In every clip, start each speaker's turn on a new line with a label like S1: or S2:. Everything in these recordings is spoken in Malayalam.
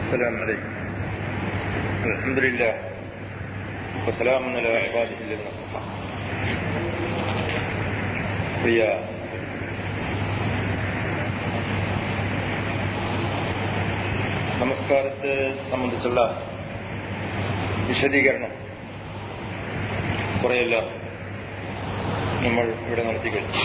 S1: السلام عليكم الحمد لله وسلام على عباده الذين اصطفى പ്രിയ നമസ്കാരത്തെ സംബന്ധിച്ചുള്ള വിശദീകരണം കുറെയെല്ലാം നമ്മൾ ഇവിടെ നടത്തി കഴിഞ്ഞു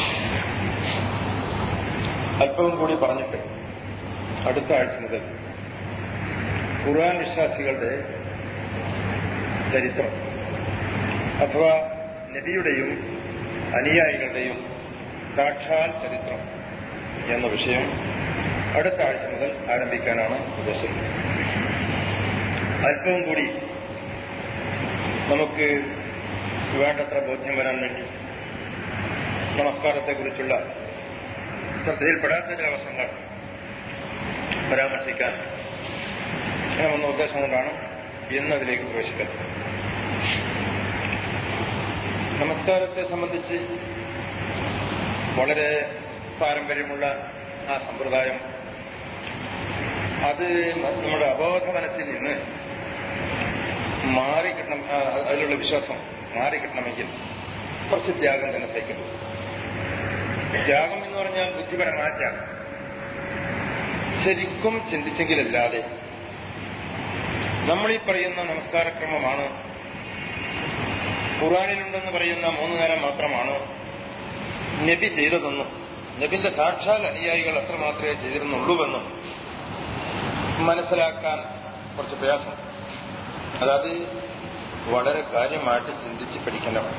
S1: അല്പവും കൂടി പറഞ്ഞിട്ട് അടുത്ത ആഴ്ച മുതൽ ഖുർആൻ വിശ്വാസികളുടെ ചരിത്രം അഥവാ നബിയുടെയും അനുയായികളുടെയും സാക്ഷാൽ ചരിത്രം എന്ന വിഷയം അടുത്ത ആഴ്ച മുതൽ ആരംഭിക്കാനാണ് ഉദ്ദേശം അല്പവും കൂടി നമുക്ക് വേണ്ടത്ര ബോധ്യം വരാൻ വേണ്ടി നമസ്കാരത്തെക്കുറിച്ചുള്ള ശ്രദ്ധയിൽപ്പെടാത്ത ചില വശങ്ങൾ പരാമർശിക്കാൻ എന്ന ഉദ്ദേശം കൊണ്ടാണ് ഇന്ന് അതിലേക്ക് പ്രവേശിക്കുന്നത് നമസ്കാരത്തെ സംബന്ധിച്ച് വളരെ പാരമ്പര്യമുള്ള ആ സമ്പ്രദായം അത് നമ്മുടെ അബോധ മനസ്സിൽ നിന്ന് മാറിക്കിട്ടണം അതിലുള്ള വിശ്വാസം മാറിക്കിട്ടണമെങ്കിൽ കുറച്ച് ത്യാഗം തന്നെ സഹിക്കുന്നു ത്യാഗം എന്ന് പറഞ്ഞാൽ ബുദ്ധിപരമായ ത്യാഗം ശരിക്കും ചിന്തിച്ചെങ്കിലല്ലാതെ നമ്മളീ പറയുന്ന നമസ്കാരക്രമമാണ് ഖുറാനിലുണ്ടെന്ന് പറയുന്ന മൂന്ന് നേരം മാത്രമാണ് നബി ചെയ്തതെന്നും നബിന്റെ സാക്ഷാൽ അനുയായികൾ അത്ര മാത്രമേ ചെയ്തിരുന്നുള്ളൂവെന്നും മനസ്സിലാക്കാൻ കുറച്ച് പ്രയാസം അതായത് വളരെ കാര്യമായിട്ട് ചിന്തിച്ച് പഠിക്കേണ്ടതാണ്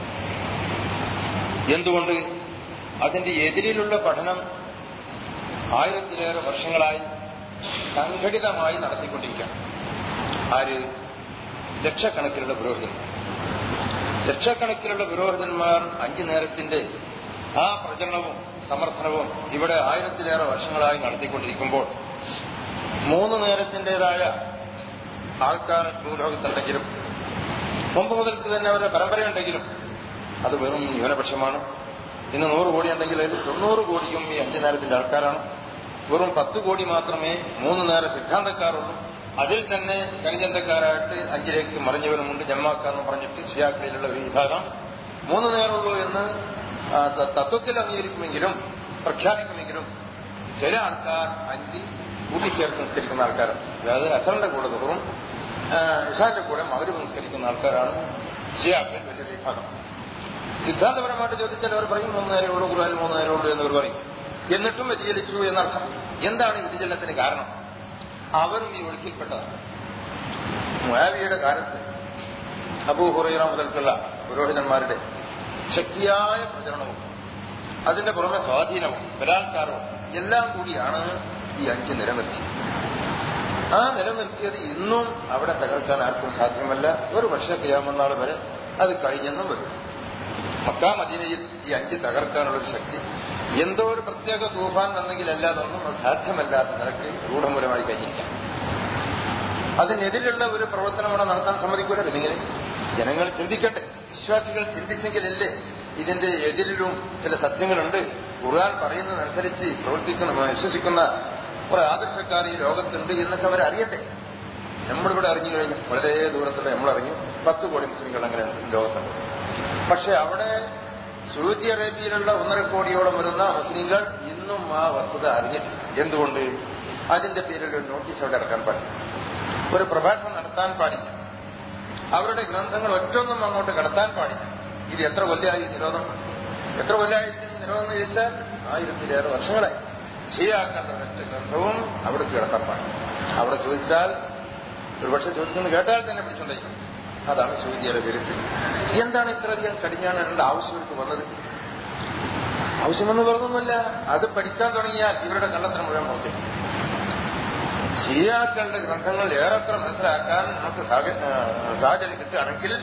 S1: എന്തുകൊണ്ട് അതിന്റെ എതിരിലുള്ള പഠനം ആയിരത്തിലേറെ വർഷങ്ങളായി സംഘടിതമായി നടത്തിക്കൊണ്ടിരിക്കുകയാണ് ആര് ലക്ഷക്കണക്കിലുള്ള പുരോഹിതന്മാർ ലക്ഷക്കണക്കിലുള്ള പുരോഹിതന്മാർ അഞ്ചു നേരത്തിന്റെ ആ പ്രചരണവും സമർത്ഥനവും ഇവിടെ ആയിരത്തിലേറെ വർഷങ്ങളായി നടത്തിക്കൊണ്ടിരിക്കുമ്പോൾ മൂന്ന് നേരത്തിൻ്റെതായ ആൾക്കാർ ഭൂലോകത്തുണ്ടെങ്കിലും മുമ്പ് മുതൽക്ക് തന്നെ അവരുടെ പരമ്പരയുണ്ടെങ്കിലും അത് വെറും ന്യൂനപക്ഷമാണ് ഇന്ന് നൂറ് കോടി ഉണ്ടെങ്കിൽ അതിൽ തൊണ്ണൂറ് കോടിയും ഈ അഞ്ചു നേരത്തിന്റെ ആൾക്കാരാണ് വെറും പത്ത് കോടി മാത്രമേ മൂന്ന് നേര സിദ്ധാന്തക്കാരുള്ളൂ അതിൽ തന്നെ കരിഞ്ചന്തക്കാരായിട്ട് അഞ്ചിലേക്ക് മറിഞ്ഞവരുമുണ്ട് ജമ്മാക്കാന്ന് പറഞ്ഞിട്ട് ഷിയാക്കളിലുള്ള ഒരു വിഭാഗം മൂന്ന് നേരമുള്ളൂ എന്ന് തത്വത്തിൽ അംഗീകരിക്കുമെങ്കിലും പ്രഖ്യാപിക്കുമെങ്കിലും ചില ആൾക്കാർ അഞ്ച് കൂട്ടിച്ചേർത്ത് നിസ്കരിക്കുന്ന ആൾക്കാരാണ് അതായത് അസറിന്റെ കൂടെ ദുഹറും ഇഷാന്റെ കൂടെ മകരും നിസ്കരിക്കുന്ന ആൾക്കാരാണ് ഷിയാക്കളിൽ വലിയൊരു വിഭാഗം സിദ്ധാന്തപരമായിട്ട് ചോദിച്ചാൽ അവർ പറയും മൂന്ന് നേരം ഉള്ളൂ ഖുർആൻ മൂന്ന് നേരം ഉള്ളൂ എന്നവർ പറയും എന്നിട്ടും വ്യതിചലിച്ചു എന്നർത്ഥം എന്താണ് ഈ വ്യതിചലനത്തിന് കാരണം അവരും ഈ ഒഴുക്കിൽപ്പെട്ടതാണ് മുയാവിയുടെ കാലത്ത് അബൂ ഹുറൈറ മുതൽക്കുള്ള പുരോഹിതന്മാരുടെ ശക്തിയായ പ്രചരണവും അതിന്റെ പുറമെ സ്വാധീനവും ബലാത്കാരവും എല്ലാം കൂടിയാണ് ഈ അഞ്ച് നിലനിർത്തി ആ നിലനിർത്തിയത് ഇന്നും അവിടെ തകർക്കാൻ ആർക്കും സാധ്യമല്ല ഒരു പക്ഷേ ചെയ്യാമെന്നാൾ വരെ അത് കഴിഞ്ഞെന്നും വരും മക്കാ മദീനയിൽ ഈ അഞ്ച് തകർക്കാനുള്ളൊരു ശക്തി എന്തോ ഒരു പ്രത്യേക തൂഫാൻ വന്നെങ്കിലല്ലാതൊന്നും അത് സാധ്യമല്ലാത്ത നിലക്ക് രൂഢമൂലമായി കഴിഞ്ഞിരിക്കാം അതിനെതിരുള്ള ഒരു പ്രവർത്തനം അവിടെ നടത്താൻ സമ്മതിക്കൂല പിന്നിങ്ങനെ ജനങ്ങൾ ചിന്തിക്കട്ടെ വിശ്വാസികൾ ചിന്തിച്ചെങ്കിലല്ലേ ഇതിന്റെ എതിരിലും ചില സത്യങ്ങളുണ്ട് ഖുർആൻ പറയുന്നതനുസരിച്ച് പ്രവർത്തിക്കുന്ന വിശ്വസിക്കുന്ന കുറെ ആദർശക്കാർ ഈ ലോകത്തുണ്ട് എന്നൊക്കെ അവർ അറിയട്ടെ നമ്മളിവിടെ അറിഞ്ഞു കഴിഞ്ഞു വളരെ ദൂരത്തുള്ള നമ്മൾ അറിഞ്ഞു പത്ത് കോടി മുസ്ലിങ്ങൾ അങ്ങനെ ലോകത്തുണ്ട് പക്ഷെ അവിടെ സൗദി അറേബ്യയിലുള്ള ഒന്നര കോടിയോളം വരുന്ന മുസ്ലിങ്ങൾ ഇന്നും ആ വസ്തുത അറിഞ്ഞിട്ടില്ല എന്തുകൊണ്ട് അതിന്റെ പേരിൽ ഒരു നോട്ടീസ് അവിടെ ഇറക്കാൻ പാടില്ല ഒരു പ്രഭാഷണം നടത്താൻ പാടില്ല അവരുടെ ഗ്രന്ഥങ്ങൾ ഒറ്റൊന്നും അങ്ങോട്ട് കടത്താൻ പാടില്ല ഇത് എത്ര കൊല്ലമായി നിരോധം എത്ര കൊല്ലമായിട്ട് ഈ നിരോധം എന്ന് ചോദിച്ചാൽ ആയിരത്തിലേറെ വർഷങ്ങളായി ഷിയാക്കളുടെ ഒരൊറ്റ ഗ്രന്ഥവും അവിടേക്ക് കിടത്താൻ പാടില്ല അവിടെ ചോദിച്ചാൽ ഒരുപക്ഷെ ചോദിക്കുന്നത് കേട്ടാൽ തന്നെ പിടിച്ചുകൊണ്ടിരിക്കും അതാണ് സൗദി അറേബ്യയിലെ സ്ഥിതി എന്താണ് ഇത്രയധികം കടിഞ്ഞാണിടേണ്ട ആവശ്യം ഇവർക്ക് വന്നത് ആവശ്യമൊന്നും പറഞ്ഞൊന്നുമില്ല അത് പഠിക്കാൻ തുടങ്ങിയാൽ ഇവരുടെ കള്ളത്തരം മുഴുവൻ പുറത്തേക്ക് ഷിയാക്കളുടെ ഗ്രന്ഥങ്ങൾ ഏറെത്ര മനസ്സിലാക്കാൻ നമുക്ക് സാഹചര്യം കിട്ടുകയാണെങ്കിൽ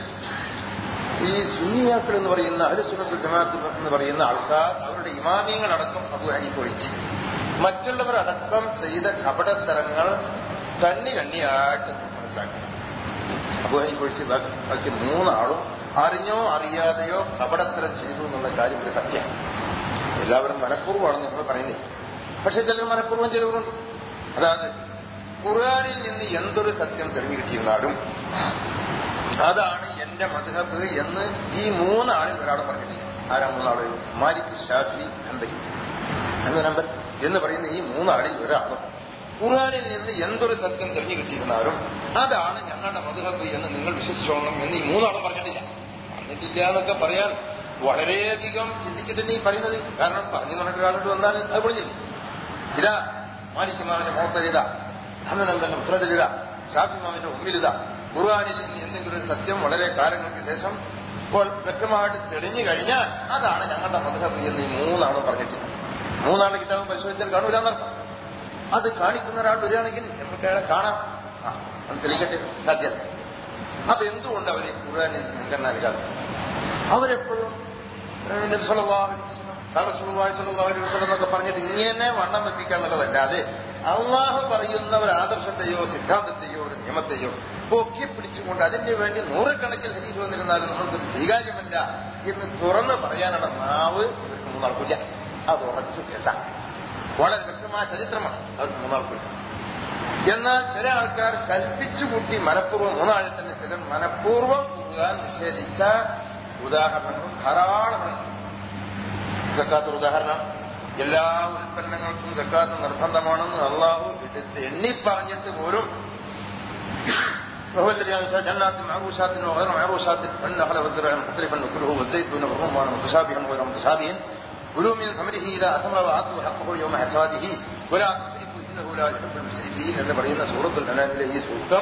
S1: ഈ സുന്നിയാക്കൾ എന്ന് പറയുന്ന അഹ്ലുസുന്നത്തുൽ ജമാഅത്ത് എന്ന് പറയുന്ന ആൾക്കാർ അവരുടെ ഇമാമിയങ്ങളടക്കം അബു ഹനീഫ് ഒഴിച്ച് മറ്റുള്ളവർ അടക്കം ചെയ്ത കപടത്തരങ്ങൾ കണ്ണി കണ്ണിയായിട്ട് മനസ്സിലാക്കണം അബു ഹനീഫ് ഒഴിച്ച് ബാക്കി മൂന്നാളും അറിഞ്ഞോ അറിയാതെയോ കപടത്തരം ചെയ്തു എന്നുള്ള കാര്യം ഒരു സത്യമാണ് എല്ലാവരും മനഃപൂർവ്വമാണെന്ന് നമ്മൾ പറയുന്നില്ല പക്ഷെ ചിലർ മനഃപൂർവ്വം ചെയ്തവരുണ്ട് അതായത് ഖുർആാനിൽ നിന്ന് എന്തൊരു സത്യം തെളിഞ്ഞു കിട്ടിയിരുന്നാലും അതാണ് എന്റെ മധുഹബ് എന്ന് ഈ മൂന്നാളിൽ ഒരാൾ പറഞ്ഞിട്ടില്ല ആരാ മൂന്നാള് മാലിക് ഷാഫി ഹംബലി എന്ന് നമ്പർ എന്ന് പറയുന്ന ഈ മൂന്നാളിൽ ഒരാളും ഖുർആാനിൽ നിന്ന് എന്തൊരു സത്യം തെളിഞ്ഞു കിട്ടിയിരുന്നാലും അതാണ് ഞങ്ങളുടെ മധുഹബ് എന്ന് നിങ്ങൾ വിശ്വസിച്ചോളണം എന്ന് ഈ മൂന്നാളും പറഞ്ഞിട്ടില്ല പറഞ്ഞിട്ടില്ല എന്നൊക്കെ പറയാൻ വളരെയധികം ചിന്തിച്ചിട്ട് ഈ പറയുന്നത് കാരണം പറഞ്ഞു പറഞ്ഞിട്ട് ഒരാളോട് വന്നാൽ അത് പൊളിഞ്ഞില്ല ഇതാ മാലിക്കുമാവിന്റെ മുഖത്തലിത അഹമ്മദ് മുസ്രദിലിത ഷാഫിമാവിന്റെ ഉമ്മിലിത ഖുർആാനിൽ നിന്ന് എന്തെങ്കിലും ഒരു സത്യം വളരെ കാലങ്ങൾക്ക് ശേഷം ഇപ്പോൾ വ്യക്തമായിട്ട് തെളിഞ്ഞു കഴിഞ്ഞാൽ അതാണ് ഞങ്ങളുടെ മധുഹബ് എന്ന് ഈ മൂന്നാളും പറഞ്ഞിട്ടില്ല മൂന്നാള് കിതാബ് പരിശോധിച്ചാൽ കാണൂല എന്നർത്ഥം അത് കാണിക്കുന്ന ഒരാൾ വരികയാണെങ്കിൽ നമുക്ക് അയാളെ കാണാം ആ അത് തെളിയിക്കട്ടെ സാധ്യത അപ്പൊ എന്തുകൊണ്ട് അവര് ഖുർആാനിൽ നിന്ന് മുൻഗണന നൽകാത്തത് അവരെപ്പോഴും എന്നൊക്കെ പറഞ്ഞിട്ട് ഇങ്ങനെ വണ്ണം വെപ്പിക്കുക എന്നുള്ളതല്ലാതെ അള്ളാഹു പറയുന്ന ഒരു ആദർശത്തെയോ സിദ്ധാന്തത്തെയോ ഒരു നിയമത്തെയോ പൊക്കി പിടിച്ചുകൊണ്ട് അതിന് വേണ്ടി നൂറുകണക്കിൽ ഹരീഫ് വന്നിരുന്നാലും നമ്മൾക്കൊരു സ്വീകാര്യമല്ല എന്ന് തുറന്ന് പറയാനുള്ള നാവ് ഇവർക്ക് മൂന്നാൾക്കില്ല അത് ഉറച്ച കേസാണ് വളരെ വ്യക്തമായ ചരിത്രമാണ് അവർക്ക് മൂന്നാൾക്കില്ല എന്നാൽ ചില ആൾക്കാർ കൽപ്പിച്ചു കൂട്ടി മനഃപൂർവ്വം മൂന്നാളിൽ തന്നെ ചിലർ മനഃപൂർവ്വം കുറുകാൻ നിഷേധിച്ച ഉദാഹരണങ്ങളും ധാരാളമുണ്ട് സക്കാത്ത് ഉദാഹരണം എല്ലാ ഉൽപ്പന്നങ്ങൾക്കും സക്കാത്ത് നിർബന്ധമാണെന്ന് അള്ളാഹു എടുത്ത് എണ്ണി പറഞ്ഞിട്ട് പോലും وهو الذي أنشأ جنات معروشات وغير معروشات والنخل والزرع مختلفا نكله والزيتون والرمان متشابها وغير متشابه كلوا من ثمره إذا أثمر وآتوا حقه يوم حصاده ولا تسرفوا إنه لا يحب المسرفين എന്ന് പറയുന്ന സൂറത്തുൽ അനാമിലെ ഈ സൂക്തം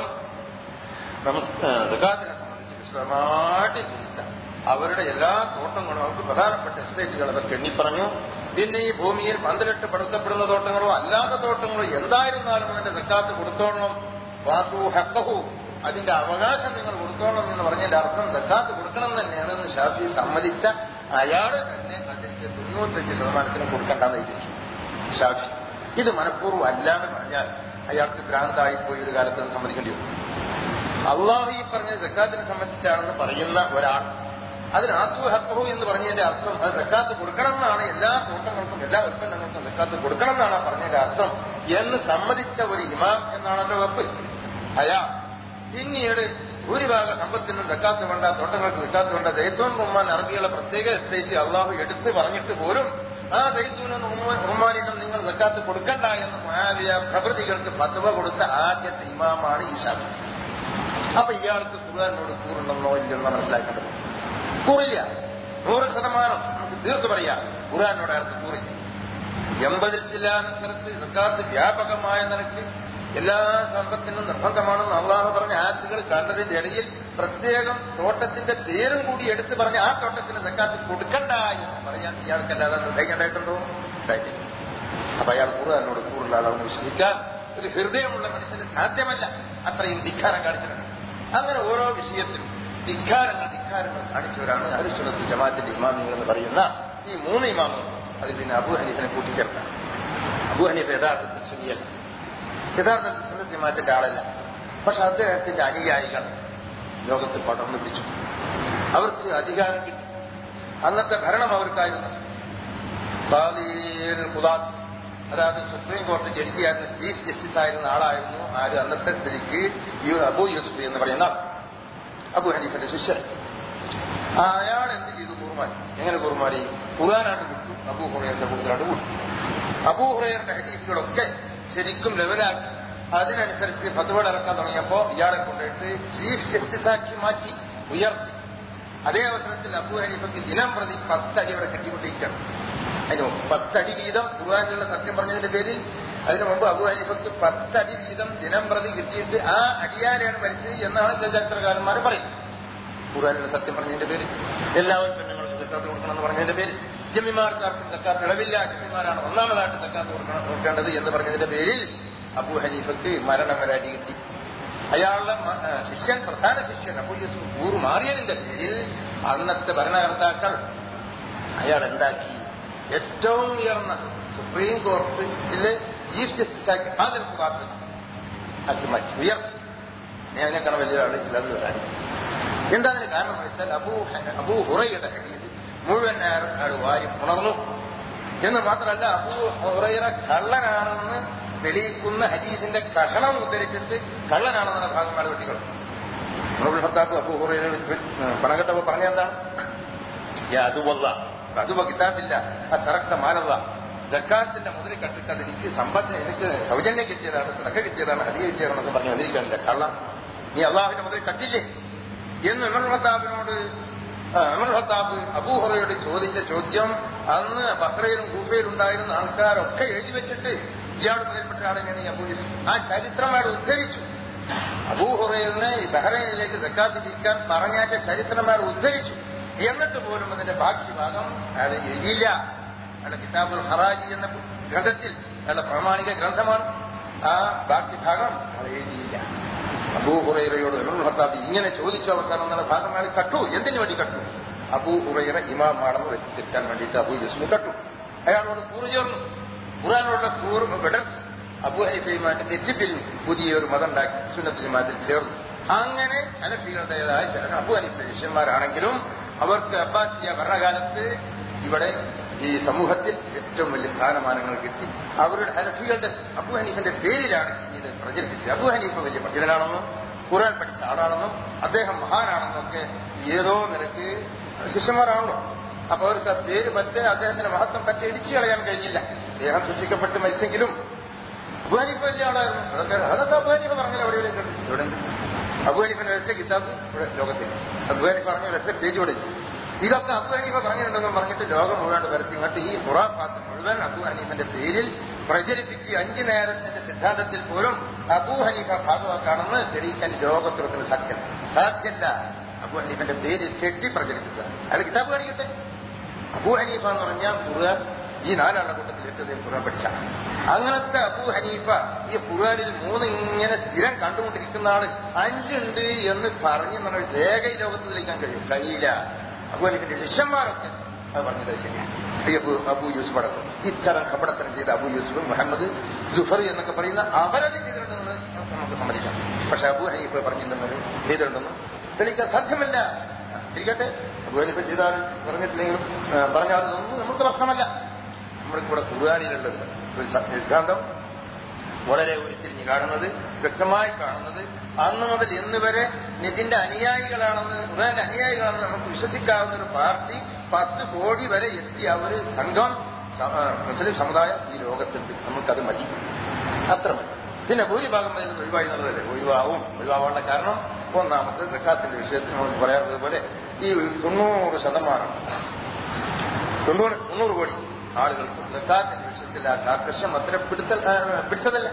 S1: സക്കാത്തിനെ സംബന്ധിച്ച് വിശദമായിട്ട് ചിന്തിച്ച അവരുടെ എല്ലാ തോട്ടങ്ങളും അവർക്ക് പ്രധാനപ്പെട്ട എസ്റ്റേറ്റുകൾ അതൊക്കെ എണ്ണിപ്പറഞ്ഞു പിന്നെ ഈ ഭൂമിയിൽ പന്തലിട്ട് പടുത്തപ്പെടുന്ന തോട്ടങ്ങളോ അല്ലാത്ത തോട്ടങ്ങളോ എന്തായിരുന്നാലും അതിന്റെ സക്കാത്ത് കൊടുത്തോളണം വാത്തു ഹക്കഹു അതിന്റെ അവകാശം നിങ്ങൾ കൊടുത്തോളണം എന്ന് പറഞ്ഞതിന്റെ അർത്ഥം സക്കാത്ത് കൊടുക്കണം തന്നെയാണെന്ന് ഷാഫി സമ്മതിച്ച അയാള് തന്നെ അതിന്റെ തൊണ്ണൂറ്റഞ്ച് ശതമാനത്തിന് കൊടുക്കേണ്ടെന്ന് ഇരിക്കും ഷാഫി ഇത് മനഃപൂർവ്വം അല്ല എന്ന് പറഞ്ഞാൽ അയാൾക്ക് ഭ്രാന്തായി പോയി ഒരു കാലത്ത് സമ്മതിക്കേണ്ടി വരും അള്ളാഹു ഈ പറഞ്ഞ സക്കാത്തിനെ സംബന്ധിച്ചാണെന്ന് പറയുന്ന ഒരാൾ അതിന് ആത്തു ഹക്കഹു എന്ന് പറഞ്ഞതിന്റെ അർത്ഥം അത് സക്കാത്ത് കൊടുക്കണം എന്നാണ് എല്ലാ തോട്ടങ്ങൾക്കും എല്ലാ ഉൽപ്പന്നങ്ങൾക്കും സക്കാത്ത് കൊടുക്കണം എന്നാണ് പറഞ്ഞതിന്റെ അർത്ഥം എന്ന് സമ്മതിച്ച ഒരു ഇമാം എന്നാണല്ലോ വെപ്പ് അയാൾ പിന്നീട് ഭൂരിഭാഗ സമ്പത്തിനും സക്കാത്ത് വേണ്ട തോട്ടങ്ങൾക്ക് സക്കാത്ത് വേണ്ട ദൈത്തോൻ റുമാൻ അറബിയുള്ള പ്രത്യേക എസ്റ്റേറ്റ് അള്ളാഹു എടുത്ത് പറഞ്ഞിട്ട് പോലും ആ ദൈത്തൂനും റുമാനിനും നിങ്ങൾ സക്കാത്ത് കൊടുക്കണ്ട എന്ന് മുഹാവിയ പ്രകൃതികൾക്ക് പത്തുവ കൊടുത്ത ആദ്യത്തെ ഇമാമാണ് ഈ ഷാഫി അപ്പൊ ഇയാൾക്ക് ഖുർആാനോട് കൂറുണ്ടെന്നോ ഇല്ലെന്നോ മനസ്സിലാക്കേണ്ടത് കൂറില്ല നൂറ് ശതമാനം നമുക്ക് തീർത്തു പറയാം ഖുർആാനോട് അയാൾക്ക് കൂറില്ല എൺപതിൽ ചില സ്ഥലത്ത് സക്കാത്ത് വ്യാപകമായ നിലക്ക് എല്ലാ സമ്പത്തിനും നിർബന്ധമാണെന്ന് അള്ളാഹു പറഞ്ഞ ആറ്റുകൾ കണ്ടതിന്റെ ഇടയിൽ പ്രത്യേകം തോട്ടത്തിന്റെ പേരും കൂടി എടുത്തു പറഞ്ഞ് ആ തോട്ടത്തിന് സക്കാത്ത് കൊടുക്കണ്ട എന്ന് പറയാൻ ഇയാൾക്കല്ലാതെ ധൈര്യണ്ടായിട്ടുണ്ടോ ഉണ്ടായിട്ടില്ല അപ്പൊ അയാൾ ഖുർആാനോട് കൂറുള്ള ആളാണെന്ന് വിശ്വസിക്കാൻ ഒരു ഹൃദയമുള്ള മനുഷ്യന് സാധ്യമല്ല അത്രയും ധിക്കാരം കാണിച്ചിട്ടുണ്ട് അങ്ങനെ ഓരോ വിഷയത്തിലും ധിക്കാരങ്ങൾ ധിക്കാരങ്ങൾ കാണിച്ചവരാണ് അരുസുലത്ത് ജമാഅത്തിന്റെ ഇമാമിങ്ങൾ എന്ന് പറയുന്ന ഈ മൂന്ന് ഇമാമുകൾ അതിൽ പിന്നെ അബു ഹനീഫിനെ കൂട്ടിച്ചേർക്കാം അബു ഹനീഫ് യഥാർത്ഥത്തിൽ സുനിയല്ല യഥാർത്ഥത്തിൽ സുന്നത്ത് ജമാഅത്തിന്റെ ആളല്ല പക്ഷെ അദ്ദേഹത്തിന്റെ അനുയായികൾ ലോകത്ത് പടർന്നു പിടിച്ചു അവർക്ക് അധികാരം കിട്ടി അന്നത്തെ ഭരണം അവർക്കായിരുന്നു ഖുദാത്ത് അതായത് സുപ്രീം കോടതി ജഡ്ജിയായിരുന്ന ചീഫ് ജസ്റ്റിസ് ആയിരുന്ന ആളായിരുന്നു ആര് അന്നത്തെ സ്ഥിതിക്ക് ഈ അബു യൂസുഫ് എന്ന് പറയുന്ന ആൾ അബു ഹനീഫിന്റെ ശിഷ്യൻ അയാൾ എന്ത് ചെയ്തു കൂറുമാരി എങ്ങനെ കൂറുമാരി ഖുർആനാണ്ട് വിട്ടു അബൂ ഹുറൈറിന്റെ കൂടുതലാണ്ട് വിട്ടു അബൂ ഹുറൈറിന്റെ ഹദീസുകളൊക്കെ ശരിക്കും ലെവലാക്കി അതിനനുസരിച്ച് ഫതുവകൾ ഇറക്കാൻ തുടങ്ങിയപ്പോ ഇയാളെ കൊണ്ടുപോയിട്ട് ചീഫ് ജസ്റ്റിസ് ആക്കി മാറ്റി ഉയർത്തി അതേ അവസരത്തിൽ അബൂ ഹനീഫയ്ക്ക് ദിനം പ്രതി പത്തടി അവിടെ കെട്ടിക്കൊണ്ടിരിക്കുകയാണ് അതിന് മുമ്പ് പത്തടി വീതം ഖുർആാനിലുള്ള സത്യം പറഞ്ഞതിന്റെ പേരിൽ അതിനു മുമ്പ് അബു ഹനീഫയ്ക്ക് പത്തടി വീതം ദിനം പ്രതി കിട്ടിയിട്ട് ആ അടിയാരെയാണ് മരിച്ചത് എന്നാണ് ചില ചരിത്രകാരന്മാർ പറയും ഖുർആാനിലുള്ള സത്യം പറഞ്ഞതിന്റെ പേര് എല്ലാവരും പെണ്ണുങ്ങൾക്ക് സക്കാത്ത് കൊടുക്കണമെന്ന് പറഞ്ഞതിന്റെ പേര് ജമ്മിമാർക്കാർക്കും സക്കാത്ത് ഇളവില്ല ജമ്മിമാരാണ് ഒന്നാമതായിട്ട് സക്കാത്ത് കൊടുക്കണം കൊടുക്കേണ്ടത് എന്ന് പറഞ്ഞതിന്റെ പേരിൽ അബു ഹനീഫയ്ക്ക് മരണം വരെ അടി കിട്ടി അയാളുടെ ശിഷ്യൻ പ്രധാന ശിഷ്യൻ അബു യൂസുഫ് കൂറ് മാറിയതിന്റെ പേരിൽ അന്നത്തെ ഭരണകർത്താക്കൾ അയാൾ എന്താക്കി ഏറ്റവും ഉയർന്ന സുപ്രീം കോടതിയിലെ ചീഫ് ജസ്റ്റിസ് ആക്കി അതിൽ കുറാത്ത് ആക്കി മാറ്റി ഉയർത്തി ഞാനേക്കാണ് വലിയ ആള് ചിലത് വരാടി എന്താ അതിന് കാരണം വെച്ചാൽ അബൂ അബൂ ഹുറയുടെ ഹദീസ് മുഴുവൻ അയാൾ വാരി ഉണർന്നു എന്ന് മാത്രമല്ല അബൂ ഹുറൈറ കള്ളനാണെന്ന് തെളിയിക്കുന്ന ഹദീസിന്റെ കഷണം ഉദ്ധരിച്ചിട്ട് കള്ളനാണെന്ന ഭാഗമാണ് വെട്ടികൾ ഹത്താബ് അബൂഹുറയോട് പണകെട്ടപ്പോ പറഞ്ഞെന്താണ് അതുവല്ല അതുവ കിതാബില്ല ആ സറക്ത മാനല്ല ജക്കാത്തിന്റെ മുതൽ കണ്ടിട്ട് അത് എനിക്ക് സമ്പത്ത് എനിക്ക് സൗജന്യം കിട്ടിയതാണ് സഖ കിട്ടിയതാണ് ഹതി കിട്ടിയതാണെന്നൊക്കെ പറഞ്ഞു വന്നിരിക്കാനില്ല കള്ളം നീ അള്ളാഹുവിന്റെ മുതൽ കട്ടില്ലേ എന്ന് ഉമർ ഹത്താബിനോട് ഉമർ ഹത്താബ് അബൂഹറയോട് ചോദിച്ച ചോദ്യം അന്ന് ബഹ്റയിലും ഗൂഫയിലും ഉണ്ടായിരുന്ന ആൾക്കാരൊക്കെ എഴുതി വെച്ചിട്ട് ഇയാൾ മുതൽപ്പെട്ട ആളിനെയാണ് ഈ അബൂ യൂസുഫ് ആ ചരിത്രം അയാൾ ഉദ്ധരിച്ചു അബൂഹുറയിലിനെ ഈ ബഹ്റൈനിലേക്ക് സക്കാത്ത് തിരിക്കാൻ പറഞ്ഞാറ്റ ചരിത്രം അയാൾ ഉദ്ധരിച്ചു എന്നിട്ട് പോലും അതിന്റെ ബാക്കി ഭാഗം അയാൾ എഴുതിയില്ല അയാളുടെ കിതാബുൽ ഹറാജി എന്ന ഗ്രന്ഥത്തിൽ അയാളുടെ പ്രാമാണിക ഗ്രന്ഥമാണ് ആ ബാക്കി ഭാഗം അയാൾ എഴുതിയില്ല അബൂ ഹുറൈറയോട് ഉമർ ഹത്താബ് ഇങ്ങനെ ചോദിച്ചു അവസാനം എന്നുള്ള ഭാഗം അയാൾ കട്ടു എന്തിനു വേണ്ടി കട്ടു അബൂ ഹുറൈറ ഇമാമാണെന്ന് വ്യക്തിക്കാൻ വേണ്ടിയിട്ട് അബൂ യൂസുഫ് കട്ടു അയാളോട് കൂറ് ചേർന്നു ഖുറാനോടുള്ള കൂറ് വിടർത്തി അബൂ ഹൈഫയുമായിട്ട് തെറ്റിപ്പിരിഞ്ഞു പുതിയൊരു മതം ഉണ്ടാക്കി സുന്നത്ത് ജമാത്തിൽ ചേർന്നു അങ്ങനെ അലഫികളുടേതായ അബു ഹനീഫ ശിഷ്യന്മാരാണെങ്കിലും അവർക്ക് അബ്ബാസിയ ഭരണകാലത്ത് ഇവിടെ ഈ സമൂഹത്തിൽ ഏറ്റവും വലിയ സ്ഥാനമാനങ്ങൾ കിട്ടി അവരുടെ ഹനഫികളുടെ അബു ഹനീഫിന്റെ പേരിലാണ് പിന്നീട് പ്രചരിപ്പിച്ചത് അബു ഹനീഫ വലിയ പണ്ഡിതനാണെന്നും ഖുറാൻ പഠിച്ച ആളാണെന്നും അദ്ദേഹം മഹാനാണെന്നും ഒക്കെ ഏതോ നിരക്ക് ശിഷ്യന്മാരാണല്ലോ അപ്പൊ അവർക്ക് ആ പേര് പറ്റേ അദ്ദേഹത്തിന്റെ മഹത്വം പറ്റി ഇടിച്ചു കളയാൻ കഴിഞ്ഞില്ല അദ്ദേഹം ശിക്ഷിക്കപ്പെട്ട് മരിച്ചെങ്കിലും അബുഹനീഫ് വലിയ ആളായിരുന്നു അതൊക്കെ അതൊക്കെ അബുഹനീഫ് പറഞ്ഞാൽ എവിടെ എവിടെയും ഇവിടെ അബുഹനീഫിന്റെ ഒറ്റ കിതാബ് ഇവിടെ ലോകത്തിൽ അബുഹനീഫ് പറഞ്ഞ ഒരൊറ്റ പേജ് ഇവിടെ ഇല്ല. ഇതൊക്കെ അബു ഹനീഫ പറഞ്ഞിട്ടുണ്ടെന്ന് പറഞ്ഞിട്ട് ലോകം മുഴുവൻ പരത്തി ഇങ്ങോട്ട് ഈ ഖുറാഫാത്ത് മുഴുവൻ അബു ഹനീഫിന്റെ പേരിൽ പ്രചരിപ്പിച്ച് അഞ്ചു നേരത്തിന്റെ സിദ്ധാന്തത്തിൽ പോലും അബു ഹനീഫ ഭാഗവാക്കാണെന്ന് തെളിയിക്കാൻ ലോകത്തുറത്തിന് സാധ്യം സാധ്യല്ല അബു ഹനീഫിന്റെ പേരിൽ കെട്ടി പ്രചരിപ്പിച്ച അയാൾ കിതാബ് കാണിക്കട്ടെ അബു ഹനീഫ എന്ന് പറഞ്ഞാൽ ഖുർആൻ ഈ നാലാളുടെ കൂട്ടത്തിൽ ഏറ്റവും ഖുർആൻ പഠിച്ച അങ്ങനത്തെ അബു ഹനീഫ ഈ ഖുർആനിൽ മൂന്ന് ഇങ്ങനെ സ്ഥിരം കണ്ടുകൊണ്ടിരിക്കുന്ന ആള് അഞ്ചുണ്ട് എന്ന് പറഞ്ഞ് നമ്മൾ രേഖ ഈ ലോകത്ത് തെളിയിക്കാൻ കഴിയും കഴിയില്ല അബു ഹനീഫിന്റെ ശിഷ്യന്മാരൊക്കെ അത് പറഞ്ഞത് ശരിയാണ് ഈ അബു അബു യൂസുഫ് അടക്കം ഇത്തരം കപടത്തരം ചെയ്ത അബു യൂസുഫ് മുഹമ്മദ് ജുഫർ എന്നൊക്കെ പറയുന്ന അവരത് ചെയ്തിട്ടുണ്ടെന്ന് നമുക്ക് സമ്മതിക്കാം പക്ഷെ അബു ഹനീഫ് പറഞ്ഞിട്ടുണ്ടെന്ന് ചെയ്തിട്ടുണ്ടെന്ന് തെളിയിക്കാൻ സാധ്യമല്ല ഇരിക്കട്ടെ അബു ഹനീഫ് ചെയ്താൽ പറഞ്ഞിട്ടില്ലെങ്കിലും ആ, പറഞ്ഞാലൊന്നും നമുക്ക് പ്രശ്നമല്ല നമ്മൾക്കിവിടെ ഖുർആാനിലുള്ള ഒരു സ- സിദ്ധാന്തം വളരെ ഉരുത്തിരിഞ്ഞ് കാണുന്നത് വ്യക്തമായി കാണുന്നത് അന്ന് മുതൽ ഇന്ന് വരെ ഇതിന്റെ അനുയായികളാണെന്ന് ഖുർആന്റെ അനുയായികളാണെന്ന് നമുക്ക് വിശ്വസിക്കാവുന്ന ഒരു പാർട്ടി പത്ത് കോടി വരെ എത്തിയ ഒരു സംഘം സ- ആ, മുസ്ലിം സമുദായം ഈ ലോകത്തുണ്ട് നമുക്കത് മതി അത്ര മതി പിന്നെ ഭൂരിഭാഗം അതിൽ നിന്ന് ഒഴിവായി എന്നുള്ളതല്ലേ ഒഴിവാവും ഒഴിവാവാനുള്ള കാരണം ഒന്നാമത്തെ സക്കാത്തിന്റെ വിഷയത്തിൽ നമുക്ക് പറയാറുള്ളത് പോലെ ഈ തൊണ്ണൂറ് ശതമാനം തൊണ്ണൂറ് തൊണ്ണൂറ് കോടി ആളുകൾക്ക് സക്കാത്തിന്റെ വിഷയത്തിൽ ആ കാർക്കശം അത്ര പിടുത്തൽ ആ, പിടിച്ചതല്ല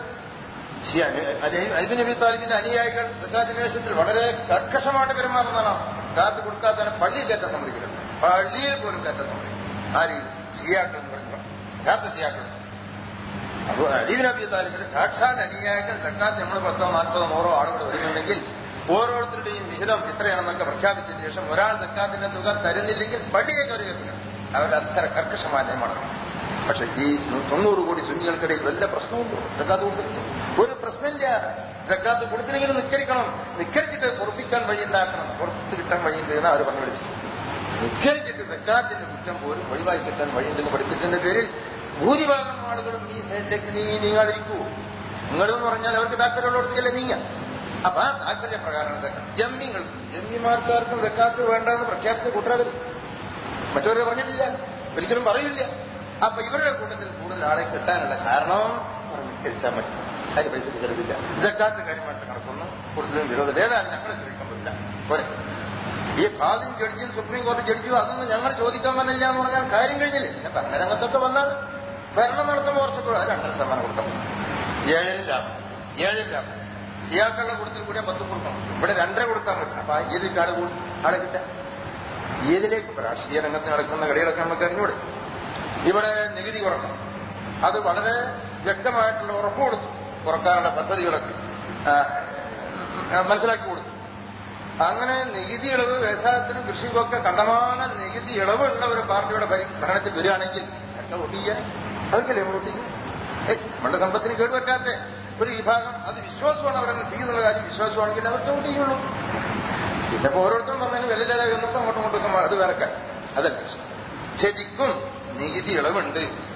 S1: അലിബിൻ നബി താലിബിന്റെ അനുയായികൾ സക്കാത്തിന്റെ വിഷയത്തിൽ വളരെ കർക്കശമായിട്ട് പെരുമാറുന്നതാണ് കാത്ത് കൊടുക്കാത്ത പള്ളിയിൽ കയറ്റാൻ സമ്മതിക്കില്ല പള്ളിയിൽ പോലും കയറ്റാൻ സമ്മതിക്കില്ല ആര് സിയാക്കൾ എന്ന് പറഞ്ഞു യഥാർത്ഥ സിയാക്കൾ അപ്പൊ അലീബിൻ നബി താലിബിന്റെ സാക്ഷാത് അനുയായികൾ സക്കാത്ത് നമ്മൾ പത്തോ നാൽപ്പതോ നൂറോ ആളുകൾ വരുന്നുണ്ടെങ്കിൽ ഓരോരുത്തരുടെയും വിഹിതം ഇത്രയാണെന്നൊക്കെ പ്രഖ്യാപിച്ചതിന് ശേഷം ഒരാൾ സക്കാത്തിന്റെ തുക തരുന്നില്ലെങ്കിൽ പള്ളിയെ കയറുകയില്ല അവരുടെ അത്ര കർക്കശമായ നിയമമാണ് പക്ഷെ ഈ തൊണ്ണൂറ് കോടി സുന്നികൾക്കിടയിൽ വല്ല പ്രശ്നമുണ്ടോ സക്കാത്ത് കൊടുത്തിട്ടില്ല ഒരു പ്രശ്നമില്ല സക്കാത്ത് കൊടുത്തില്ലെങ്കിലും നിക്കരിക്കണം നിക്കരിച്ചിട്ട് പൊറപ്പിക്കാൻ വഴിയുണ്ടാക്കണം പുറത്ത് കിട്ടാൻ വഴിയുണ്ട് എന്ന് അവർ പറഞ്ഞു പഠിപ്പിച്ചു നിക്കരിച്ചിട്ട് സക്കാത്തിന്റെ കുറ്റം പോലും ഒഴിവാക്കി കിട്ടാൻ വഴിയുണ്ടെന്ന് പഠിപ്പിച്ചതിന്റെ പേരിൽ ഭൂരിഭാഗം ആളുകളും ഈ സൈഡിലേക്ക് നീങ്ങി നീങ്ങാതിരിക്കൂ നിങ്ങളെന്ന് പറഞ്ഞാൽ അവർക്ക് താല്പര്യമുള്ളിടത്തേക്കല്ലേ നീങ്ങാം അപ്പൊ ആ താല്പര്യപ്രകാരമാണ് സക്കാത്ത് ജമ്മികൾക്കും ജമ്മിമാർക്കാർക്കും സക്കാത്ത് വേണ്ടെന്ന് പ്രഖ്യാപിച്ച കൂട്ടരവർ മറ്റവരെ പറഞ്ഞിട്ടില്ല ഒരിക്കലും പറയില്ല അപ്പൊ ഇവരുടെ കൂട്ടത്തിൽ കൂടുതൽ ആളെ കിട്ടാനുള്ള കാരണം നിസ്കരിച്ചാൽ മതി അതിന് പൈസ ചെലവില്ല ജക്കാത്ത് കാര്യമായിട്ട് നടക്കുന്നു കൂടുതലും വിരോധം ഏതായാലും ഞങ്ങൾ ചോദിക്കാൻ പറ്റില്ല പോരെ ഈ ഖാദിയും ജഡ്ജിയും സുപ്രീം കോടതി ജഡ്ജിയും അതൊന്നും ഞങ്ങൾ ചോദിക്കാൻ പറ്റില്ല എന്ന് പറഞ്ഞാൽ കാര്യം കഴിഞ്ഞില്ലേ പിന്നെ ഭരണരംഗത്തൊക്കെ വന്നാൽ ഭരണം നടത്തുമ്പോൾ കുറച്ചപ്പോൾ അത് രണ്ടര ശതമാനം കൊടുത്താൽ മതി. ഏഴിൽ ലാഭം ഏഴിൽ ലാഭം സിയാക്കളുടെ കൂട്ടത്തിൽ കൂടെ പത്ത് കൊടുക്കണം ഇവിടെ രണ്ടര കൊടുത്താൽ മതി അപ്പൊ ഏതിൽ ആള് കൂടും ആളെ കിട്ടാൻ ഏതിലേക്ക് ഇപ്പൊ രാഷ്ട്രീയ രംഗത്ത് നടക്കുന്ന കളികളൊക്കെ നമുക്ക് അറിഞ്ഞൂടെ ഇവിടെ നികുതി കുറക്കണം അത് വളരെ വ്യക്തമായിട്ടുള്ള ഉറപ്പ് കൊടുത്തു കുറക്കാനുള്ള പദ്ധതികളൊക്കെ ആ, ആ, മനസ്സിലാക്കി കൊടുത്തു അങ്ങനെ നികുതി ഇളവ് വ്യവസായത്തിനും കൃഷിക്കൊക്കെ കണ്ടമാന നികുതി ഇളവുള്ള ഒരു പാർട്ടിയുടെ ഭരി- ഭരണത്തിൽ വരികയാണെങ്കിൽ ഒക്കെ വോട്ട് ചെയ്യാൻ അവർക്കല്ലേ വോട്ട് ചെയ്യും ഏയ് നമ്മളുടെ സമ്പത്തിന് കേടുപറ്റാത്ത ഒരു വിഭാഗം അത് വിശ്വാസമാണ് അവരങ്ങനെ ചെയ്യുന്നുള്ള കാര്യം വിശ്വാസമാണെങ്കിൽ അവർക്ക് വോട്ട് ചെയ്യുള്ളൂ പിന്നെ ഇപ്പൊ ഓരോരുത്തരും പറഞ്ഞതിന് വിലയില്ലാതെ വന്നപ്പോ അങ്ങോട്ടും ഇങ്ങോട്ടും അത് വേറെ കാര്യം അതല്ല പ്രശ്നം. ശരിക്കും നികുതി ഇളവുണ്ട്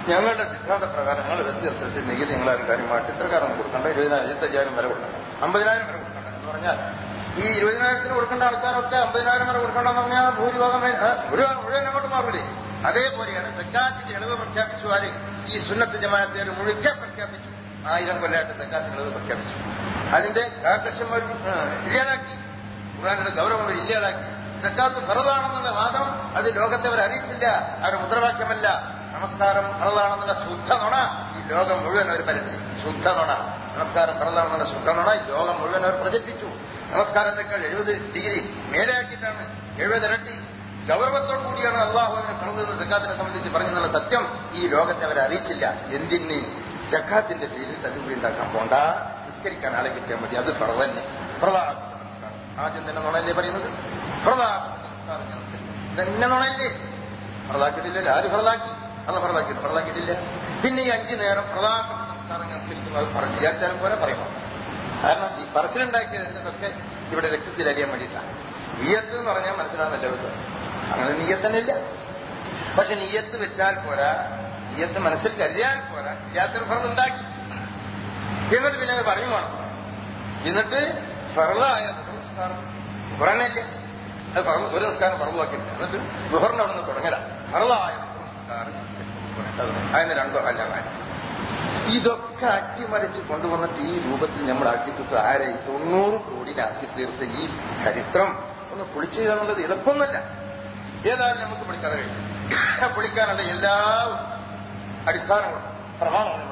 S1: ഞങ്ങളുടെ സിദ്ധാന്ത പ്രകാരം ഞങ്ങൾ വ്യക്തി അനുസരിച്ച് നികുതി നിങ്ങളാരും കാര്യമായിട്ട് ഇത്രക്കാരൊന്നും കൊടുക്കണ്ട ഇരുപതിനായിരം ഇരുപത്തയ്യായിരം വരെ കൊടുക്കണ്ട അമ്പതിനായിരം വരെ കൊടുക്കണ്ട എന്ന് പറഞ്ഞാൽ ഈ ഇരുപതിനായിരത്തിന് കൊടുക്കേണ്ട ആൾക്കാരൊക്കെ അമ്പതിനായിരം വരെ കൊടുക്കണ്ടെന്ന് പറഞ്ഞാൽ ഭൂരിഭാഗം വേ- ആ, മുഴുവൻ മുഴുവൻ അങ്ങോട്ട് മാറൂലേ അതേപോലെയാണ് സക്കാത്തിന്റെ ഇളവ് പ്രഖ്യാപിച്ചു ആര് ഈ സുന്നത്ത് ജമാഅത്തേർ മുഴുക്കെ പ്രഖ്യാപിച്ചു ആയിരം കൊല്ലമായിട്ട് സക്കാത്തിന്റെ ഇളവ് പ്രഖ്യാപിച്ചു അതിന്റെ കാർക്കശ്യം അവർ ആ, ഇല്ലാതാക്കി ഖുറാനിന്റെ ഗൗരവം അവർ ഇല്ലാതാക്കി സക്കാത്ത് ഫറദാണെന്നുള്ള വാദം അത് ലോകത്തെ അവർ അറിയിച്ചില്ല അവരുടെ മുദ്രാവാക്യമല്ല നമസ്കാരം ഫറദാണെന്നുള്ള ശുദ്ധ നുണ ഈ ലോകം മുഴുവൻ അവർ പരത്തി ശുദ്ധ നുണ നമസ്കാരം ഫറദാണെന്നുള്ള ശുദ്ധ നുണ ഈ ലോകം മുഴുവൻ അവർ പ്രചരിപ്പിച്ചു നമസ്കാരത്തെക്കാൾ എഴുപത് ഡിഗ്രി മേലെയാക്കിയിട്ടാണ് എഴുപത് ഇരട്ടി ഗൗരവത്തോടു കൂടിയാണ് അള്ളാഹു അതിനെ ഫറദ് സക്കാത്തിനെ സംബന്ധിച്ച് പറഞ്ഞെന്നുള്ള സത്യം ഈ ലോകത്തെ അവർ അറിയിച്ചില്ല എന്തിന് ജക്കാത്തിന്റെ പേരിൽ തല്ലുകൂടി ഉണ്ടാക്കാൻ പോണ്ട നിസ്കരിക്കാൻ ആളെ കിട്ടിയാൽ മതി അത് ഫറ തന്നെ പ്രധാനപ്പെട്ട നമസ്കാരം ആദ്യം തന്നെ നുണയല്ലേ പറയുന്നത് പ്രധാനപ്പെട്ട നമസ്കാരം ഞാൻ നിസ്കരിക്കും ഇതന്നെ നുണയല്ലേ ഫറദാക്കിയിട്ടില്ല ആര് ഫറദാക്കി അത് ഫറദാക്കിയിട്ട് ഫറദാക്കിയിട്ടില്ല പിന്നെ ഈ അഞ്ചു നേരം പ്രധാനപ്പെട്ട നമസ്കാരം ഞാൻ നിസ്കരിക്കുന്നു അത് പറഞ്ഞു വിചാരിച്ചാലും പോലെ പറയുമോ കാരണം ഈ പറച്ചിലുണ്ടാക്കിയതൊക്കെ ഇവിടെ രക്തത്തിൽ അലിയാൻ വേണ്ടിയിട്ടാണ് നീയത്ത് എന്ന് പറഞ്ഞാൽ മനസ്സിലാകുന്നല്ലോ അങ്ങനെ നീയത്തന്നെ ഇല്ല പക്ഷെ നീയത്ത് വെച്ചാൽ പോരാ നീയത്ത് മനസ്സിൽ കരുതിയാൽ പോരാ ഇല്ലാത്തൊരു ഫറദ് ഉണ്ടാക്കി എന്നിട്ട് പിന്നെ അത് പറയും വേണം എന്നിട്ട് ഫറദായ നിസ്കാരം ഖുറാനില്ല അത് ഫറദ് ഒരു നിസ്കാരം ഫറദാക്കിയില്ല എന്നിട്ട് ഗുഹറിന് അവിടെ നിന്ന് തുടങ്ങല ഫറദായ നിസ്കാരം അതിന് രണ്ടോ അല്ല ഇതൊക്കെ അട്ടിമറിച്ച് കൊണ്ടുവന്നിട്ട് ഈ രൂപത്തിൽ നമ്മൾ ആക്കി തീർത്ത് ആരെ ഈ തൊണ്ണൂറ് കോടിയിലാക്കി തീർത്ത ഈ ചരിത്രം ഒന്ന് പൊളിച്ചു എന്നുള്ളത് എളുപ്പമൊന്നുമല്ല ഏതായാലും നമുക്ക് പൊളിക്കാതെ കഴിയും പൊളിക്കാനുള്ള എല്ലാ അടിസ്ഥാനങ്ങളും പ്രമാണങ്ങളും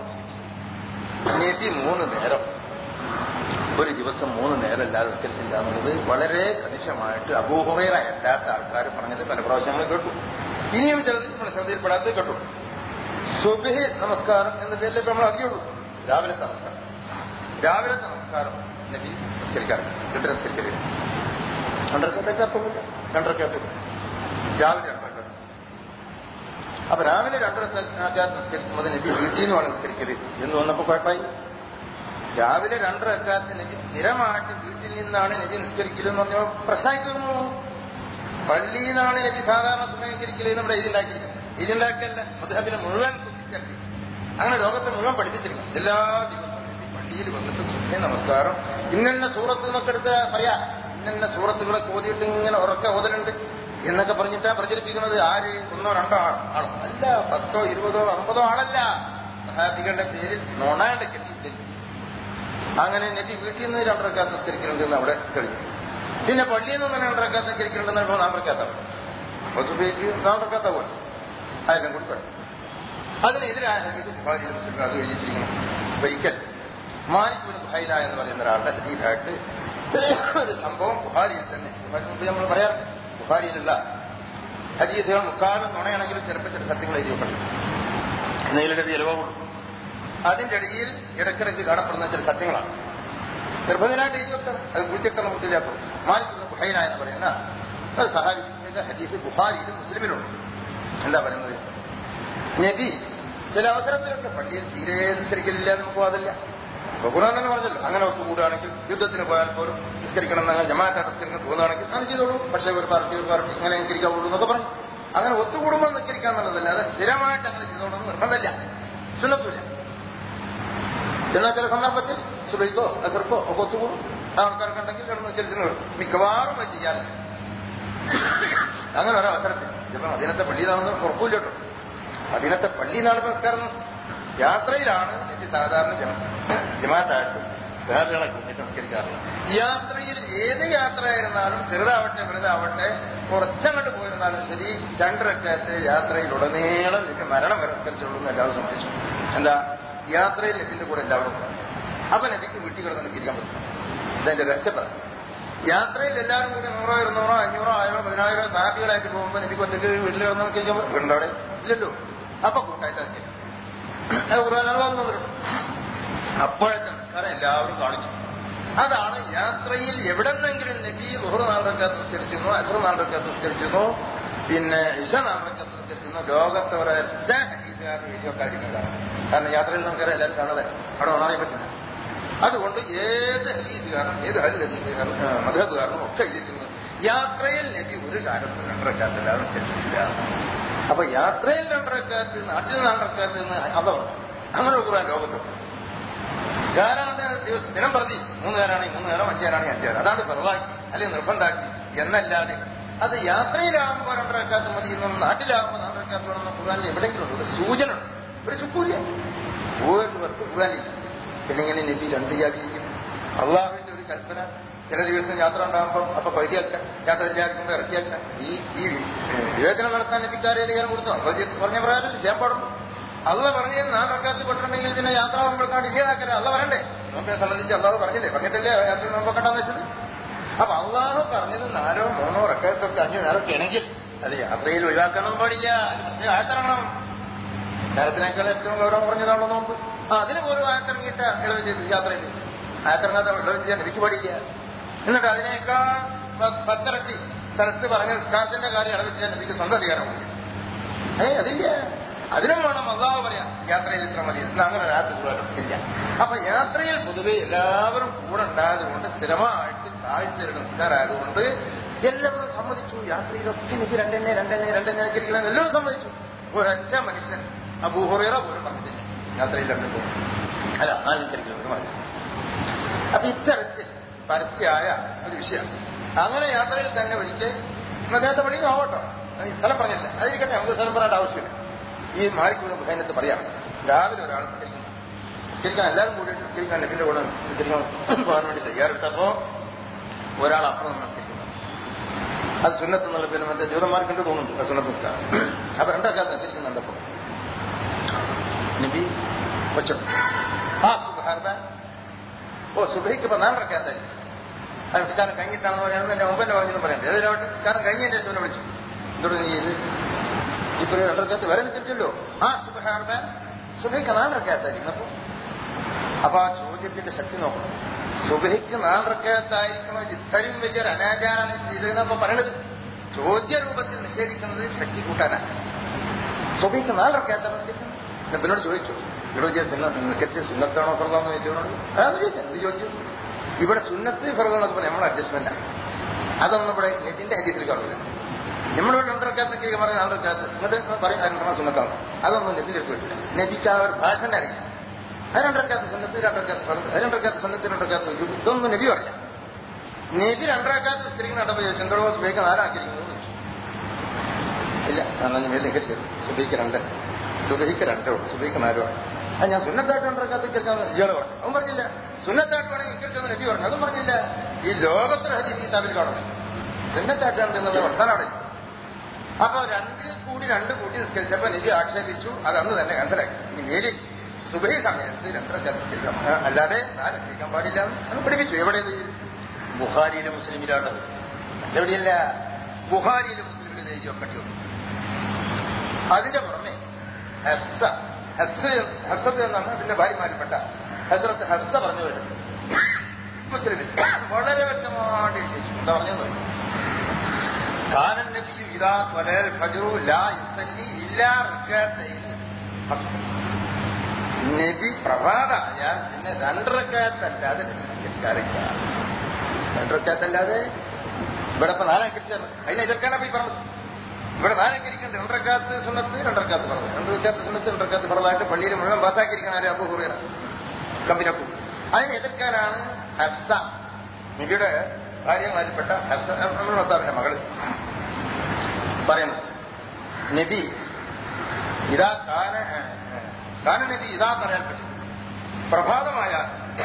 S1: നബി മൂന്ന് നേരം ഒരു ദിവസം മൂന്ന് നേരം അല്ലാതെ നിസ്കരിച്ചില്ല എന്നുള്ളത് വളരെ കണിശമായിട്ട് അപൂഹമേറ അല്ലാത്ത ആൾക്കാർ പറഞ്ഞത് പല പ്രാവശ്യം നമ്മൾ കേട്ടു ഇനിയും ചിലത് നമ്മൾ ശ്രദ്ധയിൽപ്പെടാത്തത് കേട്ടു സുബഹി നമസ്കാരം എന്ന പേരിൽ ഇപ്പൊ നമ്മൾ അറിയുള്ളൂ രാവിലത്തെ നമസ്കാരം രാവിലത്തെ നമസ്കാരം നബി നിസ്കരിക്കാറുണ്ട് എത്ര നിസ്കരിക്കരുത് രണ്ടരക്കത്തൊന്നുമില്ല രണ്ടരക്കത്തും രാവിലെ രണ്ടരക്കത്ത് അപ്പൊ രാവിലെ രണ്ടരക്കാത്ത് നിസ്കരിക്കുമ്പോൾ നബി വീട്ടിൽ നിന്നുമാണ് നിസ്കരിക്കരുത് എന്ന് വന്നപ്പോ കുഴപ്പമായി രാവിലെ രണ്ടരക്കാത്ത് നബി സ്ഥിരമായിട്ട് വീട്ടിൽ നിന്നാണ് നബി നിസ്കരിക്കലെന്ന് പറഞ്ഞപ്പോൾ പ്രശ്നമായി തീർന്നു പള്ളിയിൽ നിന്നാണ് നബി സാധാരണ സമയക്കരിക്കല് നമ്മുടെ ഇതിണ്ടാക്കിയിരിക്കുന്നത് ഇതിണ്ടാക്കല്ല മുദ്ഹബിനെ മുഴുവൻ കുത്തിച്ചണ്ടി അങ്ങനെ ലോകത്തെ മുഴുവൻ പഠിപ്പിച്ചിരിക്കണം എല്ലാ ദിവസവും നബി പള്ളിയിൽ വന്നിട്ട് സുഖേ നമസ്കാരം ഇന്നെന്ന സൂറത്ത് എന്നൊക്കെ എടുത്ത് പറയാ ഇന്നെന്ന സൂറത്തുകളൊക്കെ ഓതിയിട്ട് ഇങ്ങനെ ഉറക്കെ ഓതലുണ്ട് എന്നൊക്കെ പറഞ്ഞിട്ടാ പ്രചരിപ്പിക്കുന്നത് ആര് ഒന്നോ രണ്ടോ ആൾ ആളോ അല്ല പത്തോ ഇരുപതോ അമ്പതോ ആളല്ല സഹാബികളുടെ പേരിൽ നോണാണ്ട് കെട്ടിയിട്ടില്ല അങ്ങനെ നബി വീട്ടിൽ നിന്ന് രണ്ടരക്കാത്ത് നിസ്കരിക്കുന്നുണ്ടെന്ന് അവിടെ തെളിഞ്ഞു പിന്നെ പള്ളിയിൽ നിന്ന് രണ്ടരക്കാത്ത് നിസ്കരിക്കുന്നുണ്ടെന്ന് ഇപ്പോൾ നാലരക്കാത്താവും അപ്പൊ സുബൈക്ക് നാലരക്കാത്താവും അതെല്ലാം കൂടി പറയും അതിനെതിരായ ഹദീസ് ബുഹാരി മുസ്ലിം അത് എഴുതിച്ചിരിക്കണം ഒരിക്കൽ മാലിക് ബിൻ ബുഹൈല എന്ന് പറയുന്ന ഒരാളുടെ ഹദീസായിട്ട് ഒരു സംഭവം ബുഹാരിയിൽ തന്നെ ബുഹാരി മുമ്പ് നമ്മൾ പറയാറുണ്ട് ബുഹാരിയിലുള്ള ഹദീസുകൾ മുക്കാലും നുണയാണെങ്കിലും ചിലപ്പോൾ ചില സത്യങ്ങൾ എഴുതി വെക്കണം എന്തെങ്കിലും ചിലവ് കൊടുക്കും അതിന്റെ ഇടയിൽ ഇടയ്ക്കിടയ്ക്ക് കാണപ്പെടുന്ന ചില സത്യങ്ങളാണ് നിർബന്ധനായിട്ട് എഴുതി വെക്കണം അത് കുഴിച്ചിട്ടുള്ള മുത്തില്ലാത്ത മാലിക് ബിൻ ബുഹൈല എന്ന് പറയുന്ന ഒരു സഹാബിന്റെ ഹദീസ് ബുഹാരിയിലും മുസ്ലിമിലുണ്ട് എന്താ പറയുന്നത് നബി ചില അവസരത്തിലൊക്കെ പള്ളിയിൽ തീരെ നിസ്കരിക്കലില്ല നമുക്ക് വാദില്ല അപ്പൊ ഖുർആൻ തന്നെ പറഞ്ഞല്ലോ അങ്ങനെ ഒത്തുകൂടുകയാണെങ്കിൽ യുദ്ധത്തിന് പോയാൽ പോലും നിസ്കരിക്കണം എന്നങ്ങനെ ജമാഅത്തായിട്ട് നിസ്കരിക്കാൻ തോന്നുകയാണെങ്കിൽ അത് ചെയ്തോളൂ പക്ഷേ ഒരു പാർട്ടി ഒരു പാർട്ടി ഇങ്ങനെ നിസ്കരിക്കാവുള്ളൂ എന്നൊക്കെ പറഞ്ഞു അങ്ങനെ ഒത്തുകൂടുമ്പോൾ നിസ്കരിക്കാൻ എന്നുള്ളതല്ല അത് സ്ഥിരമായിട്ട് അങ്ങനെ ചെയ്തോളൂ നിർബന്ധമില്ല സുന്നത്തുമില്ല എന്നാൽ ചില സന്ദർഭത്തിൽ സുബൈക്കോ അസർക്കോ ഒക്കെ ഒത്തുകൂടും ആൾക്കാർക്കുണ്ടെങ്കിൽ കിടന്ന് നിസ്കരിച്ചു വരും മിക്കവാറും അത് ചെയ്യാറില്ല അങ്ങനെ ഒരവസരത്തിൽ ഇപ്പം അതിനത്തെ പള്ളിയിലാണെന്ന് ഉറപ്പില്ല കേട്ടോ അതിനത്തെ പള്ളി നാട് നമസ്കാരം യാത്രയിലാണ് നബി സാധാരണ ജമ ജമാഅത്തായിട്ട് സാറുകളെ കൂട്ടിട്ട് നമസ്കരിക്കാറുള്ളത് യാത്രയിൽ ഏത് യാത്രയായിരുന്നാലും ചെറുതാവട്ടെ വലുതാവട്ടെ കുറച്ചങ്ങോട്ട് പോയിരുന്നാലും ശരി രണ്ടരക്കാറ്റ് യാത്രയിലുടനീളം നബി മരണം വരെ നിസ്കരിച്ചുള്ളൂ എന്ന് എല്ലാവരും സംഭവിച്ചു എന്താ യാത്രയിൽ നബിന്റെ കൂടെ എല്ലാവരും ഉണ്ടാവും. അപ്പൊ നബിക്ക് വീട്ടിൽ കിടന്ന് നിസ്കരിക്കാൻ പറ്റും ഇതെന്റെ രക്ഷപ്പെട യാത്രയിൽ എല്ലാവരും കൂടി നൂറോ ഇരുന്നൂറോ അഞ്ഞൂറോ ആയിരോ പതിനായിരോ സാഹികളായിട്ട് പോകുമ്പോൾ നബിക്ക് ഒറ്റയ്ക്ക് വീട്ടിൽ കിടന്ന് നിൽക്കാൻ വീടിന്റെ അവിടെ ഇല്ലല്ലോ അപ്പൊ കൂട്ടായിട്ട് നിൽക്കില്ല അത് ഖുർആൻ അനുവാദം തന്നിട്ടുണ്ട് അപ്പോഴത്തെ നിസ്കാരം എല്ലാവരും കാണിച്ചു അതാണ് യാത്രയിൽ എവിടെന്നെങ്കിലും നബി ലുഹർ നാളരക്കാത്ത് നിസ്കരിച്ചിരുന്നു അസർ നാളരക്കാത്ത് നിസ്കരിച്ചിരുന്നു പിന്നെ ഇഷ നാളരക്കാത്ത് നിസ്കരിച്ചിരുന്നു ലോകത്തെ ഒരൊറ്റ ഹരീസുകാരും എഴുതിയൊക്കെ ആയിരിക്കും കാരണം കാരണം യാത്രയിൽ നമുക്കറിയാം എല്ലാവരും കാണാതെ അവിടെ ഒന്നറിയാൻ പറ്റില്ല അതുകൊണ്ട് ഏത് ഹദീസുകാരനും ഏത് ഹരി ഹദീസുകാരനും മധുഹബുകാരനും ഒക്കെ എഴുതിയിട്ടുണ്ട് യാത്രയിൽ നബി ഒരു കാലത്തും രണ്ടരക്കാത്തല്ലാതെ നിസ്കരിച്ചിട്ടില്ല അപ്പൊ യാത്രയിൽ രണ്ടരക്കാത്ത് നാട്ടിൽ രണ്ടരക്കാത്ത് എന്ന് അത പറഞ്ഞു അങ്ങനെ ഒരു ഖുർആൻ ലോകത്തുണ്ട് നിസ്കാരമാണ് ദിവസം ദിനം പ്രതി മൂന്ന് നേരമാണെങ്കിൽ മൂന്ന് നേരം അഞ്ച് നേരമാണെങ്കിൽ അഞ്ച് നേരം അതാണ് വെറുതാക്കി അല്ലെങ്കിൽ നിർബന്ധാക്കി എന്നല്ലാതെ അത് യാത്രയിലാകുമ്പോൾ രണ്ടരക്കാത്ത് മതി എന്നും നാട്ടിലാകുമ്പോൾ രണ്ടരക്കാത്ത് വേണമെന്ന് ഖുർആനിൽ എവിടെയെങ്കിലും ഉണ്ട് ഒരു സൂചന ഉണ്ട് ഒരു ചുക്കൂല ഒരു വസ്തു ഖുർആനില്ല പിന്നെ ഇങ്ങനെ നബി രണ്ട് ജാതി ചെയ്യും അള്ളാഹുവിന്റെ ഒരു കൽപ്പന ചില ദിവസം യാത്ര ഉണ്ടാകുമ്പോൾ അപ്പൊ പകുതിയാക്കാം യാത്ര ഇല്ലായിരിക്കുമ്പോൾ ഇറക്കിയാക്കാം ഈ ഈ വിവേചനം നടത്താൻ നബിക്കാരെ അധികാരം കൊടുത്തു അള്ള പറഞ്ഞ പ്രകാരം ചെയ്യാൻ പാടുള്ളൂ അള്ള പറഞ്ഞത് നാല് റക്കാത്ത് പെട്ടിട്ടുണ്ടെങ്കിൽ പിന്നെ യാത്ര ആകുമ്പോഴേക്കാണ് നിഷേധാക്കരുത് അള്ള പറയണ്ടേ നോക്കിനെ സംബന്ധിച്ച് അള്ളാഹു പറഞ്ഞില്ലേ പറഞ്ഞിട്ടില്ലേ യാത്ര നോക്കണ്ടെന്ന് വെച്ചത് അപ്പൊ അള്ളാഹു പറഞ്ഞത് നാലോ മൂന്നോ റക്കാത്തൊക്കെ അഞ്ച് നേരമൊക്കെ ആണെങ്കിൽ അത് യാത്രയിൽ ഒഴിവാക്കാനൊന്നും പാടില്ല അത് പ്രത്യേക ആയത്തിറങ്ങണം നേരത്തിനേക്കാൾ ഏറ്റവും ഗൗരവം പറഞ്ഞതാണല്ലോ നോമ്പ് ആ അതിന് പോലും ആയത്തിറങ്ങിയിട്ട് ഇളവ് ചെയ്തു യാത്രയിൽ ആയത്തിറങ്ങാത്ത ഇളവ് ചെയ്യാൻ എനിക്ക് പാടില്ല എന്നിട്ട് അതിനേക്കാൾ പ- പത്തിരട്ടി സ്ഥലത്ത് പറഞ്ഞ നിസ്കാരത്തിന്റെ കാര്യം ഇളവ് ചെയ്യാൻ എനിക്ക് സ്വന്തം അധികാരമില്ല ഏ അതില്ല അതിനും വേണം അള്ളാഹ് പറയാം യാത്രയിൽ ഇത്ര മതി എന്നാ അങ്ങനെ ഒരാൾക്ക് കൂടുതലും ഇല്ല അപ്പൊ യാത്രയിൽ പൊതുവെ എല്ലാവരും കൂടെ ഉണ്ടായതുകൊണ്ട് സ്ഥിരമായിട്ട് താഴ്ചയുടെ നിസ്കാരമായതുകൊണ്ട് എല്ലാവരും സമ്മതിച്ചു യാത്രയിലൊക്കെ എനിക്ക് രണ്ടെണ്ണെ രണ്ടെണ്ണെ രണ്ടെണ്ണെ ഇരിക്കണം എല്ലാവരും സമ്മതിച്ചു ഒരൊറ്റ മനുഷ്യൻ അബൂഹുറേറ പോലും പറഞ്ഞിട്ടില്ല യാത്രയിൽ രണ്ടു പോകും അല്ല നാലിരിക്കണം ഒരു മതി അപ്പൊ ഇത്തരത്തിൽ പരസ്യമായ ഒരു വിഷയം അങ്ങനെ യാത്രയിൽ തന്നെ ഒരിക്കൽ അദ്ദേഹത്തെ പണിയും ആവട്ടോ അത് ഈ സ്ഥലം പറഞ്ഞില്ല അതിരിക്കട്ടെ നമുക്ക് സ്ഥലം പറയേണ്ട ആവശ്യമില്ല ഈ മാലിക്കുന്ന ബുധൈനത്ത് പറയാം രാവിലെ ഒരാൾ നിസ്കരിക്കുന്നു നിസ്കരിക്കാൻ എല്ലാവരും കൂടിയിട്ട് നിസ്കരിക്കാൻ നബിന്റെ കൂടെ നിസ്കരിക്കാൻ പോകാൻ വേണ്ടി തയ്യാറെടുത്തപ്പോ ഒരാൾ അപ്പുറം നിന്ന് നിസ്കരിക്കുന്നു അത് സുന്നത്ത് എന്നുള്ള പേര് മറ്റേ ജൂതന്മാർക്കുണ്ട് തോന്നുന്നുണ്ട് ആ സുന്നത്ത് നിസ്കാരം അപ്പൊ രണ്ടാക്കാത്ത നിസ്കരിക്കുന്നുണ്ടപ്പോ നബി വെച്ചു ആ സുബാർദ ഓ സുബഹിക്ക് ഇപ്പൊ നാല് റക്കാത്തായി അത് നിസ്കാരം കഴിഞ്ഞിട്ടാണെന്ന് പറയുന്നത് എന്റെ മുമ്പ് തന്നെ പറഞ്ഞെന്ന് പറയണ്ടേ ഏതായാലും നിസ്കാരം കഴിഞ്ഞതിന്റെ ശേഷം എന്നെ വിളിച്ചു എന്തുകൊണ്ട് നീ ഇത് ഇപ്പൊ രണ്ടരക്കകത്ത് വരെ നിൽക്കിച്ചല്ലോ ആ സുബഹാർദ സുബഹിക്ക് നാല് റക്കാത്തായിരിക്കും അപ്പൊ അപ്പൊ ആ ചോദ്യത്തിന്റെ ശക്തി നോക്കണം സുബഹിക്ക് നാല് റക്കാത്തായിരിക്കണോ ഇത് ഇത്രയും വലിയൊരു അനാചാരാണ് ചെയ്തതെന്നപ്പോ പറയണത് ചോദ്യ രൂപത്തിൽ നിഷേധിക്കുന്നത് ശക്തി കൂട്ടാനാണ് സുബഹിക്ക് നാല് റക്കാത്താണ് നിസ്കരിക്കുന്നത് നബിനോട് ചോദിച്ചു ഇവിടെ നിസ്കരിച്ച സുന്നത്താണോ ഫർദാണോ ചോദിച്ചോട് അതാണ് ചോദിച്ചത് എന്ത് ചോദിച്ചു ഇവിടെ സുന്നത്ത് ഫർദാന്നൊക്കെ പറഞ്ഞാൽ നമ്മുടെ അഡ്ജസ്റ്റ്മെന്റ് അതൊന്നും ഇവിടെ നെറ്റിന്റെ ഹരീത്തിൽ കാണില്ല നമ്മളിവിടെ രണ്ടരക്കാത്ത കീഴിൽ പറഞ്ഞ നാലരക്കാത്ത് എന്നിട്ട് പറയും രണ്ടെണ്ണം സുന്നത്താണ് അതൊന്നും നെറ്റിൽ എടുത്ത് വെച്ചില്ല നെറ്റിക്ക് ആ ഒരു ഭാഷന്റെ അറിയാം അത് രണ്ടരക്കാത്ത സുന്നത്ത് രണ്ടരക്കാത്ത ഫർദ് അത് രണ്ടരക്കാത്ത സുന്നത്ത് രണ്ടരക്കാത്ത വജൂബ് ഇതൊന്നും നബി പറയാം നബി രണ്ടരക്കാത്ത സ്ത്രീകൾ കണ്ടപ്പോൾ ചോദിച്ചു എന്തോ സുബൈക്ക് നാലാക്കിയിരിക്കുന്നു എന്ന് ചോദിച്ചു ഇല്ല എന്നാ ഞാൻ മേലിൽ നിൽക്കരുത് സുബൈക്ക് രണ്ട് സുബഹിക്ക് രണ്ടേ ഉള്ളൂ സുബഹിക്ക് നാലോ അത് ഞാൻ സുന്നത്തായിട്ട് രണ്ടരക്കാത്ത കേൾക്കാന്ന് ഇയാള് പറഞ്ഞു അവൻ പറഞ്ഞില്ല സുന്നത്തായിട്ട് വേണമെങ്കിൽ ഇക്കരുതെന്ന് നബി പറഞ്ഞു അതും പറഞ്ഞില്ല ഈ ലോകത്തിൽ ഹദീസ് കിതാബിൽ കാണുന്നു സുന്നത്തായിട്ടാണ് എന്നുള്ള വർത്താനം അവിടെ അപ്പൊ രണ്ട് കൂടി രണ്ട് കൂട്ടി നിസ്കരിച്ചപ്പോ നബി ആക്ഷേപിച്ചു അത് അന്ന് തന്നെ ക്യാൻസലാക്കി ഇനി മേലിൽ സുബഹി സമയത്ത് രണ്ടരക്കാത്ത നിസ്കരിക്കാം ആ, അല്ലാതെ നാല് നിസ്കരിക്കാൻ പാടില്ല എന്ന് പഠിപ്പിച്ചു എവിടെ ഇത് ബുഹാരിയിലും മുസ്ലിമിലാണ് മറ്റെവിടെയല്ല ബുഹാരിയിലും മുസ്ലിമിലും എഴുതി വെക്കേണ്ടി വന്നു അതിന്റെ പുറമെ ഹഫ്സ ഹഫ്സ ഹഫ്സത്ത് എന്നാണ് പിന്നെ ഭാര്യമാരിൽപ്പെട്ട ഹസ്രത്ത് ഹഫ്സ പറഞ്ഞു വരുന്നത് മുസ്ലിമിൽ വളരെ വ്യക്തമായിട്ട് എഴുതി വെച്ചു എന്താ പറഞ്ഞെന്ന് പറയും കാനൻ നബിയു ഇതാ ത്വലൽ ഫജ്റു ലാ യുസല്ലി ഇല്ലാ റക്അത്തൈനി നബി പ്രഭാതമായാൽ പിന്നെ രണ്ടരക്കാത്തല്ലാതെ നബി നിസ്കരിക്കാറില്ല രണ്ടരക്കാത്തല്ലാതെ ഇവിടെ ഇപ്പൊ നാലങ്കരിച്ചാൽ അതിനെ എതിർക്കാനാണ് ഈ പറഞ്ഞത് ഇവിടെ നാലങ്കരിക്കേണ്ട രണ്ടരക്കാത്ത് സുന്നത്ത് രണ്ടരക്കാത്ത് പറഞ്ഞു രണ്ടരക്കാത്ത് സുന്നത്ത് രണ്ടരക്കാത്ത് പറഞ്ഞായിട്ട് പള്ളിയിൽ മുഴുവൻ പാസ്സാക്കിയിരിക്കണം ആരും അബു ഹുറൈറ കമ്പിനക്കു അതിനെ എതിർക്കാനാണ് ഹഫ്സ നബിയുടെ ഭാര്യമാരിൽപ്പെട്ട ഹഫ്സ നമ്മുടെ ഭർത്താവിന്റെ മകള് പറയുന്നു നബി ഇതാ കാന കാന നബി ഇതാ പറയാൻ പറ്റും പ്രഭാതമായ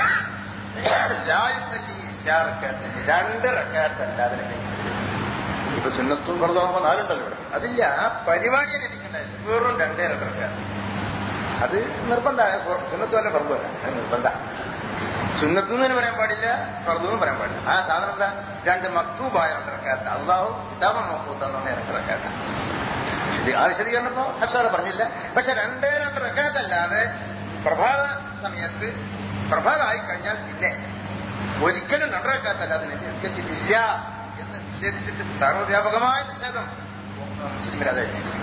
S1: രണ്ട് റക്കാത്തല്ലാതെ ഇപ്പൊ സുന്നത്തും ഫർദാകുമ്പോ നാലുണ്ടല്ലോ ഇവിടെ അതില്ല ആ പരിപാടിയെ ലഭിക്കണ്ടായില്ല വെറും രണ്ടേ രണ്ട് റക്കാത്ത് അത് നിർബന്ധമായ സുന്നത്ത് തന്നെ ഫർദ് അത് നിർബന്ധ സുന്നത്ത് എന്ന് പറയാൻ പാടില്ല ഫർദ് എന്ന് പറയാൻ പാടില്ല ആ സാധനം എന്താ രണ്ട് മക്തൂബായ രണ്ട് റക്കാത്ത് അള്ളാഹു കിതാബ മക്കൂത്തെന്ന് രണ്ട് റക്കാത്ത് ശരി ആ വിശദീകരണപ്പോ ഹർഷാടെ പറഞ്ഞില്ല പക്ഷെ രണ്ടേ രണ്ട് റക്കാത്തല്ലാതെ പ്രഭാത സമയത്ത് പ്രഭാതമായി കഴിഞ്ഞാൽ പിന്നെ ഒരിക്കലും രണ്ടരക്കാത്തല്ലാതെ നബി നിസ്കരിച്ചിട്ടില്ല എന്ന് നിഷേധിച്ചിട്ട് സർവ്വവ്യാപകമായ നിഷേധം മുസ്ലിമിനത്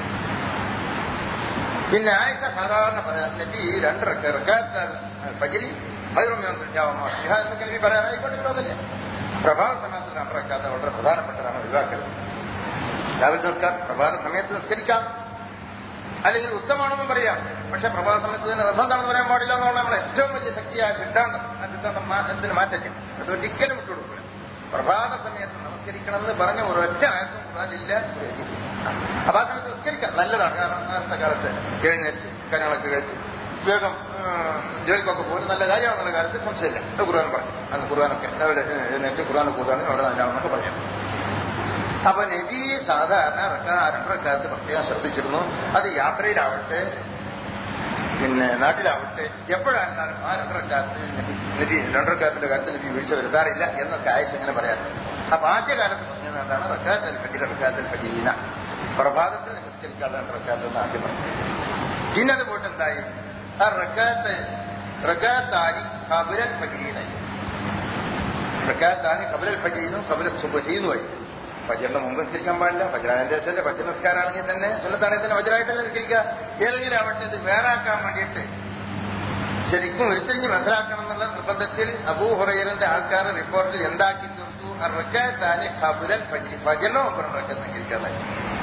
S1: പിന്നെ ആയിഷ സാധാരണ പറയാം നബി രണ്ട് റക്കാത്ത ഫജരി എന്നൊക്കെ നബി പറയാനായിക്കോട്ടെ വിരോധമില്ല പ്രഭാത സമയത്ത് രണ്ടരക്കാത്ത വളരെ പ്രധാനപ്പെട്ടതാണ് ഒഴിവാക്കരുത് രാവിലെ നിസ്കാരം പ്രഭാത സമയത്ത് നിസ്കരിക്കാം അല്ലെങ്കിൽ ഉത്തമാണെന്നും പറയാം പക്ഷെ പ്രഭാത സമയത്ത് തന്നെ നിർബന്ധമാണെന്ന് പറയാൻ പാടില്ല എന്നുള്ള നമ്മളെ ഏറ്റവും വലിയ ശക്തിയായ സിദ്ധാന്തം ആ സിദ്ധാന്തം മാറ്റത്തിന് മാറ്റല്ല അത് ഒരിക്കലും വിട്ടുകൊടുക്കില്ല പ്രഭാത സമയത്ത് നമസ്കരിക്കണമെന്ന് പറഞ്ഞ ഒരൊറ്റ ആയത്തും ഖുർആനില്ല ഒരു ഹദീസിലും. അപ്പൊ ആ സമയത്ത് നിസ്കരിക്കാം നല്ലതാണ് കാരണം നേരത്തെ കാലത്ത് എഴുന്നേറ്റ് കാര്യങ്ങളൊക്കെ കഴിച്ച് വേഗം ആ, ജോലിക്കൊക്കെ പോകുന്നത് നല്ല കാര്യമാണെന്നുള്ള കാര്യത്തിൽ സംശയമില്ല അത് ഖുർആൻ പറഞ്ഞു അന്ന് ഖുർആനൊക്കെ രാവിലെ എഴുന്നേറ്റ് ഖുർആൻ കൂതാണ് അവിടെ നല്ലതാണെന്നൊക്കെ പറഞ്ഞു അപ്പൊ നബി സാധാരണ റക്കാ രണ്ടരക്കാലത്ത് പ്രത്യേകം ശ്രദ്ധിച്ചിരുന്നു അത് യാത്രയിലാവട്ടെ പിന്നെ നാട്ടിലാവട്ടെ എപ്പോഴായിരുന്നാലും ആ രണ്ടരക്കാലത്ത് നബി നബി രണ്ടരക്കാലത്തിന്റെ കാര്യത്തിൽ നബി വീഴ്ച വരുത്താറില്ല എന്നൊക്കെ ആയിഷ ഇങ്ങനെ പറയാറ് അപ്പൊ ആദ്യകാലത്ത് പറഞ്ഞത് എന്താണ് റക്കാത്തിൽ ഫജീർ റക്കാത്തിൽ ഫജീന പ്രഭാതത്തിൽ നമസ്കരിക്കാതെ രണ്ടരക്കാലത്ത് എന്ന് ആദ്യം പറഞ്ഞു പിന്നെ അത് പോയിട്ട് എന്തായി ആ റക്കാത്ത് റക്കാത്താനി കബുലൽ ഫജീനായി റക്കാത്താനി കബുലൽ ഫജീനും കബുല സുബഹീനുമായി ഫജറിന് മുമ്പ് നിസ്കരിക്കാൻ പാടില്ല ഫജറാന്റെ ശേഷം ഫജർ നിസ്കാരാണെങ്കിൽ തന്നെ സുന്നത്താണെങ്കിൽ തന്നെ ഫജറായിട്ടല്ല നിസ്കരിക്കുക ഏതെങ്കിലും ആവട്ടെ ഇത് വേറാക്കാൻ വേണ്ടിയിട്ട് ശരിക്കും ഉരുത്തിരിഞ്ഞ് മനസ്സിലാക്കണം എന്നുള്ള നിർബന്ധത്തിൽ അബൂ ഹുറൈറിന്റെ ആൾക്കാർ റിപ്പോർട്ടിൽ എന്താക്കി തീർത്തു റക്കാത്താനി കബുലൽ ഫജരി ഫജറിന് മുമ്പ് റക്കത്ത് നിസ്കരിക്കാതായി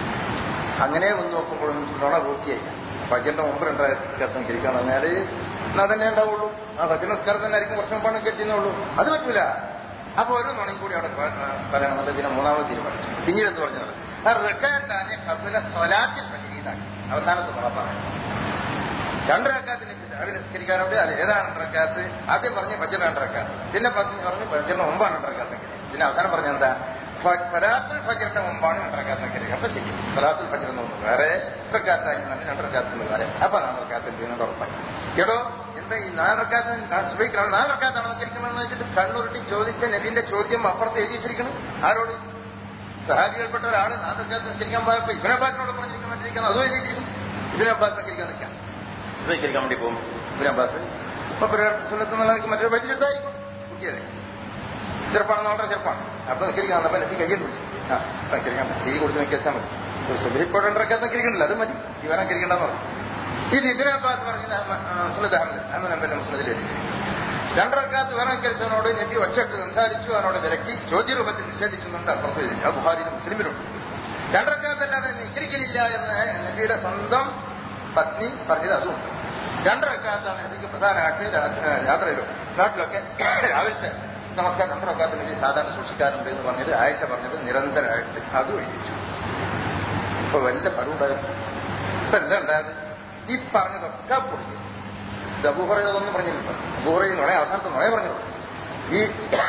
S1: അങ്ങനെ ഒന്ന് നോക്കുമ്പോഴും നുണ പൂർത്തിയായി ഫജറിന്റെ മുമ്പ് രണ്ടരക്കത്ത് നിസ്കരിക്കാൻ പറഞ്ഞാൽ എന്നാ തന്നെ ഉണ്ടാവുള്ളൂ ആ ഫജർ നിസ്കാരം തന്നെ ആയിരിക്കും കുറച്ച് മുമ്പാണ് കെട്ടുന്നുള്ളൂ അത് പറ്റൂല അപ്പൊ ഒരു നുണയും കൂടി അവിടെ പ- ആ, പറയണമെന്ന് പിന്നെ മൂന്നാമത് തീരുമാനിച്ചു പിന്നീട് എന്ത് പറഞ്ഞത് ആ റക്കാത്താനെ കബുല സ്വലാത്തിൽ ഫജരീതാക്കി അവസാനത്തെ നുണ പറയാം രണ്ടരക്കാത്തിന് രാവിലെ നിസ്കരിക്കാറുണ്ട് അത് ഏതാണ് രണ്ടരക്കാത്ത് ആദ്യം പറഞ്ഞ് ഫജർ രണ്ടരക്കാത്ത് പിന്നെ പറഞ്ഞ് പറഞ്ഞു ഫജറിന് മുമ്പാണ് രണ്ടരക്കാത്ത് പിന്നെ അവസാനം പറഞ്ഞ എന്താ ഫ- സലാത്തുൽ ഫജറിന്റെ മുമ്പാണ് രണ്ടരക്കാത്ത് നിൽക്കരുത് അപ്പൊ ശരി സലാത്തുൽ ഫജർ എന്ന് പറഞ്ഞു വേറെ രണ്ടരക്കാത്തായി രണ്ടരക്കാത്തിന് വേറെ അപ്പൊ നാലരക്കാത്തിന്റെ എന്ന് ഉറപ്പായി എടോ എന്താ ഈ നാലരക്കാത്ത് സുബൈക്കാണ് നാലരക്കാത്താണ് നിൽക്കുന്നതെന്ന് വെച്ചിട്ട് കണ്ണുരുട്ടി ചോദിച്ച നബിന്റെ ചോദ്യം അപ്പുറത്ത് എഴുതി വെച്ചിരിക്കണം ആരോട് സഹാബികൾപ്പെട്ട ഒരാൾ നാലരക്കാത്ത് നിസ്കരിക്കാൻ പോയപ്പോ ഇബിൻ അബ്ബാസിനോട് പറഞ്ഞിരിക്കാൻ വേണ്ടിയിരിക്കുന്നത് അതും എഴുതിയിരിക്കുന്നു ഇബിൻ അബ്ബാസ് നിസ്കരിക്കാൻ നിൽക്കാം സുബൈക്കരിക്കാൻ വേണ്ടി പോകും ഇബിൻ അബ്ബാസ് അപ്പൊ സുന്നത്ത് എന്നുള്ള നിലയ്ക്ക് മറ്റൊരു പഠിച്ചെടുത്തായിരിക്കും കുട്ടിയല്ലേ ചെറുപ്പാണെന്ന് വളരെ ചെറുപ്പാണ് അപ്പൊ നിൽക്കാൻ വന്നപ്പോ എനിക്ക് കയ്യെ പിടിച്ചു ആ നിൽക്കാൻ തീ കൊടുത്ത് നിൽക്കി വെച്ചാൽ മതി ഒരു സുബഹിപ്പോഴൊക്കെ നിൽക്കിരിക്കണ്ടല്ലോ അത് മതി ജീവനം കരിക്കണ്ടെന്ന് പറഞ്ഞു ഇത് ഇബിൻ അബ്ബാസ് പറഞ്ഞത് മുസ്ലിദ് അഹമ്മദ് അഹമ്മദ് അമ്പന്റെ മുസ്ലിദിൽ എത്തിച്ചു രണ്ടരക്കാത്ത് വേണം കരിച്ചവനോട് നബി ഒച്ചട്ട് സംസാരിച്ചു അവനോട് വിലക്കി ചോദ്യരൂപത്തിൽ നിഷേധിച്ചുകൊണ്ട് അപ്പുറത്ത് എഴുതി ആ ബുഹാരിയിലും മുസ്ലിമിലുണ്ട് രണ്ടരക്കാത്തല്ലാതെ നിക്കരിക്കലില്ല എന്ന് നബിയുടെ സ്വന്തം പത്നി പറഞ്ഞത് അതുമുണ്ട് രണ്ടരക്കാത്താണ് നബിക്ക് പ്രധാനമായിട്ട് രാ- യാത്രയിലും നാട്ടിലൊക്കെ രാവിലത്തെ നമസ്കാരം രണ്ടരക്കാത്ത് നബി സാധാരണ സൂക്ഷിക്കാറുണ്ട് എന്ന് പറഞ്ഞത് ആയിഷ പറഞ്ഞത് നിരന്തരമായിട്ട് അതും എഴുതിച്ചു ഇപ്പൊ വല്ല ഫലം ഉണ്ടായിരുന്നു ഇപ്പൊ എന്താ ഉണ്ടായത് ഈ പറഞ്ഞതൊക്കെ പൊളിഞ്ഞു ഇത് അബൂഹറയൊന്നും പറഞ്ഞില്ല അബൂഹറയിൽ നുണ അവസാനത്തെ നുണയെ പറഞ്ഞുള്ളൂ ഈ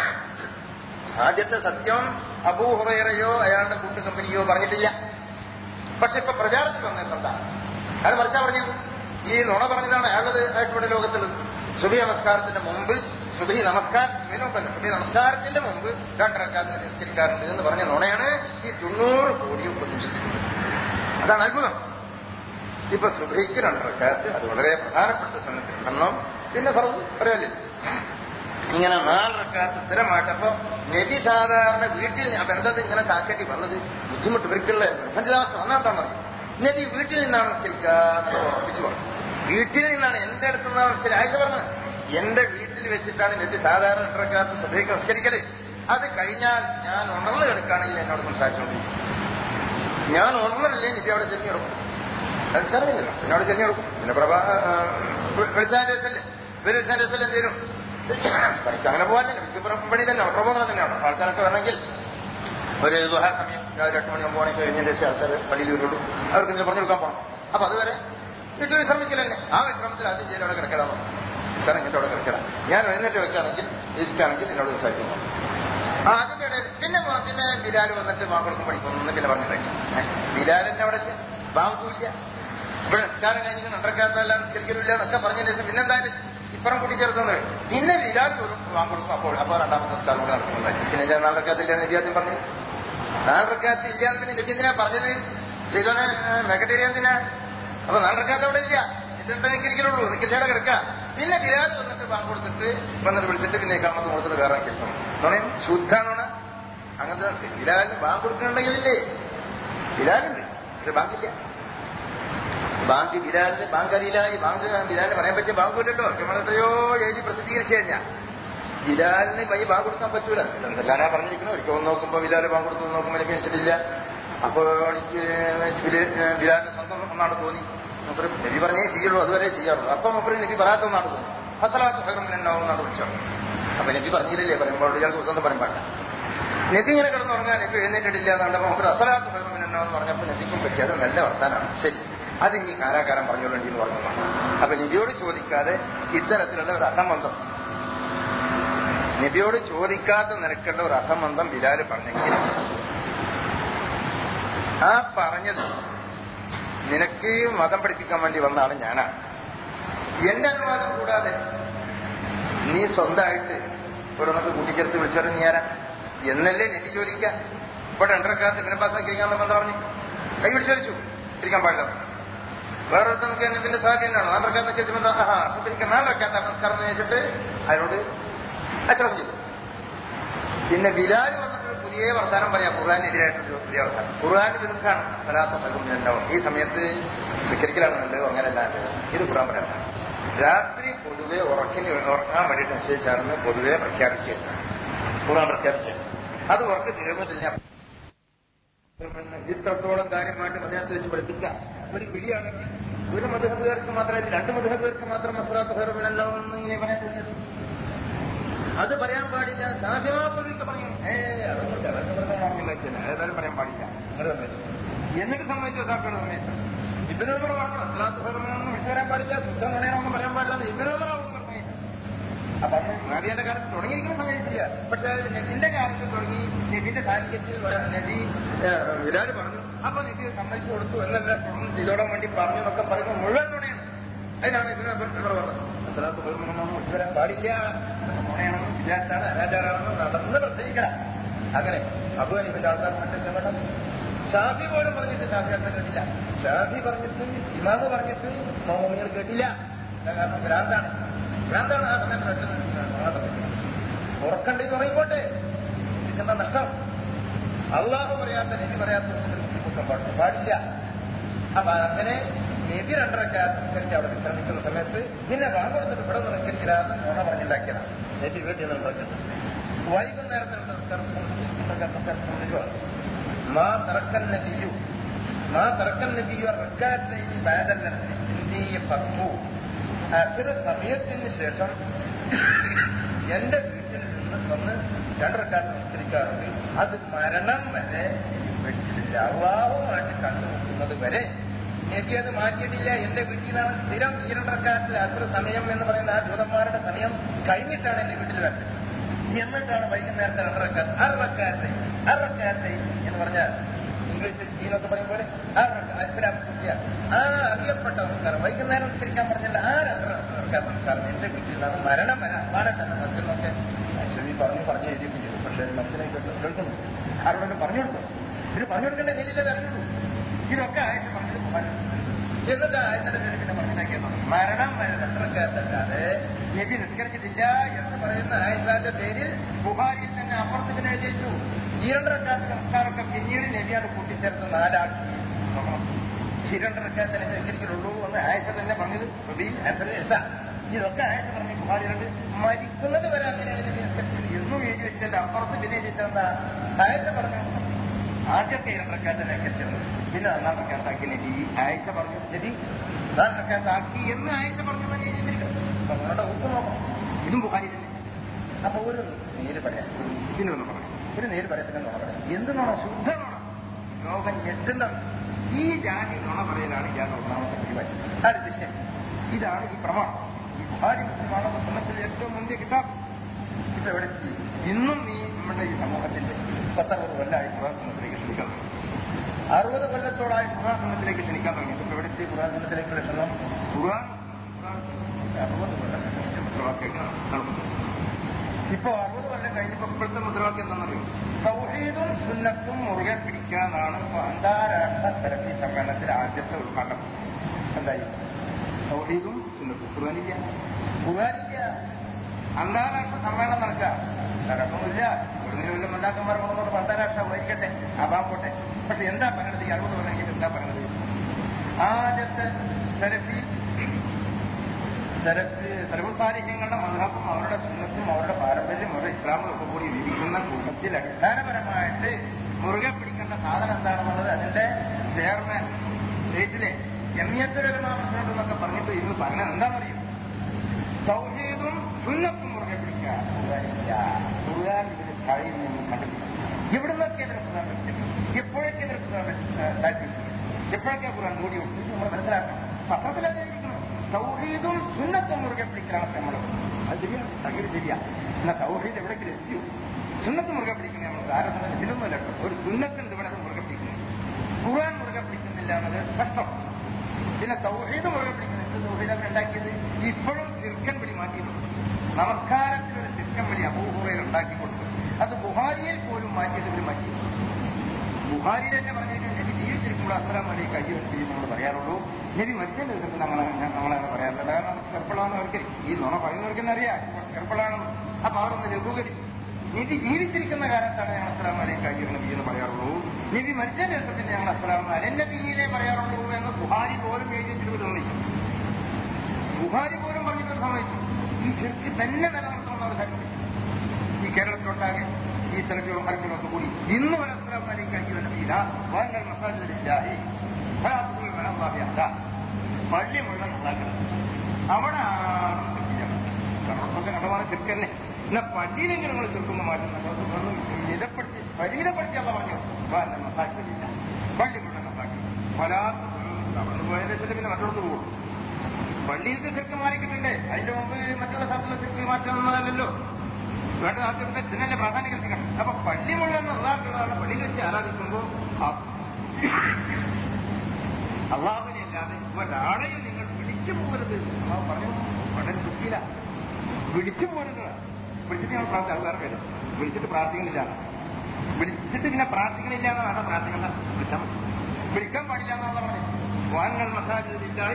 S1: ആദ്യത്തെ സത്യം അബൂഹുറയോ അയാളുടെ കൂട്ടുകമ്പനിയോ പറഞ്ഞിട്ടില്ല പക്ഷെ ഇപ്പൊ പ്രചാരത്തിൽ വന്നപ്പോ എന്താ അയാൾ മറിച്ചാ പറഞ്ഞത് ഈ നുണ പറഞ്ഞതാണ് അയാളത് ആയിട്ട് ഇവിടെ ലോകത്തുള്ളത് സുബി നമസ്കാരത്തിന്റെ മുമ്പ് സുബി നമസ്കാരം സുബി മുമ്പല്ല സുബി നമസ്കാരത്തിന്റെ മുമ്പ് രണ്ടരക്കാത്തിന് നിസ്കരിക്കാറുണ്ട് എന്ന് പറഞ്ഞ നുണയാണ് ഈ തൊണ്ണൂറ് കോടിയും ഇപ്പൊ വിശ്വസിക്കുന്നത് അതാണ് അത്ഭുതം ഇപ്പൊ സുബൈക്ക് രണ്ടരക്കാത്ത് അത് വളരെ പ്രധാനപ്പെട്ട സമയത്തിലുണ്ടെന്നും പിന്നെ പറഞ്ഞു പറയാല്ലേ ഇങ്ങനെ നാലരക്കാത്ത് സ്ഥിരമായിട്ടപ്പോ നബി സാധാരണ വീട്ടിൽ അപ്പൊ എന്താ ഇങ്ങനെ കാക്കറ്റി വന്നത് ബുദ്ധിമുട്ട് ഇവർക്കുള്ള നിർബന്ധിതാവസ്ഥ വന്നാത്താൻ പറഞ്ഞു നബി വീട്ടിൽ നിന്നാണ് നിസ്കരിക്കുക എന്നുള്ളത് ഉറപ്പിച്ചു പറഞ്ഞു വീട്ടിൽ നിന്നാണ് എന്റെ അടുത്ത് നിന്നാണ് നിസ്കരിക്കുക ആയിഷ പറഞ്ഞത് എന്റെ വീട്ടിൽ വെച്ചിട്ടാണ് നബി സാധാരണ രണ്ടരക്കാത്ത് സുബൈക്ക് നിസ്കരിക്കല് അത് കഴിഞ്ഞാൽ ഞാൻ ഉണർന്നു കിടക്കുകയാണെങ്കിൽ എന്നോട് സംസാരിച്ചുകൊണ്ടിരിക്കും ഞാൻ ഉണർന്നില്ലേ നബി അവിടെ ചെറിയ കിടക്കും നമസ്കാരമില്ലല്ലോ എന്നോട് ചെറിയ കിടക്കും പിന്നെ പ്രഭാ വെളിച്ചാന്റെ ദിവസമല്ലേ വെളിച്ചാന്റെ ദിവസം എന്ത് ചെയ്യും പണിക്ക് അങ്ങനെ പോകാനില്ല മിക്കപ്പുറം പണി തന്നെ പ്രബോധനം തന്നെയാണ് ആൾക്കാരൊക്കെ വരണമെങ്കിൽ ഒരു ദുഹാ സമയം രാവിലെ എട്ട് മണി ഒമ്പത് മണി കഴിഞ്ഞതിന്റെ ശേഷം ആൾക്കാർ പള്ളിയിൽ വരുള്ളൂ അവർക്ക് എന്തെങ്കിലും പറഞ്ഞു കൊടുക്കാൻ പോകണം അപ്പൊ അതുവരെ വീട്ടിൽ വിശ്രമിക്കില്ല തന്നെ ആ വിശ്രമത്തിൽ ആദ്യം ചെയ്യൽ അവിടെ കിടക്കലാണ് വിശ്രമം ഇങ്ങോട്ട് അവിടെ കിടക്കണം ഞാൻ എഴുന്നേറ്റ് വെക്കുകയാണെങ്കിൽ ഇരിക്കുകയാണെങ്കിൽ എന്നോട് സംസാരിക്കുന്നു ആ അതിന്റെ ഇടയിൽ പിന്നെ മ- പിന്നെ ബിലാൽ വന്നിട്ട് മാക്കൾക്കും പഠിക്കുന്നു പിന്നെ പറഞ്ഞു കഴിച്ചു ബിലാലിന്റെ അവിടെ ബാങ്കൂല്ല ഇവിടെ നിസ്കാരം കഴിഞ്ഞിട്ട് നടക്കാത്തല്ല നിസ്കരിക്കലില്ല എന്നൊക്കെ പറഞ്ഞതിന് ശേഷം പിന്നെന്തായാലും ഇപ്പുറം കൂട്ടിച്ചേർത്തുന്നത് പിന്നെ ബിലാൽ ഒരു വാങ്ങുകൊടുക്കും അപ്പോൾ അപ്പോൾ രണ്ടാമത്തെ നിസ്കാരം കൂടെ നടക്കുന്നുണ്ടായി പിന്നെ ഞാൻ നാലരക്കാത്തില്ല നബി ആദ്യം പറഞ്ഞു നാലരക്കാത്ത് ഇല്ലാന്ന് പിന്നെ നബി എന്തിനാ പറഞ്ഞത് ചെയ്തോനെ വെക്കട്ടേരിയ എന്തിനാ അപ്പൊ നാലരക്കാത്ത് അവിടെ ഇല്ല ഇതുണ്ടെങ്കിൽ ഇരിക്കലുള്ളൂ നിൽക്കച്ചേടെ കിടക്കുക പിന്നെ ബിലാൽ വന്നിട്ട് ബാങ്ക് കൊടുത്തിട്ട് വന്നിട്ട് വിളിച്ചിട്ട് പിന്നെ കാമത്ത് കൊടുത്തിട്ട് കയറാൻ കിട്ടണം നുണയും ശുദ്ധാണോണ അങ്ങനത്തെ ബിലാലിന് ബാങ്ക് കൊടുക്കണമെങ്കിലില്ലേ ബിലാലുണ്ട് പക്ഷെ ബാങ്കില്ല ബാങ്ക് ബിലാലിന് ബാങ്ക് അറിയില്ല ഈ ബാങ്ക് ബിലാലിന് പറയാൻ പറ്റിയ ബാങ്ക് ഇല്ലല്ലോ നമ്മൾ എത്രയോ എഴുതി പ്രസിദ്ധീകരിച്ചു കഴിഞ്ഞാൽ ബിലാലിന് ഈ ബാങ്ക് കൊടുക്കാൻ പറ്റൂല എന്തെല്ലാനാ പറഞ്ഞിരിക്കണം ഒരിക്കൽ ഒന്ന് നോക്കുമ്പോ ബിലാല് ബാങ്ക് കൊടുത്തു നോക്കുമ്പോൾ എനിക്ക് വെച്ചിട്ടില്ല അപ്പോൾ എനിക്ക് ബിലാലിന് സ്വന്തം ഒന്നാണ് തോന്നി മുപ്പര് നബി പറഞ്ഞേ ചെയ്യുള്ളൂ അതുവരെ ചെയ്യാറുള്ളൂ അപ്പൊ മുപ്പര് നബി പറയാത്തൊന്നാണ് തോന്നുന്നത് അസലാത്ത് ഹൈറുമിനുണ്ടാവും എന്നാണ് വിളിച്ചത് അപ്പൊ നബി പറഞ്ഞില്ലേ പറയുമ്പോൾ ഇയാൾക്ക് സ്വന്തം പറയാൻ പാടില്ല നബി ഇങ്ങനെ കിടന്നുറങ്ങാൻ നബി എഴുന്നേറ്റിട്ടില്ല എന്നുണ്ടപ്പോൾ നമുക്ക് അസലാത്ത് ഹൈറുമിനുണ്ടാവും എന്ന് പറഞ്ഞപ്പോൾ നബിക്കും പറ്റി അത് നല്ല വർത്താനാണ് ശരി അത് ഇനി കാലാകാലം പറഞ്ഞോളേണ്ടി എന്ന് പറഞ്ഞതാണ് അപ്പൊ നബിയോട് ചോദിക്കാതെ ഇത്തരത്തിലുള്ള ഒരു അസംബന്ധം നബിയോട് ചോദിക്കാത്ത നിനക്കുള്ള ഒരു അസംബന്ധം ബിലാല് പറഞ്ഞെങ്കിൽ ആ പറഞ്ഞത് നിനക്ക് മതം പഠിപ്പിക്കാൻ വേണ്ടി വന്ന ആള് ഞാനാണ് എന്റെ അനുവാദം കൂടാതെ നീ സ്വന്തമായിട്ട് ഓരോന്നൊക്കെ കൂട്ടിച്ചേർത്ത് വിളിച്ചോടെ നീ ആരാ എന്നല്ലേ നബി ചോദിക്കാം ഇപ്പൊ രണ്ടരക്കാലത്ത് ഇങ്ങനെ പാസ്സാക്കിയിരിക്കാൻ എന്താ പറഞ്ഞു കൈ പിടിച്ച് ചോദിച്ചു ഇരിക്കാൻ പാടില്ല വേറെ നമുക്ക് നബിന്റെ സാധ്യത തന്നെയാണ് നാലരക്കാലത്ത് വെച്ചപ്പോൾ ആഹാ സുബരിക്ക് നാലരക്കാത്ത നമസ്കാരം എന്ന് വെച്ചിട്ട് അയാളോട് അച്ചടക്കം ചെയ്തു പിന്നെ ബിലാൽ വന്നിട്ട് പുതിയ വർത്താനം പറയാം ഖുർആാനെതിരായിട്ടൊരു പുതിയ വർത്താനം ഖുർആാന് വിരുദ്ധാണ് സലാത്ത പകുണ്ടാവും ഈ സമയത്ത് വിക്കരിക്കലാണ് നല്ലത് അങ്ങനെയല്ല നല്ലത് ഇത് ഖുർആൻ പറയാം രാത്രി പൊതുവെ ഉറക്കിന് ഉറങ്ങാൻ വേണ്ടിയിട്ട് നിശ്ചയിച്ചാണെന്ന് പൊതുവെ പ്രഖ്യാപിച്ചത് ഖുർആൻ പ്രഖ്യാപിച്ചത് അത് ഉറക്ക് തീർന്നിട്ടില്ല ഇത്രത്തോളം കാര്യമായിട്ട് മതിനകത്ത് വെച്ച് പഠിപ്പിക്കാം ഒരു വിളിയാണെങ്കിൽ ഒരു മധുഹബുകാർക്ക് മാത്രമല്ല രണ്ട് മധുഹബുകാർക്ക് മാത്രം മസറാത്ത് ഹെറുമിനല്ലോ എന്ന് ഇങ്ങനെ പറയാൻ കഴിയും അത് പറയാൻ പാടില്ല സാധ്യമാപ്പൊക്കെ പറയും ഏ അതൊന്നും അതൊക്കെ പറഞ്ഞില്ല ഏതായാലും പറയാൻ പാടില്ല അത് സമ്മതിച്ചു എന്നിട്ട് സമ്മതിച്ചു സാക്കാണ് സമ്മതിച്ചു ഇബിനോബർ പറഞ്ഞു അസ്ലാത്ത് ഹെറുമിനൊന്നും വിളിച്ചു വരാൻ പാടില്ല ശുദ്ധം നുണയാണെന്ന് പറയാൻ പാടില്ല ഇബിനോബർ അപ്പൊ അന്ന് നബിയുടെ കാലത്ത് തുടങ്ങിയിരിക്കുന്ന സമയത്തില്ല പക്ഷെ നബിന്റെ കാലത്ത് തുടങ്ങി നബിന്റെ സാന്നിധ്യത്തിൽ നബി വിരാട് പറഞ്ഞു അപ്പൊ നബി സമ്മതിച്ചു കൊടുത്തു എന്നല്ല തുടർന്ന് ചെയ്തോടാൻ വേണ്ടി പറഞ്ഞു എന്നൊക്കെ പറയുന്നത് മുഴുവൻ നുണയാണ് അതിനാണ് ഇതിനെ ഇവിടെ പറഞ്ഞത് അസലാത്ത് ബഹുമാനമൊന്നും വിട്ടുവരാൻ പാടില്ല നുണയാണെന്നും വിചാരിച്ചാണ് അനാചാരാണെന്നും നടന്ന് പ്രത്യേകിക്കണം അങ്ങനെ അബു അനിബിന്റെ ആൾക്കാർ മറ്റേ വേണം ഷാഫി പോലും പറഞ്ഞിട്ട് ഷാഫി അടുത്ത് കേട്ടില്ല ഷാഫി പറഞ്ഞിട്ട് ഇമാമ് പറഞ്ഞിട്ട് മോമികൾ കേട്ടില്ല കാരണം ഭ്രാന്താണ് ഭ്രാന്താണ് ആ സമയത്ത് പെട്ടെന്ന് ഉറക്കണ്ടെന്ന് പറയുമ്പോട്ടെ ഇതിന്റെ നഷ്ടം അള്ളാഹു പറയാത്ത നബി പറയാത്ത ബുദ്ധിമുട്ടാൻ പാടില്ല പാടില്ല അപ്പൊ അങ്ങനെ നബി രണ്ടരക്കാരിച്ച് അവിടെ വിശ്രമിക്കുന്ന സമയത്ത് പിന്നെ വാങ്ങ് കൊടുത്തിട്ട് ഇവിടെ നിന്ന് നിൽക്കില്ലാന്ന് നുണ പറഞ്ഞിണ്ടാക്കിയതാണ് നബി വീട്ടിൽ നിന്ന് ഉണ്ടാക്കുന്നത് വൈകുന്നേരത്തിൽ മാ തറക്കൻ നബിയു മാ തറക്കൻ നബിയു റക്കാത്തൈനി ബാദല്ലത്തിൽ ഇന്ത്യയെ പത്തു അത്ര സമയത്തിന് ശേഷം എന്റെ വീട്ടിൽ നിന്ന് വന്ന് രണ്ടരക്കാലത്ത് നമസ്കരിക്കാറുണ്ട് അത് മരണം വരെ വെച്ചിട്ടില്ല അള്ളാഹുമായിട്ട് കണ്ടുമുട്ടുന്നത് വരെ നബി അത് മാറ്റിയിട്ടില്ല എന്റെ വീട്ടിൽ നിന്നാണ് സ്ഥിരം ഈ രണ്ടരക്കാലത്തിൽ അത്ര സമയം എന്ന് പറയുന്ന ആ ജൂതന്മാരുടെ സമയം കഴിഞ്ഞിട്ടാണ് എന്റെ വീട്ടിൽ വരുന്നത് എന്നിട്ടാണ് വൈകുന്നേരത്തെ രണ്ടരക്കാലത്ത് അറക്കാലത്തെ അറക്കാലത്തെ എന്ന് പറഞ്ഞാൽ ഇംഗ്ലീഷിൽ ഈനൊക്കെ പറയും പോലെ ആ അൽഫലാമിയ ആ അറിയപ്പെട്ട നമസ്കാരം വൈകുന്നേരം നിസ്കരിക്കാൻ പറഞ്ഞില്ല ആ രണ്ടര നമസ്കാരം എന്റെ വീട്ടിൽ നിന്നാണ് മരണം വരെ അമ്മാനെ തന്നെ മറ്റൊന്നൊക്കെ ശരി പറഞ്ഞു പറഞ്ഞു എഴുതിയിട്ടുണ്ട് പക്ഷേ മനസ്സിലായി കേൾക്കുന്നു ആരോടും പറഞ്ഞു കൊടുക്കും ഇത് പറഞ്ഞു കൊടുക്കേണ്ട രീതിയിലേ അറിയുള്ളൂ ഇതൊക്കെ ആയിട്ട് പറഞ്ഞത് എന്നിട്ട് ആയതിന്റെ പേര് പിന്നെ മനസ്സിലാക്കിയത് മരണം വരെ രണ്ടരക്കാത്തല്ലാതെ നബി നിസ്കരിച്ചിട്ടില്ല എന്ന് പറയുന്ന ആയിഷാന്റെ പേരിൽ ബുഹാരിയിൽ തന്നെ അപ്പുറത്ത് പിന്നെ എഴുതിച്ചു ഈ രണ്ടരക്കാത്ത നമസ്കാരമൊക്കെ പിന്നീട് നബിയാണ് കൂട്ടിച്ചേർത്ത് നാലാക്കി നോക്കണം ഈ രണ്ടരക്കാത്ത നിസ്കരിക്കുള്ളൂ എന്ന് ആയിഷ തന്നെ പറഞ്ഞത് റബീൽ ഹസൻ എസ ഇതൊക്കെ ആയിഷ പറഞ്ഞു ബുഹാരിയിലുണ്ട് മരിക്കുന്നത് വരെ അങ്ങനെയാണ് നബി നിസ്കരിച്ചത് എന്നും എഴുതി വെച്ചത് അപ്പുറത്ത് പിന്നെ എഴുതിച്ചെന്താ ആയിഷ പറഞ്ഞു ആദ്യത്തെ രണ്ടരക്കാത്ത നിസ്കരിച്ചത് പിന്നെ ഒന്നാം റക്കാത്താക്കി നബി ആയിഷ പറഞ്ഞു നബി ഒന്നാം റക്കാത്താക്കി എന്ന് ആയിഷ പറഞ്ഞു തന്നെ എഴുതിയിരിക്കുന്നത് അപ്പൊ നിങ്ങളുടെ ഊക്ക് നോക്കണം ഇതും ബുഹാരി തന്നെ അപ്പൊ ഒരു നേര് പറയാം ഇതിനൊന്ന് പറയാം ഒരു നേര് പറയത്തില്ല നുണ പറയാം എന്ത് നുണ ശുദ്ധ നുണ ലോകം ഞെട്ടുന്ന ഈ ജാതി നുണ പറയലാണ് ഇയാളുടെ ഒന്നാമത്തെ പരിപാടി അത് ശിക്ഷ ഇതാണ് ഈ പ്രമാണം ഈ ബുഹാരി മുസ്ലിമാണ് മുസ്ലിമത്തിൽ ഏറ്റവും മുന്തിയ കിതാബ് ഇപ്പൊ എവിടെ എത്തി ഇന്നും നീ നമ്മുടെ ഈ സമൂഹത്തിന്റെ പത്തറുപത് കൊല്ലമായി പുരാസനത്തിലേക്ക് ക്ഷണിക്കാൻ തുടങ്ങി അറുപത് കൊല്ലത്തോളായി പുരാസനത്തിലേക്ക് ക്ഷണിക്കാൻ തുടങ്ങി ഇപ്പൊ എവിടെ എത്തി പുരാസനത്തിലേക്കുള്ള ക്ഷണം ഖുർആൻ അറുപത് കൊല്ലം മുദ്രാവാക്യങ്ങളാണ് നടക്കുന്നത് ഇപ്പൊ അറുപത് കൊല്ലം കഴിഞ്ഞപ്പോ ഇപ്പോഴത്തെ മുദ്രാവാക്യം എന്താണെന്നറിയോ സൗഹീദും സുന്നത്തും മുറുകെ പിടിക്കാനാണ് അന്താരാഷ്ട്ര തെരഞ്ഞി സമ്മേളനത്തിൽ ആദ്യത്തെ ഉദ്ഘാടനം എന്തായി സൗഹീദും സുന്നത്തും ഖുർആാനില്ല ഖുർആാനില്ല അന്താരാഷ്ട്ര സമ്മേളനം നടക്കുക നടക്കുന്നില്ല ഒരു വല്ല മണ്ടാക്കന്മാർ കൊണ്ടുകൊണ്ട് അന്താരാഷ്ട്ര വഹിക്കട്ടെ ആവാൻ പോട്ടെ പക്ഷെ എന്താ പറയണത് ഈ അറുപത് കൊല്ലം കഴിഞ്ഞിട്ട് എന്താ പറയണത് ആദ്യത്തെ സെലഫി സർവസാരിഹ്യങ്ങളുടെ മതവും അവരുടെ സുന്നത്തും അവരുടെ പാരമ്പര്യം അവരുടെ ഇസ്ലാമും ഒക്കെ കൂടി വിധിക്കുന്ന കൂട്ടത്തിൽ അടിസ്ഥാനപരമായിട്ട് മുറുകെ പിടിക്കേണ്ട സാധനം എന്താണെന്നുള്ളത് അതിന്റെ ചെയർമാൻ സ്റ്റേറ്റിലെ ജമിയത്തുലമാ പ്രസിഡന്റ് എന്നൊക്കെ പറഞ്ഞിട്ട് ഇന്ന് പറഞ്ഞത് എന്താണെന്നറിയോ സൗഹീദും സുന്നത്തും മുറുകെ പിടിക്കുക ഖുർആൻ ഇതിന് താഴെയിൽ നിന്ന് കണ്ടുപിടിക്കും എവിടുന്നൊക്കെ ഇതിന് ഖുർആൻ വെച്ചിട്ടുണ്ട് എപ്പോഴൊക്കെ ഇതിന് ഖുർആൻ താല്പര്യം എപ്പോഴൊക്കെ ഖുർആൻ മൂടി കൊടുത്തു നമ്മൾ മനസ്സിലാക്കണം പത്രത്തിലല്ലേ ഇരിക്കുന്നു സൗഹീദും സുന്നത്തും മുറുകെ പിടിക്കലാണ് നമ്മൾ അത് ശരിയാണ് തകര് ശരിയാ എന്നാ സൗഹീദ് എവിടേക്ക് എത്തിയോ സുന്നത്ത് മുറുകെ പിടിക്കുന്ന നമ്മൾ ആരോപണം ഇതിലൊന്നുമല്ല കേട്ടോ. ഒരു സുന്നത്തിന്റെ ഇവിടെ മുറുകെ പിടിക്കുന്നു ഖുർആൻ മുറുകെ പിടിക്കുന്നില്ല എന്നത് സ്പഷ്ടം പിന്നെ സൗഹീദ് മുറുകെ പിടിക്കുന്നത് എന്ത് സൗഹീദ് അവർ ഉണ്ടാക്കിയത് ഇപ്പോഴും ചിർക്കൻ പിടി മാറ്റിയിട്ടുണ്ട് നമസ്കാരത്തിലൊരു ചിർക്കൻ പിടി അബൂഹുറയിൽ ഉണ്ടാക്കി കൊടുത്തു അത് ബുഹാരിയിൽ പോലും മാറ്റിയിട്ട് ഇവർ മാറ്റി ബുഹാരിയിൽ തന്നെ പറഞ്ഞിരിക്കുന്നത് നബി ജീവിച്ചിരിക്കുമ്പോൾ അസ്സലാം അലൈക്ക് അയ്യോ എന്ന് നമ്മൾ പറയാറുള്ളൂ നബി മരിച്ചതിന്റെ ദിവസത്തിൽ നമ്മൾ നമ്മളങ്ങനെ പറയാറില്ല കാരണം നമുക്ക് ചെറുപ്പളാണെന്ന് അവർക്ക് ഈ നുണ പറയുന്നവർക്ക് തന്നെ അറിയാം ചെറുപ്പളാണെന്ന് അപ്പൊ അവരൊന്ന് ലഘൂകരിച്ചു നബി ജീവിച്ചിരിക്കുന്ന കാലത്താണ് ഞങ്ങൾ അസ്സലാം അലൈക്ക് അയ്യോ നബി എന്ന് പറയാറുള്ളൂ നബി മരിച്ചതിന്റെ ദിവസത്തിൽ ഞങ്ങൾ അസ്സലാം അലൻ നബിയിലെ പറയാറുള്ളൂ എന്ന് ബുഹാരി പോലും എഴുതിയിട്ട് തോന്നിച്ചു ബുഹാരി പോലും പറഞ്ഞിട്ട് സമ്മതിച്ചു ഈ ചെറുക്ക് തന്നെ നിലനിർത്തണമെന്ന് അവർ സംഘടിച്ചു ഈ കേരളത്തിലൊട്ടാകെ ഈ സെലക്ടറും ഹർക്കുകളൊക്കെ കൂടി ഇന്ന് വരെ അസ്സലാം അലൈക്ക് അയ്യോ നബിയില വാങ്ങൽ മസാജിദില്ലാഹി ഫലാത്തുൽ വലല്ലാഹി പള്ളി മുഴുവൻ ഉണ്ടാക്കണം അവിടെ ആരും ചെറുക്കില്ല കടമൊക്കെ കടമാണ് ചെറുക്കന്നെ എന്നാ പള്ളിയിലെങ്കിലും നിങ്ങൾ ചെറുക്കുന്ന മാറ്റുന്ന മിതപ്പെടുത്തി പരിമിതപ്പെടുത്തി അല്ല പറഞ്ഞു വാങ്ങൽ മസാജിദില്ല പള്ളി മുഴുവൻ ഉണ്ടാക്കി ഫലാത്ത് തളർന്നു പോയതിന്റെ ശേഷം പിന്നെ മറ്റോടത്ത് പോകും പള്ളിയിലത്തെ ചെറുക്ക് മാറിക്കിട്ടുണ്ട് അതിന്റെ മുമ്പ് മറ്റുള്ള സ്ഥലത്തുള്ള ചെറുക്ക് മാറ്റണമെന്നതല്ലോ വേണ്ട ആദ്യം ഇതിനല്ലേ പ്രാധാന്യം കൽപ്പിക്കണം അപ്പൊ പള്ളി മുഴുവൻ അള്ളാഹുള്ളതാണ് പള്ളിയിൽ വെച്ച് ആരാധിക്കുമ്പോൾ അള്ളാഹുവിനെ അല്ലാതെ ഒരാളെയും നിങ്ങൾ വിളിച്ചു പോകരുത് അള്ളാഹു പറഞ്ഞു വളരെ ശുദ്ധിയില്ല വിളിച്ചു പോകരുത് വിളിച്ചിട്ട് ഞങ്ങൾ പ്രാർത്ഥന വേറെ പേര് വിളിച്ചിട്ട് പ്രാർത്ഥിക്കുന്നില്ല വിളിച്ചിട്ട് പിന്നെ പ്രാർത്ഥിക്കണില്ല എന്ന് വേണ്ട പ്രാർത്ഥിക്കണ്ട വിളിച്ചാൽ മതി വിളിക്കാൻ പാടില്ല എന്നാണ് പറഞ്ഞത് വാങ്ങൽ മസാജിദില്ലായി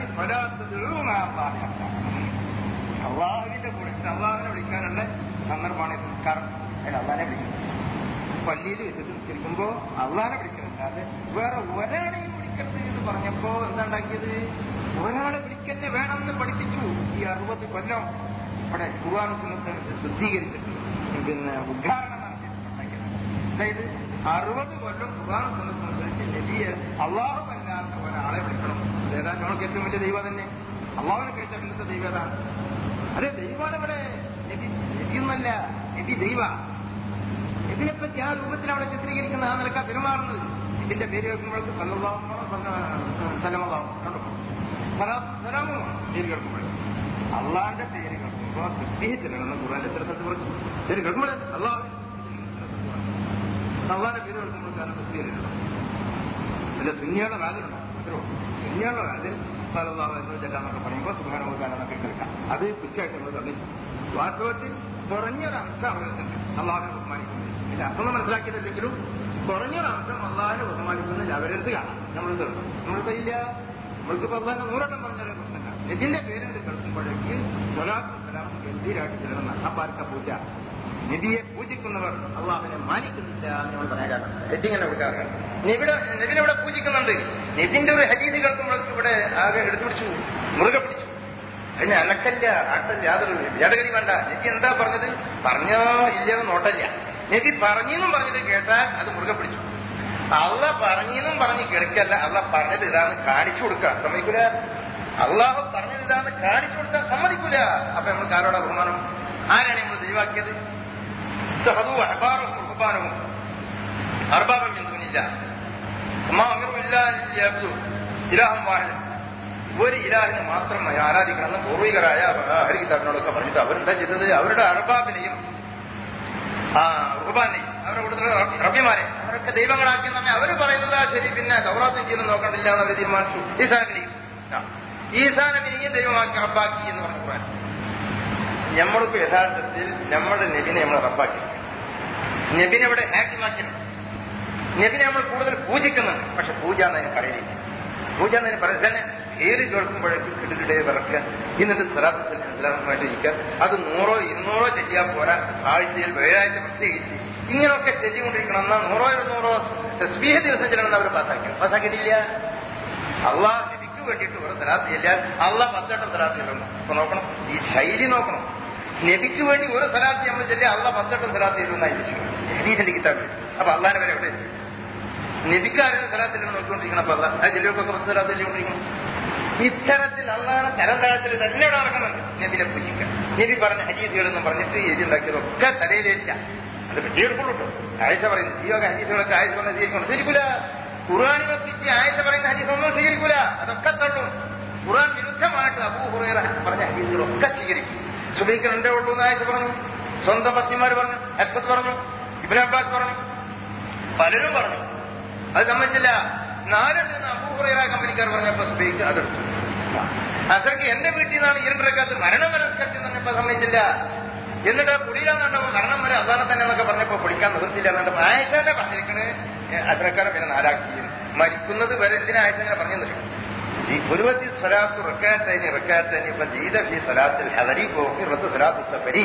S1: അള്ളാഹുവിന്റെ കൂടെ അള്ളാഹുവിനെ വിളിക്കാനുള്ള സന്ദർഭമാണ് ഈ സംസ്കാരം അതിന് അള്ളാഹിനെ വിളിക്കുന്നത് പള്ളിയിൽ വെച്ചിട്ട് നിൽക്കുമ്പോ അള്ളാഹിനെ വിളിക്കുന്നില്ലാതെ വേറെ ഒരാളെയും വിളിക്കരുത് എന്ന് പറഞ്ഞപ്പോ എന്താ ഉണ്ടാക്കിയത് ഒരാളെ വിളിക്കന്നെ വേണമെന്ന് പഠിപ്പിച്ചു ഈ അറുപത് കൊല്ലം ഇവിടെ ഖുർആാനുസനത്തെ ശുദ്ധീകരിച്ചിട്ട് പിന്നെ ഉദ്ഘാടനം നടത്തിയിട്ടുണ്ടാക്കിയത് അതായത് അറുപത് കൊല്ലം ഖുർആാനുസനത്തെ നബിയെ അള്ളാഹു അല്ലാത്ത ഒരാളെ വിളിക്കണം അതേതാ നമ്മൾക്ക് ഏറ്റവും വലിയ ദൈവം തന്നെ അള്ളാഹുവിനെ കഴിച്ച പിന്നത്തെ ദൈവം ഏതാണ് അതെ ദൈവമാണ് ഇവിടെ നബി നബിയൊന്നല്ല നബി ദൈവ ഇതിനെ പറ്റി ആ രൂപത്തിൽ അവിടെ ചിത്രീകരിക്കുന്ന ആ നിലക്കാ പെരുമാറുന്നത് ഇതിന്റെ പേര് കേൾക്കുമ്പോഴേക്ക് സലാമോ പേര് കേൾക്കുമ്പോൾ അള്ളാന്റെ പേര് കേൾക്കുമ്പോ തസ്ബീഹത്തിലാണ് ഖുർആൻ എത്ര സ്ഥലത്ത് പറഞ്ഞു പേര് കേൾക്കുമ്പോൾ അള്ളാഹ് അള്ളാന്റെ പേര് കേൾക്കുമ്പോൾ കാരണം തസ്ബീഹിലുണ്ട് അല്ല സുന്നിയുടെ വാതിലുണ്ടോ അത്രോ സുന്നിയുടെ വാതിൽ ചെല്ലാന്നൊക്കെ പറയുമ്പോൾ സുഖാനോക്കാനൊക്കെ കേൾക്കാം അത് പുച്ഛമായിട്ട് നമ്മൾ തന്നില്ല വാസ്തവത്തിൽ കുറഞ്ഞൊരു അംശം അവരുണ്ട് അള്ളാഹിനെ ബഹുമാനിക്കുന്നത് ഇതിന്റെ അർത്ഥം മനസ്സിലാക്കിയിട്ടില്ലെങ്കിലും കുറഞ്ഞൊരു അംശം അള്ളാഹിനെ ബഹുമാനിക്കുന്നതിൽ അവരെടുത്ത് കാണാം നമ്മൾ നമ്മളിപ്പോ ഇല്ല നമ്മൾക്ക് അള്ളാഹിനെ നൂറെണ്ണം പറഞ്ഞാലേ പ്രശ്നമില്ല ഇതിന്റെ പേരെടുത്ത് കേൾക്കുമ്പോഴേക്ക് സ്വലാത്തും സലാമും ഗംഭീരമായിട്ട് ചെല്ലണം അപ്പാർക്ക പൂജ നബിയെ പൂജിക്കുന്നവർ അള്ളാഹിനെ മാനിക്കുന്നില്ല എന്ന് നമ്മൾ പറയാൻ കാരണം ഹെഡിങ്ങനെ കൊടുക്കാറുണ്ട് നബിയുടെ നബിനെ ഇവിടെ പൂജിക്കുന്നുണ്ട് നബിന്റെ ഒരു ഹജീദ് കേൾക്കുമ്പോഴേക്ക് ഇവിടെ ആകെ എടുത്തു പിടിച്ചു മുറുകെ പിടിച്ചു അതിന് അനക്കല്ല ആട്ടല്ല യാതൊരു ഭേദഗതി വേണ്ട നബി എന്താ പറഞ്ഞത് പറഞ്ഞോ ഇല്ലയോ നോട്ടല്ല നബി പറഞ്ഞെന്നും പറഞ്ഞിട്ട് കേട്ടാൽ അത് മുറുകെ പിടിച്ചു അള്ള പറഞ്ഞെന്നും പറഞ്ഞ് കേൾക്കല്ല അള്ള പറഞ്ഞത് ഇതാന്ന് കാണിച്ചു കൊടുക്കുക സമ്മതിക്കൂല അള്ളാഹു പറഞ്ഞത് ഇതാന്ന് കാണിച്ചു കൊടുത്താൽ സമ്മതിക്കൂല അപ്പൊ നമ്മൾക്ക് ആരോടാ ബഹുമാനം ആരാണ് നമ്മൾ ദൈവാക്കിയത് اتخذوا احبارهم ورهبانهم اربابا من دون الله وما امروا الا ليعبدوا الها واحدا ഒരു ഇലാഹിനെ മാത്രം ആരാധിക്കണമെന്ന് പൂർവികരായ ഹരികിതാബിനോടൊക്കെ പറഞ്ഞിട്ട് അവരെന്താ ചെയ്തത് അവരുടെ അർബാബിനെയും ആ റുബാനെയും അവരുടെ കൂടുതൽ റബ്യമാരെ അവരൊക്കെ ദൈവങ്ങളാക്കി തന്നെ അവർ പറയുന്നതാ ശരി പിന്നെ ഗൗറാത്തും ചെയ്യുന്നു നോക്കണ്ടില്ല എന്ന് അവർ തീരുമാനിച്ചു ഈസാനബിനെയും ഈസാനബിനെയും ദൈവമാക്കി റബ്ബാക്കി എന്ന് പറഞ്ഞു ഖുർആൻ നമ്മളിപ്പോ യഥാർത്ഥത്തിൽ നമ്മുടെ നബിനെ നമ്മൾ റബ്ബാക്കി നബിനെ ഇവിടെ ഹാക്കിമാക്കിയിട്ടുണ്ട് നബിനെ നമ്മൾ കൂടുതൽ പൂജിക്കുന്നുണ്ട് പക്ഷെ പൂജ എന്നതിന് പറയുന്നില്ല പൂജ എന്നതിന് പറയുന്നത് പേര് കേൾക്കുമ്പോഴേക്ക് കിടുകിടെ വിറക്കുക എന്നിട്ട് സലാത്ത് സലാമായിട്ട് ഇരിക്കുക അത് നൂറോ ഇരുന്നൂറോ ചെല്ലിയാൽ പോരാ ആഴ്ചയിൽ വ്യാഴാഴ്ച പ്രത്യേകിച്ച് ഇങ്ങനെയൊക്കെ ചെല്ലിക്കൊണ്ടിരിക്കണം എന്നാൽ നൂറോ ഇരുന്നൂറോ തസ്ബീഹ ദിവസം ചെല്ലണമെന്ന് അവർ പാസ്സാക്കി പാസ്സാക്കിയിട്ടില്ല അള്ളാഹ് നബിക്ക് വേണ്ടിയിട്ട് ഒരു സലാത്ത് ചെല്ലാൻ അള്ളാഹ് പത്തെട്ടം സലാത്ത് ചെല്ലണം അപ്പൊ നോക്കണം ഈ ശൈലി നോക്കണം നബിക്ക് വേണ്ടി ഒരു സലാത്ത് നമ്മൾ ചെല്ലിയ അള്ളാഹ് പത്തെട്ടം സലാത്ത് ചെല്ലുന്ന ഹദീസിന്റെ കിതാബ് അപ്പൊ അള്ളാഹിനെ വരെ എവിടെ എത്തി നബിക്കാരുടെ സലാത്തിൽ നോക്കിക്കൊണ്ടിരിക്കണം അപ്പൊ അല്ല ആ ചെല്ലുകൾക്ക് പത്ത് സലാത്ത് ചെല്ലിക്കൊണ്ടിരിക്കണം ഇത്തരത്തിൽ അള്ളാഹ് തരം താഴത്തിൽ തന്നെ ഇവിടെ നടക്കുന്നുണ്ട് നബിനെ പൂജിക്കുക നബി പറഞ്ഞ ഹജീസുകളെന്ന് പറഞ്ഞിട്ട് എഴുതിണ്ടാക്കിയതൊക്കെ തലയിലേറ്റ അത് പറ്റിയെടുക്കുള്ളൂ കേട്ടോ ആയിഷ പറയുന്നു ഈ വക ഹജീസുകളൊക്കെ ആയിഷ പറഞ്ഞ സ്വീകരിക്കണം സ്വീകരിക്കൂല ഖുർആൻ വെപ്പിച്ച് ആയിഷ പറയുന്ന ഹജീസ് ഒന്നും സ്വീകരിക്കൂല അതൊക്കെ തള്ളും ഖുർആൻ വിരുദ്ധമായിട്ട് അബൂഹുറേറ പറഞ്ഞ ഹദീസുകളൊക്കെ സ്വീകരിക്കും സുബൈക്ക് രണ്ടേ ഉള്ളൂ എന്ന് ആയിഷ പറഞ്ഞു സ്വന്തം പത്നിമാർ പറഞ്ഞു ഹസ്ബത്ത് പറഞ്ഞു ഇബിൻ അബ്ബാസ് പറഞ്ഞു പലരും പറഞ്ഞു അത് സമ്മതിച്ചില്ല നാലെണ്ണം അബൂഹുറേറ കമ്പനിക്കാർ പറഞ്ഞപ്പോ സുബൈക്ക് അതെടുത്തു അത്രയ്ക്ക് എന്റെ വീട്ടിൽ നിന്നാണ് ഇരണ്ടരക്കാത്ത് മരണം വരെ നിസ്കരിച്ചു പറഞ്ഞപ്പോ സമ്മതിച്ചില്ല എന്നിട്ട് കുടിയിലാന്നുണ്ടപ്പോ മരണം വരെ അതാണ് തന്നെ എന്നൊക്കെ പറഞ്ഞപ്പോ കുടിക്കാൻ നിവൃത്തില്ല എന്നുണ്ട് ആയിഷാനെ പറഞ്ഞിരിക്കണ് അത്രക്കാരെ പിന്നെ നാലാക്കി മരിക്കുന്നത് വരെ എന്തിനാ ആയിഷാനെ പറഞ്ഞു തരും ഒരുപത്തി സ്വലാത്ത് റക്കാത്തനി റക്കാത്തനി ഇപ്പൊ ജീത ഫി സ്വലാത്തിൽ ഹദരി പോക്കി റത്ത് സ്വലാത്ത് സഫരി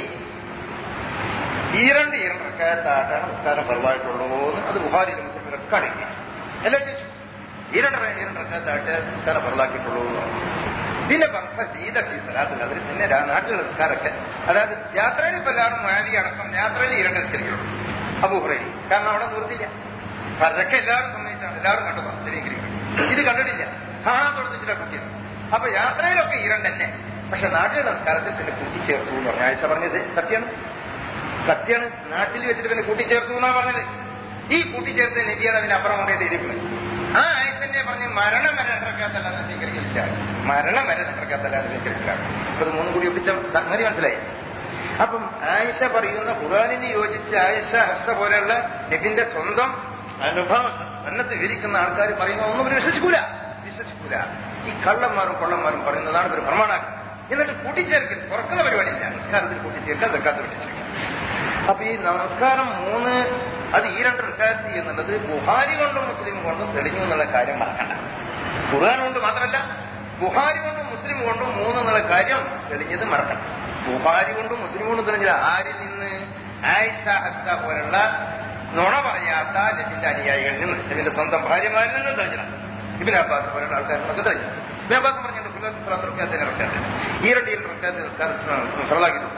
S1: ഈ രണ്ട് ഈ രണ്ട് റക്കാത്തായിട്ടാണ് നിസ്കാരം പരമായിട്ടുള്ളൂ എന്ന് അത് ബുഹാരി മുസ്ലിമിലൊക്കെ അടങ്ങി എല്ലാവരും ചോദിച്ചു ഈ രണ്ട് ഈ രണ്ട് റക്കാത്തായിട്ട് നിസ്കാരം പരമാക്കിയിട്ടുള്ളൂ എന്ന് പറഞ്ഞു പിന്നെ പറഞ്ഞ ജീത ഫി സ്വലാത്തിൽ ഹദരി പിന്നെ നാട്ടിലുള്ള നിസ്കാരമൊക്കെ അതായത് യാത്രയിൽ ഇപ്പൊ എല്ലാവരും മാവി അടക്കം യാത്രയിൽ ഈ രണ്ട് നിസ്കരിക്കുള്ളൂ അബൂഹുറൈ കാരണം അവിടെ നിർത്തില്ല പരക്കെ എല്ലാവരും സമ്മതിച്ചാണ് എല്ലാവരും കണ്ടതാണ് സ്ഥിരീകരിക്കുന്നത് ഇത് കണ്ടിട്ടില്ല കാണാൻ കൊടുത്തിട്ടില്ല കുട്ടിയാണ് അപ്പൊ യാത്രയിലൊക്കെ ഈരൻ തന്നെ പക്ഷെ നാട്ടിലെ സംസ്കാരത്തിൽ പിന്നെ കൂട്ടിച്ചേർത്തു എന്ന് പറഞ്ഞു ആയിഷ പറഞ്ഞത് സത്യമാണ് സത്യമാണ് നാട്ടിൽ വെച്ചിട്ട് പിന്നെ കൂട്ടിച്ചേർത്തു എന്നാ പറഞ്ഞത് ഈ കൂട്ടിച്ചേർത്ത് നബിയാണ് അതിന് അപ്പുറം കൊണ്ടേട്ട് ഇരിക്കുന്നത് ആ ആയിഷന്നെ പറഞ്ഞ് മരണം വരെ നടക്കാത്തല്ല സ്വീകരിക്കില്ല മരണം വരെ നടക്കാത്തല്ല സ്വീകരിക്കില്ല അപ്പൊ ഇത് മൂന്നും കൂടി ഒപ്പിച്ച സംഗതി മനസ്സിലായി അപ്പം ആയിഷ പറയുന്ന ഖുറാനിന് യോജിച്ച് ആയിഷ ഹർഷ പോലെയുള്ള നബിന്റെ സ്വന്തം അനുഭവം അന്നത്തെ വിവരിക്കുന്ന ആൾക്കാർ പറയുന്ന ഒന്നും ഇവർ വിശ്വസിക്കൂല വിശ്വസിക്കൂല ഈ കള്ളന്മാരും കൊള്ളന്മാരും പറയുന്നതാണ് ഇവർ പ്രമാണാക്കുക എന്നിട്ട് കൂട്ടിച്ചേർക്കൽ തുറക്കുന്ന പരിപാടിയില്ല നമസ്കാരത്തിൽ കൂട്ടിച്ചേർക്കാൻ വെക്കാത്ത വിട്ടിച്ചേർക്കാം അപ്പൊ ഈ നമസ്കാരം മൂന്ന് അത് ഈ രണ്ട് റിക്കാത്തി എന്നുള്ളത് ബുഹാരി കൊണ്ടും മുസ്ലിം കൊണ്ടും തെളിഞ്ഞു എന്നുള്ള കാര്യം മറക്കണ്ട ഖുർആൻ കൊണ്ട് മാത്രമല്ല ബുഹാരി കൊണ്ടും മുസ്ലിം കൊണ്ടും മൂന്ന് എന്നുള്ള കാര്യം തെളിഞ്ഞത് മറക്കണം ബുഹാരി കൊണ്ടും മുസ്ലിം കൊണ്ടും തെളിഞ്ഞത് ആരിൽ നിന്ന് ആയിഷ ഹസ്സ പോലുള്ള നുണ പറയാത്ത നബിന്റെ അനുയായികളിൽ നിന്ന് നബിന്റെ സ്വന്തം ഭാര്യമാരിൽ നിന്നും തെളിഞ്ഞതാണ് ഇബിൻ അബ്ബാസ് പോലുള്ള ആൾക്കാരിൽ നിന്നൊക്കെ തെളിഞ്ഞു ഇബിൻ അബ്ബാസ് പറഞ്ഞിട്ടുണ്ട് കുലത്ത് സ്വലാത്ത് റക്കാത്തിന് റക്കാത്ത് ഈ രണ്ട് ഈ റക്കാത്ത് ഫറലാക്കിയിട്ടുണ്ട്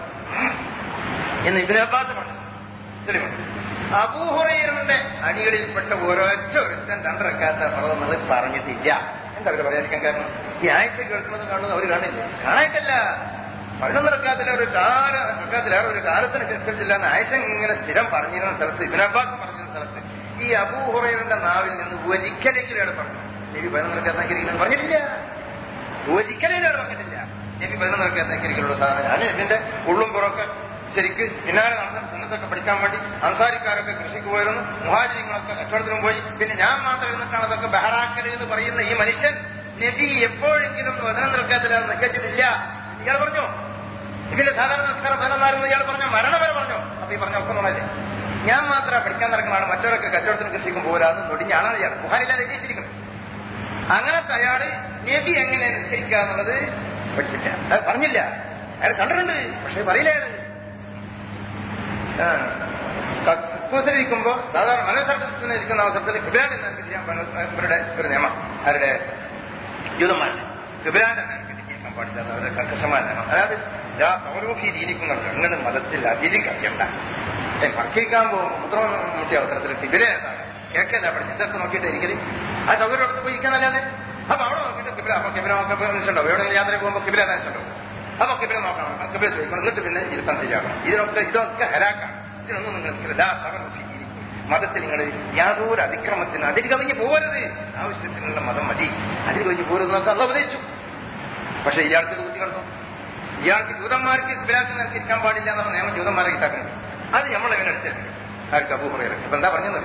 S1: എന്ന് ഇബിൻ അബ്ബാസ് പറഞ്ഞു തെളിവുണ്ട് അബൂഹുറയുടെ അണികളിൽപ്പെട്ട ഓരോറ്റ ഒരുത്തൻ രണ്ടരക്കാത്ത ഫറതെന്നത് പറഞ്ഞിട്ടില്ല എന്താ അവര് പറയാതിരിക്കാൻ കാരണം ഈ ആഴ്ച കേൾക്കുന്നത് കാണുന്നത് അവർ കാണില്ല കാണായിട്ടല്ല പതിനൊന്ന് റക്കാത്തിലെ ഒരു കാല റക്കാത്തിലേറെ ഒരു കാലത്തിന് അനുസരിച്ചില്ല എന്ന് ആയിഷ ഇങ്ങനെ സ്ഥിരം പറഞ്ഞിരുന്ന സ്ഥലത്ത് ഇബിൻ അബ്ബാസ് പറഞ്ഞിരുന്ന സ്ഥലത്ത് ഈ അബൂഹുറയുടെ നാവിൽ നിന്ന് ഒരിക്കലെങ്കിലും അവിടെ പറഞ്ഞു നബി പതിനൊന്ന് റക്കാത്താക്കിയിരിക്കുന്നു പറഞ്ഞിട്ടില്ല ഒരിക്കലും അവിടെ പറഞ്ഞിട്ടില്ല നബി പതിനൊന്ന് റക്കാത്താക്കിയിരിക്കുന്നുള്ള സാധനം ഞാൻ ഇതിന്റെ ഉള്ളും പുറമൊക്കെ ശരിക്ക് പിന്നാലെ നടന്ന് സുന്നത്തൊക്കെ പഠിക്കാൻ വേണ്ടി അൻസാരിക്കാരൊക്കെ കൃഷിക്ക് പോയിരുന്നു മുഹാജിങ്ങളൊക്കെ കച്ചവടത്തിനും പോയി പിന്നെ ഞാൻ മാത്രം ഇരുന്നിട്ടാണ് അതൊക്കെ ബഹറാക്കൽ എന്ന് പറയുന്ന ഈ മനുഷ്യൻ നബി എപ്പോഴെങ്കിലും വചനം നിൽക്കാത്തില്ല നിൽക്കത്തില്ല ഇയാൾ പറഞ്ഞോ ഇതിന്റെ സാധാരണ നമസ്കാരം പതിനൊന്നായിരുന്നു ഇയാൾ പറഞ്ഞോ മരണം വരെ പറഞ്ഞോ അപ്പൊ ഈ പറഞ്ഞ ഒക്കെ നോളല്ലേ ഞാൻ മാത്രം പഠിക്കാൻ നടക്കുന്നതാണ് മറ്റവരൊക്കെ കച്ചവടത്തിന് കൃഷിക്കും പോരാന്ന് നൊടിഞ്ഞാണ് ഇയാൾ ബുഹാരില്ല രചിച്ചിരിക്കുന്നത് അങ്ങനത്തെ അയാള് നബി എങ്ങനെ നിസ്കരിക്കുക എന്നുള്ളത് പഠിച്ചില്ല അത് പറഞ്ഞില്ല അയാൾ കണ്ടിട്ടുണ്ട് പക്ഷെ പറയില്ല അയാള് കക്കൂസിലിരിക്കുമ്പോ സാധാരണ മനസ്സർത്ഥത്തിന് ഇരിക്കുന്ന അവസരത്തിൽ കിബിലാന്റെ നേർക്ക് ചെയ്യാൻ ഇവരുടെ ഒരു നിയമം അവരുടെ ജൂതന്മാരുടെ കിബിലാന്റെ നേർക്ക് തിരിക്കാൻ പാടില്ല അവരുടെ കർക്കശമായ നിയമം അതായത് സൗരൂഹി ദീനിക്കുന്നുണ്ട് അങ്ങനെ മതത്തിൽ അതിരി കഴിയണ്ട മർക്കിക്കാൻ പോകുമ്പോൾ മുദ്രം മുട്ടിയ അവസരത്തിൽ കിബില ഏതാണ് കിഴക്കല്ല അവിടെ ചിത്രത്തെ നോക്കിയിട്ട് ഇരിക്കല് ആ സൗകര്യം അടുത്ത് പോയി ഇരിക്കാനല്ലാതെ അപ്പൊ അവിടെ നോക്കിയിട്ട് കിബില അപ്പൊ കിബില നോക്കാൻ നിശ്ചയുണ്ടാവും എവിടെ യാത്ര പോകുമ്പോൾ കിബില നിശ്ചയുണ്ടാവും അപ്പൊ കിബില നോക്കണം കിബില ചോദിക്കണം എന്നിട്ട് പിന്നെ ഇരുത്താൻ ശരിയാക്കണം ഇതിനൊക്കെ ഇതൊക്കെ ഹരാക്കാണ് ഇതിനൊന്നും നിങ്ങൾ മതത്തിൽ നിങ്ങൾ യാതൊരു അതിക്രമത്തിന് അതിൽ കവിഞ്ഞ് പോകരുത് ആവശ്യത്തിനുള്ള മതം മതി അതിൽ കവിഞ്ഞ് പോരുന്നൊക്കെ അല്ല ഉപദേശിച്ചു പക്ഷെ ഇയാൾക്ക് കുത്തി കിടന്നു ഇയാൾക്ക് ജൂതന്മാർക്ക് കിബിലാക്ക് നിനക്ക് ഇരിക്കാൻ പാടില്ല എന്നുള്ള നിയമം ജൂതന്മാരെ കിട്ടാക്കുന്നത് അത് നമ്മൾ എങ്ങനെ അടിച്ചത് ആർക്ക് അബൂഹുറയുടെ ഇപ്പൊ എന്താ പറഞ്ഞത്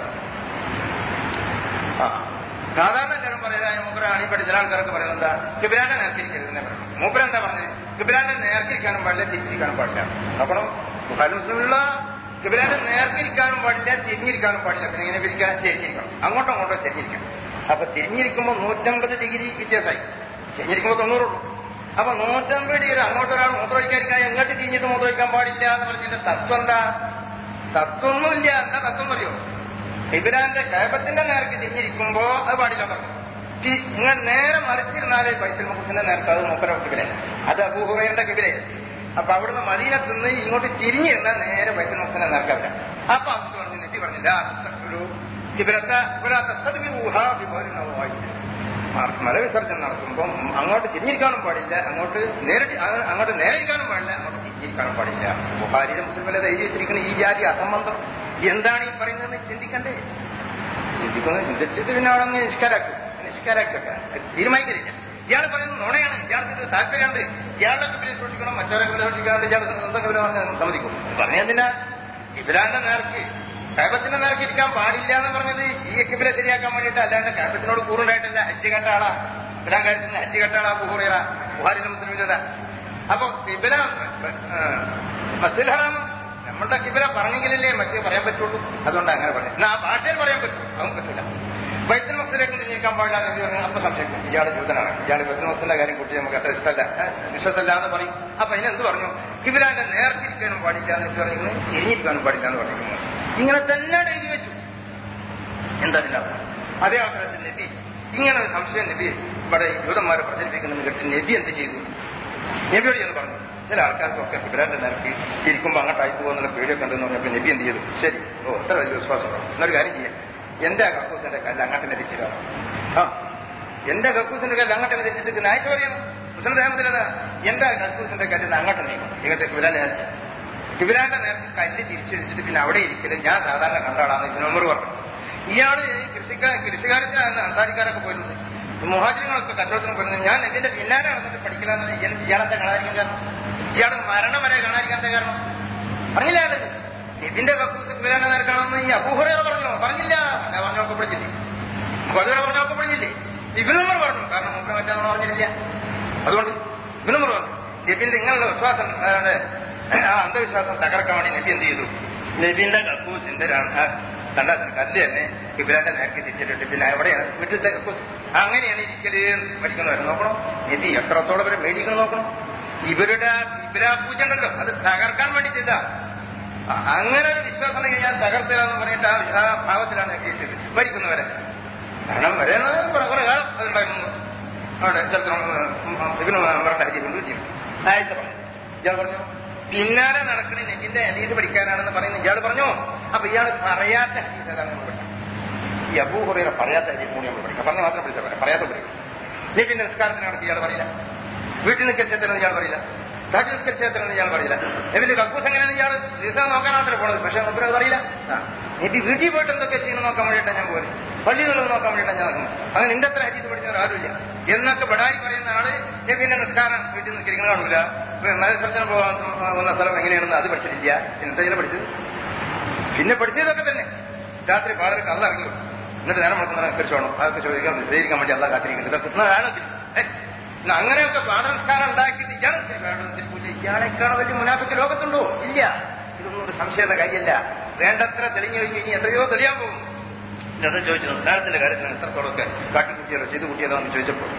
S1: ആ സാധാരണ എല്ലാവരും പറയുന്നത് മൂപ്പര അണി പഠിച്ച ആൾക്കാർക്ക് പറയുന്നത് എന്താ കിബിലാന്റെ നേർക്കിരിക്കരുത് എന്നേ പറയുന്നത് മൂപ്പര എന്താ പറഞ്ഞത് കിബിലാന്റെ നേർക്കിരിക്കാനും പാടില്ല തിരിച്ചിരിക്കാനും പാടില്ല നോക്കണം ബുഖാരി മുസ്ലിമുള്ള കിബിലാന്റെ നേർക്കിരിക്കാനും പാടില്ല തിരിഞ്ഞിരിക്കാനും പാടില്ല പിന്നെ ഇങ്ങനെ പിരിക്കാൻ ചെരിഞ്ഞിരിക്കണം അങ്ങോട്ടോ അങ്ങോട്ടോ ചെരിഞ്ഞിരിക്കണം അപ്പൊ തിരിഞ്ഞിരിക്കുമ്പോൾ നൂറ്റമ്പത് ഡിഗ്രി വ്യത്യാസമായി ചെരിഞ്ഞിരിക്കുമ്പോൾ തൊണ്ണൂറുള്ളൂ അപ്പൊ നൂറ്റമ്പത് ഡിഗ്രി അങ്ങോട്ട് ഒരാൾ മൂത്രമൊഴിക്കാതിരിക്കാൻ എങ്ങോട്ട് തിരിഞ്ഞിട്ട് മൂത്രമൊഴിക്കാൻ പാടില്ല എന്ന് പറഞ്ഞതിന്റെ തത്വം എന്താ തത്വമൊന്നുമില്ല എന്താ തത്വം അറിയോ ഇബിരാന്റെ കേപത്തിന്റെ നേർക്ക് തിരിഞ്ഞിരിക്കുമ്പോ അത് പാടില്ല പറഞ്ഞു ഇങ്ങനെ നേരെ മറിച്ചിരുന്നാലേ ബൈത്തുൽ മുഖത്തിന്റെ നേർക്ക് അത് മൂപ്പര കിബിലെ അത് അബൂഹുറയുടെ കിബിലെ അപ്പൊ അവിടുന്ന് മദീനത്ത് നിന്ന് ഇങ്ങോട്ട് തിരിഞ്ഞിരുന്നാൽ നേരെ ബൈത്തുൽ മുഖത്തിന്റെ നേർക്കവില്ല അപ്പൊ അത് പറഞ്ഞു നെറ്റി പറഞ്ഞില്ല ഒരു കിബിലത്തെ മ- മലവിസർജനം നടത്തുമ്പോൾ അങ്ങോട്ട് തിരിഞ്ഞിരിക്കാനും പാടില്ല അങ്ങോട്ട് നേരിട്ട് അങ്ങ- അങ്ങോട്ട് നേരിരിക്കാനും പാടില്ല അങ്ങോട്ട് തിരിഞ്ഞിരിക്കാനും പാടില്ല ബുഹാരിയിലെ മുസ്ലിമിലെ എഴുതി വെച്ചിരിക്കുന്ന ഈ ജാതി അസംബന്ധം എന്താണ് ഈ പറയുന്നതെന്ന് ചിന്തിക്കണ്ടേ ചിന്തിക്കുന്നത് ചിന്തിച്ചിട്ട് പിന്നെ അവിടെ അങ്ങ് നിഷ്കാരാക്കും നിഷ്കാരാക്കൊക്കെ തീരുമാനിക്കുന്നില്ല ഇയാൾ പറയുന്നത് നുണയാണ് ഇയാൾക്ക് താല്പര്യമുണ്ട് ഇയാളുടെ കബിലെ സൂക്ഷിക്കണം മറ്റവരെ കബിലെ സൂക്ഷിക്കാണ്ട് ഇയാൾ സ്വന്തം കബിലെ പറഞ്ഞാൽ സമ്മതിക്കും പറഞ്ഞെന്തിനാ ഇബ്രാന്റെ നേർക്ക് കാബത്തിന്റെ നേർക്ക് ഇരിക്കാൻ പാടില്ല എന്ന് പറഞ്ഞത് ഈ കിബിലെ ശരിയാക്കാൻ വേണ്ടിയിട്ട് അല്ലാണ്ട് കാബത്തിനോട് കൂറുണ്ടായിട്ടല്ല ഹജ്ജ് കെട്ട ആളാ ഇസ്ലാം കാര്യത്തിന് ഹജ്ജ് കെട്ട ആളാ ബുഹൂറിയ ബുഹാരിലെ മുസ്ലിമിലത അപ്പൊ കിബില മസ്ജിദ് ഹറാം നമ്മളുടെ കിബില പറഞ്ഞെങ്കിലല്ലേ മറ്റേ പറയാൻ പറ്റുള്ളൂ അതുകൊണ്ട് അങ്ങനെ പറയാം എന്നാ ആ ഭാഷയിൽ പറയാൻ പറ്റും അതും പറ്റില്ല വൈദ്യുതി മസ്തിലേക്ക് തിരിക്കാൻ പാടില്ല എന്ന് പറഞ്ഞു അപ്പൊ സംശയിക്കും ഇയാൾ ജൂതനാണ് ഇയാൾ വൈദ്യുതി മസ്തിന്റെ കാര്യം കുറിച്ച് നമുക്ക് അത്ര ഇഷ്ടമല്ല ഏഹ്, വിശ്വസമല്ല എന്ന് പറയും അപ്പൊ അതിനെന്ത് പറഞ്ഞു കിബിലാന്റെ നേർത്തിരിക്കാനും പാടില്ല എന്ന് പറഞ്ഞു തിരിഞ്ഞിരിക്കാനും പാടില്ല എന്ന് പറഞ്ഞു ഇങ്ങനെ തന്നെ എഴുതി വെച്ചു എന്താ അതിന്റെ അർത്ഥം അതേ അവസരത്തിൽ നബി ഇങ്ങനെ ഒരു സംശയം നബി ഇവിടെ ഈ ജൂതന്മാരെ പ്രചരിപ്പിക്കുന്നത് കേട്ട് നബി എന്ത് ചെയ്തു നബിയോട് എന്ന് പറഞ്ഞു ചില ആൾക്കാർക്കൊക്കെ ഇബ്രാന്റെ നിരക്ക് ഇരിക്കുമ്പോൾ അങ്ങോട്ടായി പോകുന്നുള്ള പേടിയൊക്കെ ഉണ്ടെന്ന് പറഞ്ഞപ്പോൾ നബി എന്ത് ചെയ്തു ശരി ഓ അത്ര വലിയ വിശ്വാസമുണ്ടോ എന്നൊരു കാര്യം ചെയ്യാം എന്റെ കക്കൂസിന്റെ കല്ല് അങ്ങോട്ട് തിരിച്ചിടാം ആ എന്റെ കക്കൂസിന്റെ കല്ല് അങ്ങോട്ട് തിരിച്ചിട്ട് നായ്ശ പറയണം മുസ്ലിം ദേഹത്തിലതാ എന്റെ കക്കൂസിന്റെ കല്ലിന് അങ്ങോട്ട് നീങ്ങും ഇങ്ങോട്ട് ഇബ്രാന്റെ നേരത്തെ ഇബ്രാന്റെ നേരത്തെ കല്ല് തിരിച്ചെടുത്തിട്ട് പിന്നെ അവിടെ ഇരിക്കലും ഞാൻ സാധാരണ കണ്ടാളാന്ന് ഇതിനൊന്നൂറ് പറഞ്ഞു ഇയാള് കൃഷിക്കാർ കൃഷിക്കാരത്തിനാണ് അൻസാരിക്കാരൊക്കെ പോയിരുന്നത് മുഹാജിരങ്ങളൊക്കെ കച്ചവടത്തിന് പോയിരുന്നത് ഞാൻ ഇതിന്റെ പിന്നാലെ നടന്നിട്ട് പഠിക്കലാന്ന് ഇയാളത്തെ കാണാതിരിക്കാൻ കാരണം ഇയാൾ മരണം വരെ കാണാതിരിക്കാൻ കാരണം പറഞ്ഞില്ല അയാള് ഇതിന്റെ കക്കൂസ് കുബിരാന്റെ നേർക്കാണെന്ന് ഈ അബൂഹുറ പറഞ്ഞോ പറഞ്ഞില്ല ഞാൻ പറഞ്ഞൊക്കെ പഠിച്ചില്ലേ ബദുര പറഞ്ഞൊക്കെ പഠിച്ചില്ലേ ഇബിനുമർ പറഞ്ഞു കാരണം മുമ്പ് മറ്റാന്ന് പറഞ്ഞില്ല അതുകൊണ്ട് ഇബിനുമർ പറഞ്ഞു നബിന്റെ ഇങ്ങനെയുള്ള വിശ്വാസം അതായത് ആ അന്ധവിശ്വാസം തകർക്കാൻ വേണ്ടി നബി എന്ത് ചെയ്തു നബിന്റെ കക്കൂസിന്റെ കണ്ടാത്തിന് കല്ല് തന്നെ ഇബിരാന്റെ നേരത്തെ തിരിച്ചിട്ട് പിന്നെ എവിടെയാണ് വീട്ടിലത്തെ കക്കൂസ് അങ്ങനെയാണ് ഇരിക്കല് പഠിക്കുന്നവർ നോക്കണം നബി എത്രത്തോളം വരെ മേടിക്കണം നോക്കണം ഇവരുടെ ഇബിരാ പൂജ ഉണ്ടല്ലോ അത് തകർക്കാൻ വേണ്ടി ചെയ്താ അ- അങ്ങനെ ഒരു വിശ്വാസം ഉണ്ടെങ്കിൽ ഞാൻ തകർത്തില്ലാന്ന് പറഞ്ഞിട്ട് ആ ആ ഭാവത്തിലാണ് കേസത് ഭരിക്കുന്നവരെ ഭരണം വരെ എന്ന് കുറെ കുറെ കാലം അതുണ്ടായിരുന്നു അവിടെ ചരിത്രം ഇതിന് നമ്മുടെ ഹരിയുണ്ട് കിട്ടിയും ആഴ്ച പറഞ്ഞു ഇയാൾ പറഞ്ഞു പിന്നാലെ നടക്കണ നെറ്റിന്റെ ഹരീത് പഠിക്കാനാണെന്ന് പറയുന്നത് ഇയാൾ പറഞ്ഞു അപ്പൊ ഇയാൾ പറയാത്ത ഹരീസ് ഏതാണ് നമ്മൾ പഠിക്കാം ഈ അബൂഹുറയുടെ പറയാത്ത ഹരീസ് കൂടി നമ്മൾ പഠിക്കാം പറഞ്ഞ മാത്രം പഠിച്ചാൽ പോരാ പറയാത്ത പഠിക്കും നെറ്റിന്റെ നിസ്കാരത്തിനാണ് ഇയാൾ പറയില്ല വീട്ടിൽ നിൽക്കച്ചെത്തനെന്ന് ഇയാൾ പറയില്ല രാജ്യ നിസ്കരിച്ചെത്തനെന്ന് ഇയാൾ പറയില്ല നബിന്റെ കക്കൂസ് എങ്ങനെയാണ് ഇയാൾ ദിവസം നോക്കാനാണല്ലോ പോണത് പക്ഷെ മുമ്പിൽ അത് അറിയില്ല ആ. നബി വീട്ടിൽ പോയിട്ട് എന്തൊക്കെ ചെയ്യണം നോക്കാൻ വേണ്ടിയിട്ടാണ് ഞാൻ പോരും പള്ളികളിൽ നോക്കാൻ വേണ്ടിയിട്ടാണ് ഞാൻ നോക്കുന്നത് അങ്ങനെ നിന്റെ അത്ര ഹരീസ് പഠിച്ചവർ ആരുമില്ല എന്നൊക്കെ ബടായി പറയുന്ന ആള് നബിന്റെ നിസ്കാരം വീട്ടിൽ നിൽക്കുന്ന കാണില്ല മത്സരത്തിന് പോകാൻ പോകുന്ന സ്ഥലം എങ്ങനെയാണെന്ന് അത് പഠിച്ചിട്ടില്ല എന്നിട്ട് ഇങ്ങനെ പഠിച്ചത് പിന്നെ പഠിച്ചതൊക്കെ തന്നെ രാത്രി പാതിരക്ക് അല്ല ഇറങ്ങി വരും. എന്നിട്ട് നേരം വളർത്തുന്ന കുറിച്ചോണം അതൊക്കെ ചോദിക്കാൻ നിശ്ചയിക്കാൻ വേണ്ടി അല്ല കാത്തിരിക്കുന്നത് ഇതൊക്കെ ഇന്ന് വേണത്തിൽ ഇന്ന് അങ്ങനെയൊക്കെ പാദനസ്കാരം ഉണ്ടാക്കിയിട്ട് ഇയാളെ നിസ്കരിക്കൂല ഇയാളെക്കാൾ വലിയ മുനാഫിക്ക് ലോകത്തുണ്ടോ ഇല്ല ഇതൊന്നും ഒരു സംശയത കാര്യമല്ല വേണ്ടത്ര തെളിഞ്ഞു കഴിഞ്ഞ് ഇനി എത്രയോ തെളിയാൻ പോകും അത് ചോദിച്ചു നിസ്കാരത്തിന്റെ കാര്യത്തിന് എത്രത്തോളമൊക്കെ കാട്ടിക്കുട്ടിയതോ ചെയ്തു കൂട്ടിയതോ എന്ന് ചോദിച്ചപ്പോൾ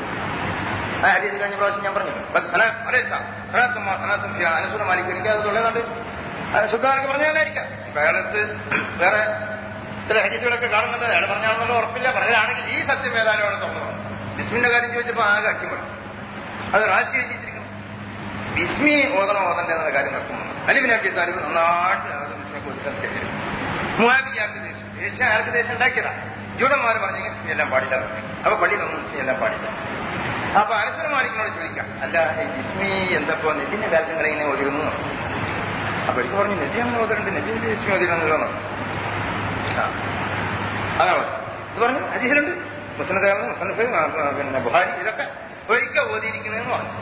S1: ആ ഹരീത് കഴിഞ്ഞ പ്രാവശ്യം ഞാൻ പറഞ്ഞു സനാത്തും സനാത്തും അനുസൂല മാലിക്ക് എനിക്ക് അത് തൊള്ളുന്നുണ്ട് ശുദ്ധാനൊക്കെ പറഞ്ഞാലായിരിക്കാം ഇപ്പൊ അയാളടുത്ത് വേറെ ചില ഹരീതുകളൊക്കെ കാണുന്നുണ്ട് അയാൾ പറഞ്ഞാണെന്നുള്ള ഉറപ്പില്ല പറഞ്ഞതാണെങ്കിൽ ഈ സത്യം ഏതായാലും അവിടെ തുറന്നു പറഞ്ഞു ബിസ്മിന്റെ കാര്യം ചോദിച്ചപ്പോൾ ആകെ അട്ടിമറി അത് റാശി എഴുതിച്ചിരിക്കണം ബിസ്മി ഓതണം ഓതണ്ടേ എന്ന കാര്യം നടക്കുന്നു അലിബിൻ അബി താലിബ് നന്നായിട്ട് അത് ബിസ്മിയൊക്കെ ഒതുക്കാൻ സ്കെച്ച് മുഹാബിയാർക്ക് ദേഷ്യം ദേഷ്യം ആർക്ക് ദേഷ്യം ഉണ്ടാക്കിയതാ ജൂതന്മാർ പറഞ്ഞെങ്കിൽ ബിസ്മി എല്ലാം പാടില്ല എന്ന് പറഞ്ഞു. അപ്പൊ പള്ളിയിലൊന്നും ബിസ്മി എല്ലാം പാടില്ല അപ്പൊ അനസുര മാലിക്കിനോട് ചോദിക്കാം അല്ല ഈ ബിസ്മി എന്തപ്പോ നെബിന്റെ കാലത്ത് നിങ്ങൾ ഇങ്ങനെ ഓതിരുന്നു എന്ന് പറഞ്ഞു. അപ്പൊ എനിക്ക് പറഞ്ഞു നബി അങ്ങനെ ഓതിരുണ്ട് നബി ബിസ്മി ഓതിരുന്നല്ലോ എന്ന് പറഞ്ഞു. ആ. അങ്ങനെ പറഞ്ഞു. ഇത് പറഞ്ഞു ഹദീസിലുണ്ട് മുസ്ലിം മുസ്ലിഫ് പിന്നെ ബുഹാരി ഇതൊക്കെ ഒരിക്കൽ ഓതിയിരിക്കുന്നതെന്ന് പറഞ്ഞു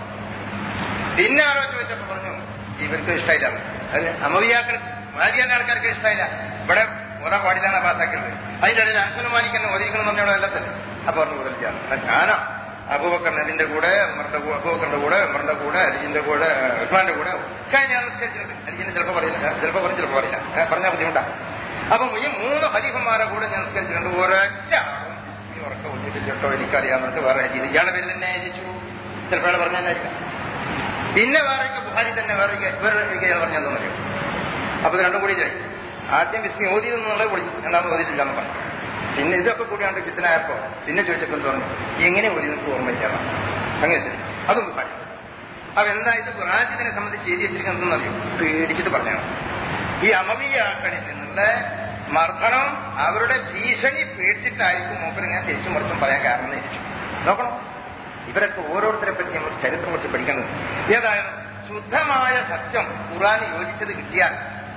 S1: പിന്നെ ആരോ ചോദിച്ചപ്പോ പറഞ്ഞു ഇവർക്ക് ഇഷ്ടമില്ല അത് അമവിയാക്കൾ മാലിയാന്റെ ആൾക്കാർക്ക് ഇഷ്ടമില്ല ഇവിടെ ഓതാൻ പാടില്ലാണ് പാസ്സാക്കിയത് അതിന്റെ ഇടയിൽ അൻസുൽ മാലിക് എന്നെ ഓതിരിക്കണം എന്ന് പറഞ്ഞ വെള്ളത്തില് അപ്പൊ പറഞ്ഞു ഓതിരിക്കാണ് ഞാനാ അബൂബക്കർ നബിന്റെ കൂടെ ഉമറിന്റെ കൂടെ അബൂബക്കറിന്റെ കൂടെ ഉമറിന്റെ കൂടെ അലിജിന്റെ കൂടെ ഉസ്മാന്റെ കൂടെ ഒക്കെ ഞാൻ നിസ്കരിച്ചിട്ടുണ്ട് അലിജിനെ ചിലപ്പോ പറയില്ല ചിലപ്പോ പറയും ചിലപ്പോ പറയില്ല ഏ, പറഞ്ഞാൽ ബുദ്ധിമുട്ടാ അപ്പൊ ഈ മൂന്ന് ഖലീഫന്മാരെ കൂടെ ഞാൻ നിസ്കരിച്ചിട്ടുണ്ട് ഒരൊറ്റ ആളും ഈ ഉറക്കം ഒന്നിട്ടില്ല കേട്ടോ എനിക്കറിയാമെന്നിട്ട് വേറെ ഹജീത് ഇയാളുടെ പേരിൽ തന്നെ അയച്ചു ചിലപ്പോൾ അയാൾ പറഞ്ഞായിരിക്കാം പിന്നെ വേറെ ബുഹാരി തന്നെ വേറെ വേറെ ഇയാൾ പറഞ്ഞാൽ തോന്നിയോ അപ്പൊ ഇത് രണ്ടും കൂടി ഇതായി ആദ്യം വിസ്മി ഓതി എന്നുള്ളത് വിളിച്ചു രണ്ടാമത് ഓതിയിട്ടില്ല എന്ന് പറഞ്ഞു പിന്നെ ഇതൊക്കെ കൂടിയാണ്ട് ഫിത്തനായപ്പോ പിന്നെ ചോദിച്ചപ്പോൾ എന്ത് പറഞ്ഞു എങ്ങനെ ഓതി നിനക്ക് ഓർമ്മയില്ല അങ്ങനെ ശരി അതും ബുഹാരി അപ്പൊ എന്താ ഇത് ഖുറാജിനെ സംബന്ധിച്ച് എഴുതി വെച്ചിരിക്കുന്നത് അറിയോ പേടിച്ചിട്ട് പറഞ്ഞാണ് ഈ അമവിയാക്കളിൽ നിന്നുള്ള മർദ്ദനം അവരുടെ ഭീഷണി പേടിച്ചിട്ടായിരിക്കും മൂപ്പരിങ്ങനെ തിരിച്ചും മറിച്ചും പറയാൻ കാരണം എന്ന് ഇരിച്ചു നോക്കണം ഇവരൊക്കെ ഓരോരുത്തരെ പറ്റി നമ്മൾ ചരിത്രം കുറിച്ച് പഠിക്കേണ്ടത് ഏതായാലും ശുദ്ധമായ സത്യം ഖുറാൻ യോജിച്ചത് കിട്ടിയാൽ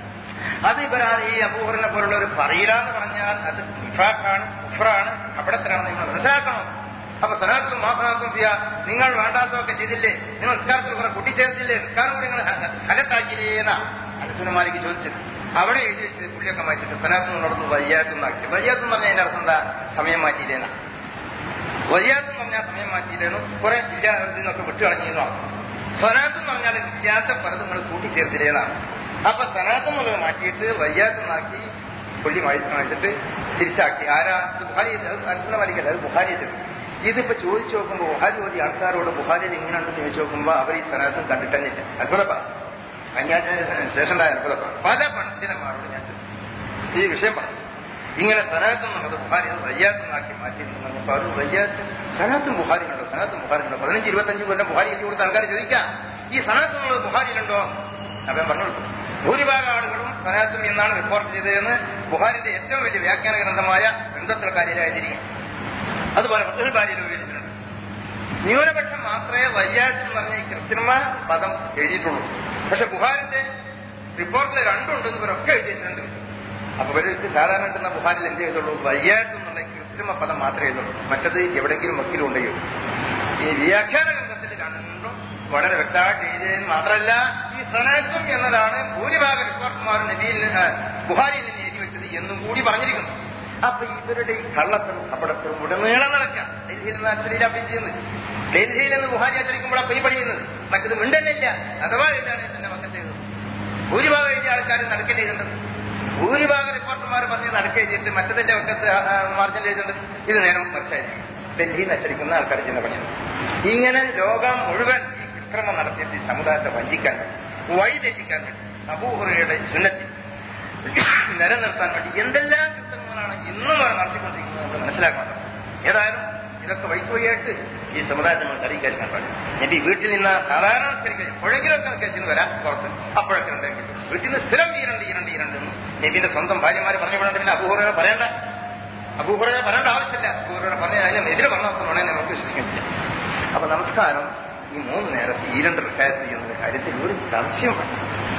S1: അത് ഇവരാ ഈ അബൂഹറിനെ പോലുള്ളവർ പറയില്ല എന്ന് പറഞ്ഞാൽ അത് നിഫാഖാണ് കുഫറാണ് അവിടത്തിലാണ് നിങ്ങൾ മനസ്സിലാക്കണം അപ്പൊ സനാത്തും മാസനാത്തും ഫിയ നിങ്ങൾ വേണ്ടാത്തതൊക്കെ ചെയ്തില്ലേ നിങ്ങൾ നിസ്കാരത്തിൽ കുറെ കൂട്ടിച്ചേർത്തില്ലേ നിസ്കാരം കൂടി നിങ്ങൾ ഹലക്കാക്കില്ലേന്നാ അനുസുനമാലിക്ക് ചോദിച്ചത് അവിടെ എഴുതി വെച്ച് പുള്ളിയൊക്കെ മാറ്റിട്ട് സനാത്തും നടന്നു വയ്യാത്തുന്നാക്കി വയ്യാത്തും പറഞ്ഞാൽ അതിന്റെ അർത്ഥം എന്താ സമയം മാറ്റിയില്ലേന്നാ വയ്യാത്തും പറഞ്ഞാൽ സമയം മാറ്റിയില്ലേന്നു കുറെ ഇല്ല നിന്നൊക്കെ വിട്ടുകളഞ്ഞു സനാത്ത് എന്ന് പറഞ്ഞാൽ ഇല്ലാത്ത പലതും നിങ്ങൾ കൂട്ടിച്ചേർത്തില്ലേന്നാണ് അപ്പൊ സനാത്ത് എന്നുള്ളത് മാറ്റിയിട്ട് വയ്യാത്തുന്നാക്കി പുള്ളി മഴിച്ചിട്ട് തിരിച്ചാക്കി ആരാ ഇത് ബുഹാരി അനുസരണ മാലിക്കല്ല അത് ബുഹാരി ഇതിപ്പോ ചോദിച്ചു നോക്കുമ്പോൾ ബുഹാരി ഓതി ആൾക്കാരോട് ബുഹാരിയിൽ ഇങ്ങനെ ഉണ്ടെന്ന് ചോദിച്ചു നോക്കുമ്പോൾ അവർ ഈ സനാത്തും കണ്ടിട്ടേ അത്ഭുതപ്പ അഞ്ഞാറ്റിന് ശേഷം അത്ഭുതപ്പ പല പണ്ഡിതന്മാരോട് ഞാൻ ചോദിച്ചു. ഈ വിഷയം പറഞ്ഞു ഇങ്ങനെ സനാത്ത് എന്നുള്ളത് ബുഹാരി വയ്യാത്തുന്നാക്കി മാറ്റിയിരുന്നപ്പോൾ അവർ വയ്യാത്ത് സനാത്തും ബുഹാരിയിലുണ്ടോ സനാത്തും ബുഹാരിയുണ്ടോ പതിനഞ്ച് ഇരുപത്തഞ്ച് കൊല്ലം ബുഹാരി എഴുതി കൊടുത്ത ആൾക്കാർ ചോദിക്കാം ഈ സനാത്ത് എന്നുള്ളത് ബുഹാരിയിലുണ്ടോ അവൻ പറഞ്ഞു കൊടുത്തു ഭൂരിഭാഗം ആളുകളും സനാത്തും എന്നാണ് റിപ്പോർട്ട് ചെയ്തതെന്ന് ബുഹാരിന്റെ ഏറ്റവും വലിയ വ്യാഖ്യാന ഗ്രന്ഥമായ ബന്ധത്തിൽക്കാരിയിലായിരിക്കും അതുപോലെ ഫത്തുൽ ബാരിയിൽ ഉപയോഗിച്ചിട്ടുണ്ട് ന്യൂനപക്ഷം മാത്രമേ വയ്യാത്തെന്ന് പറഞ്ഞ ഈ കൃത്രിമ പദം എഴുതിയിട്ടുള്ളൂ പക്ഷെ ബുഹാരിന്റെ റിപ്പോർട്ടിൽ രണ്ടുണ്ടെന്ന് ഇവരൊക്കെ എഴുതിയിട്ടുണ്ട് അപ്പൊ ഇവർക്ക് സാധാരണ കിട്ടുന്ന ബുഹാരിൽ എന്ത് ചെയ്തുള്ളൂ വയ്യാത്ത് എന്നുള്ള ഈ കൃത്രിമ പദം മാത്രമേ എഴുതുള്ളൂ മറ്റത് എവിടെങ്കിലും വക്കീലും ഉണ്ടെയോ ഈ വ്യാഖ്യാന ഗ്രന്ഥത്തിൽ രണ്ടും വളരെ വ്യക്തമായിട്ട് എഴുതിയതെന്ന് മാത്രമല്ല ഈ സനാത്തും എന്നതാണ് ഭൂരിഭാഗം റിപ്പോർട്ടർമാരും നബിയിൽ നിന്ന്, ബുഹാരിയിൽ നിന്ന് എഴുതി വെച്ചത് എന്നും കൂടി പറഞ്ഞിരിക്കുന്നു അപ്പൊ ഇവരുടെ ഈ കള്ളത്തരും കപടത്തരും ഉടനീളം നടക്കാം ഡൽഹിയിൽ നിന്ന് അച്ചടിയിൽ അപ്പീൽ ചെയ്യുന്നത് ഡൽഹിയിൽ നിന്ന് ബുഹാരി അച്ചടിക്കുമ്പോഴാണ് ഈ പണിയുന്നത് മറ്റത് മിണ്ടന്നില്ല അഥവാ എഴുതാണ് തന്നെ മക്കത്ത് എഴുതുന്നത് ഭൂരിഭാഗം എഴുതിയ ആൾക്കാർ നടക്കൽ എഴുതുന്നത് ഭൂരിഭാഗം റിപ്പോർട്ടർമാർ പറഞ്ഞ് നടക്ക എഴുതിയിട്ട് മറ്റതിന്റെ വക്കത്ത് മാർജിൻ എഴുതുന്നത് ഇത് നേരം മറിച്ചായിരിക്കും ഡൽഹിയിൽ നിന്ന് അച്ചടിക്കുന്ന ആൾക്കാർ ചെയ്യുന്ന പണിയാണ് ഇങ്ങനെ ലോകം മുഴുവൻ ഈ വിക്രമം നടത്തിയിട്ട് ഈ സമുദായത്തെ വഞ്ചിക്കാൻ വേണ്ടി വഴിതെറ്റിക്കാൻ വേണ്ടി അബൂഹുറയുടെ സുന്നത്തി നിലനിർത്താൻ വേണ്ടി എന്തെല്ലാം കൃത്യങ്ങളാണ് ഇന്നും അവർ നടത്തിക്കൊണ്ടിരിക്കുന്നത് നമ്മൾ മനസ്സിലാക്കണം ഏതായാലും ഇതൊക്കെ വഴിക്കുവഴിയായിട്ട് ഈ സമുദായത്തെ നമ്മൾ അറിയിക്കാൻ പാടില്ല നബി വീട്ടിൽ നിന്ന് സാധാരണ നിസ്കരിക്കാൻ എപ്പോഴെങ്കിലുമൊക്കെ നിസ്കരിച്ചിന് വരാം പുറത്ത് അപ്പോഴൊക്കെ ഉണ്ടെങ്കിൽ വീട്ടിൽ നിന്ന് സ്ഥിരം ഈ രണ്ട് ഈ രണ്ട് ഈ രണ്ട് എന്ന് നബിന്റെ സ്വന്തം ഭാര്യമാര് പറഞ്ഞു വിടേണ്ട പിന്നെ അബൂഹുറ പറയണ്ട അബൂഹുറ പറയേണ്ട ആവശ്യമില്ല അബൂഹുറ പറഞ്ഞ അതിന് എതിരെ പറഞ്ഞോക്കണേ നമുക്ക് വിശ്വസിക്കാൻ ചെയ്യാം അപ്പൊ നമസ്കാരം ഈ മൂന്ന് നേരത്ത് ഈ രണ്ട് റക്കായത്ത് ചെയ്യുന്ന കാര്യത്തിൽ ഒരു സംശയം വേണ്ട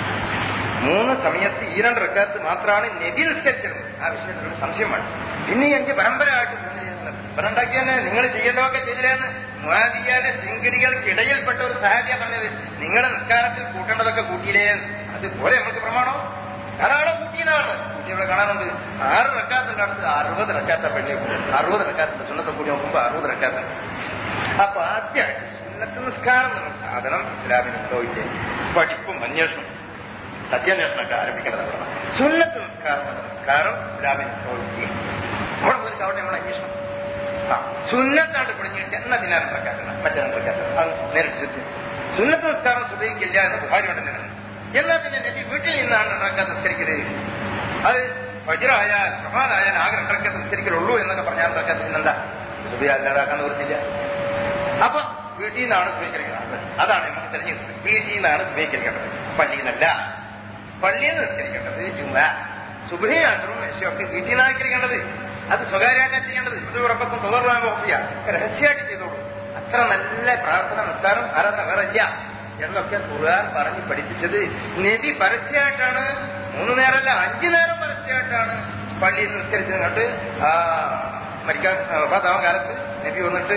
S1: മൂന്ന് സമയത്ത് ഈ രണ്ട് റക്കാത്ത് മാത്രമാണ് നബി നിസ്കരിച്ചിരുന്നത് ആ വിഷയത്തിൽ ഒരു സംശയം വേണ്ട പിന്നെ എനിക്ക് പരമ്പരയായിട്ട് മൂന്ന് ചെയ്യുന്നത് പരണ്ടാക്കി തന്നെ നിങ്ങൾ ചെയ്യേണ്ടതൊക്കെ ചെയ്തില്ലെന്ന് മുഹാദിയാന്റെ ശൃംഖടികൾക്കിടയിൽപ്പെട്ട ഒരു സഹാബിയ പറഞ്ഞത് നിങ്ങളുടെ നിസ്കാരത്തിൽ കൂട്ടേണ്ടതൊക്കെ കൂട്ടിയില്ലേ അതുപോലെ നമുക്ക് പ്രമാണോ ധാരാളം കൂട്ടിയതാണ് കൂട്ടി ഇവിടെ കാണാനുണ്ട് ആറ് റക്കാത്തിന്റെ അടുത്ത് അറുപത് റക്കാത്ത പെണ്ണി അറുപത് റക്കാത്തിന്റെ സുന്നത്തെ കൂടി നോക്കുമ്പോൾ അറുപത് റക്കാത്തുണ്ട് അപ്പൊ ആദ്യമായിട്ട് സുന്നത്ത് നിസ്കാരം എന്നുള്ള സാധനം ഇസ്ലാമിനുണ്ടോ ഇല്ലേ പഠിപ്പും അന്വേഷണം സത്യാന്വേഷണമൊക്കെ ആരംഭിക്കേണ്ടതാണ് സുന്നത്ത് നിസ്കാരം എന്ന നിസ്കാരം ഇസ്ലാമിനുണ്ടോ ഇല്ലേ അവിടെ പോയി അവിടെ നമ്മൾ അന്വേഷണം ആ സുന്നത്താണ്ട് പിടിഞ്ഞിട്ട് എന്നാ പിന്നെ രണ്ടരക്കാത്തണം മറ്റേ രണ്ടരക്കാത്തണം അത് നേരിട്ട് ചുറ്റും സുന്നത്ത് നിസ്കാരം ഉപയോഗിക്കില്ല എന്ന് ബുഹാരി ഉണ്ടെന്ന് എന്നാ പിന്നെ നബി വീട്ടിൽ നിന്നാണ് രണ്ടരക്കാത്ത നിസ്കരിക്കരുത് അത് വജ്രായാൽ പ്രഭാതായാൽ ആകെ രണ്ടരക്കാത്ത നിസ്കരിക്കലുള്ളൂ എന്നൊക്കെ പറഞ്ഞാൽ രണ്ടരക്കാത്ത പിന്നെന്താ സുബി അല്ലാതാക്കാൻ നിവൃത്തില്ല അപ്പൊ വീട്ടിൽ നിന്നാണ് സ്വീകരിക്കുന്നത് അതാണ് നമുക്ക് തെരഞ്ഞെടുത്തത് വീട്ടിൽ നിന്നാണ് സ്വീകരിക്കേണ്ടത് പള്ളിയിൽ നിന്നല്ല പള്ളിയിൽ നിന്ന് നിസ്കരിക്കേണ്ടത് ജുമ സുബഹിയാത്രവും ഒക്കെ വീട്ടിൽ നിന്നാണ് നിസ്കരിക്കേണ്ടത് അത് സ്വകാര്യമായിട്ടാണ് ചെയ്യേണ്ടത് ഇത് ഉറപ്പത്തും തുറന്നാൻ നോക്കിയ രഹസ്യമായിട്ട് ചെയ്തോളൂ അത്ര നല്ല പ്രാർത്ഥന നിസ്കാരം ആരാധന വേറെ ഇല്ല എന്നൊക്കെ ഖുർആൻ പറഞ്ഞ് പഠിപ്പിച്ചത് നബി പരസ്യമായിട്ടാണ് മൂന്ന് നേരമല്ല അഞ്ചു നേരം പരസ്യമായിട്ടാണ് പള്ളിയിൽ നിസ്കരിച്ചത് കണ്ട് ആ മരിക്കാൻ വഫാത്താവാൻ കാലത്ത് നബി വന്നിട്ട്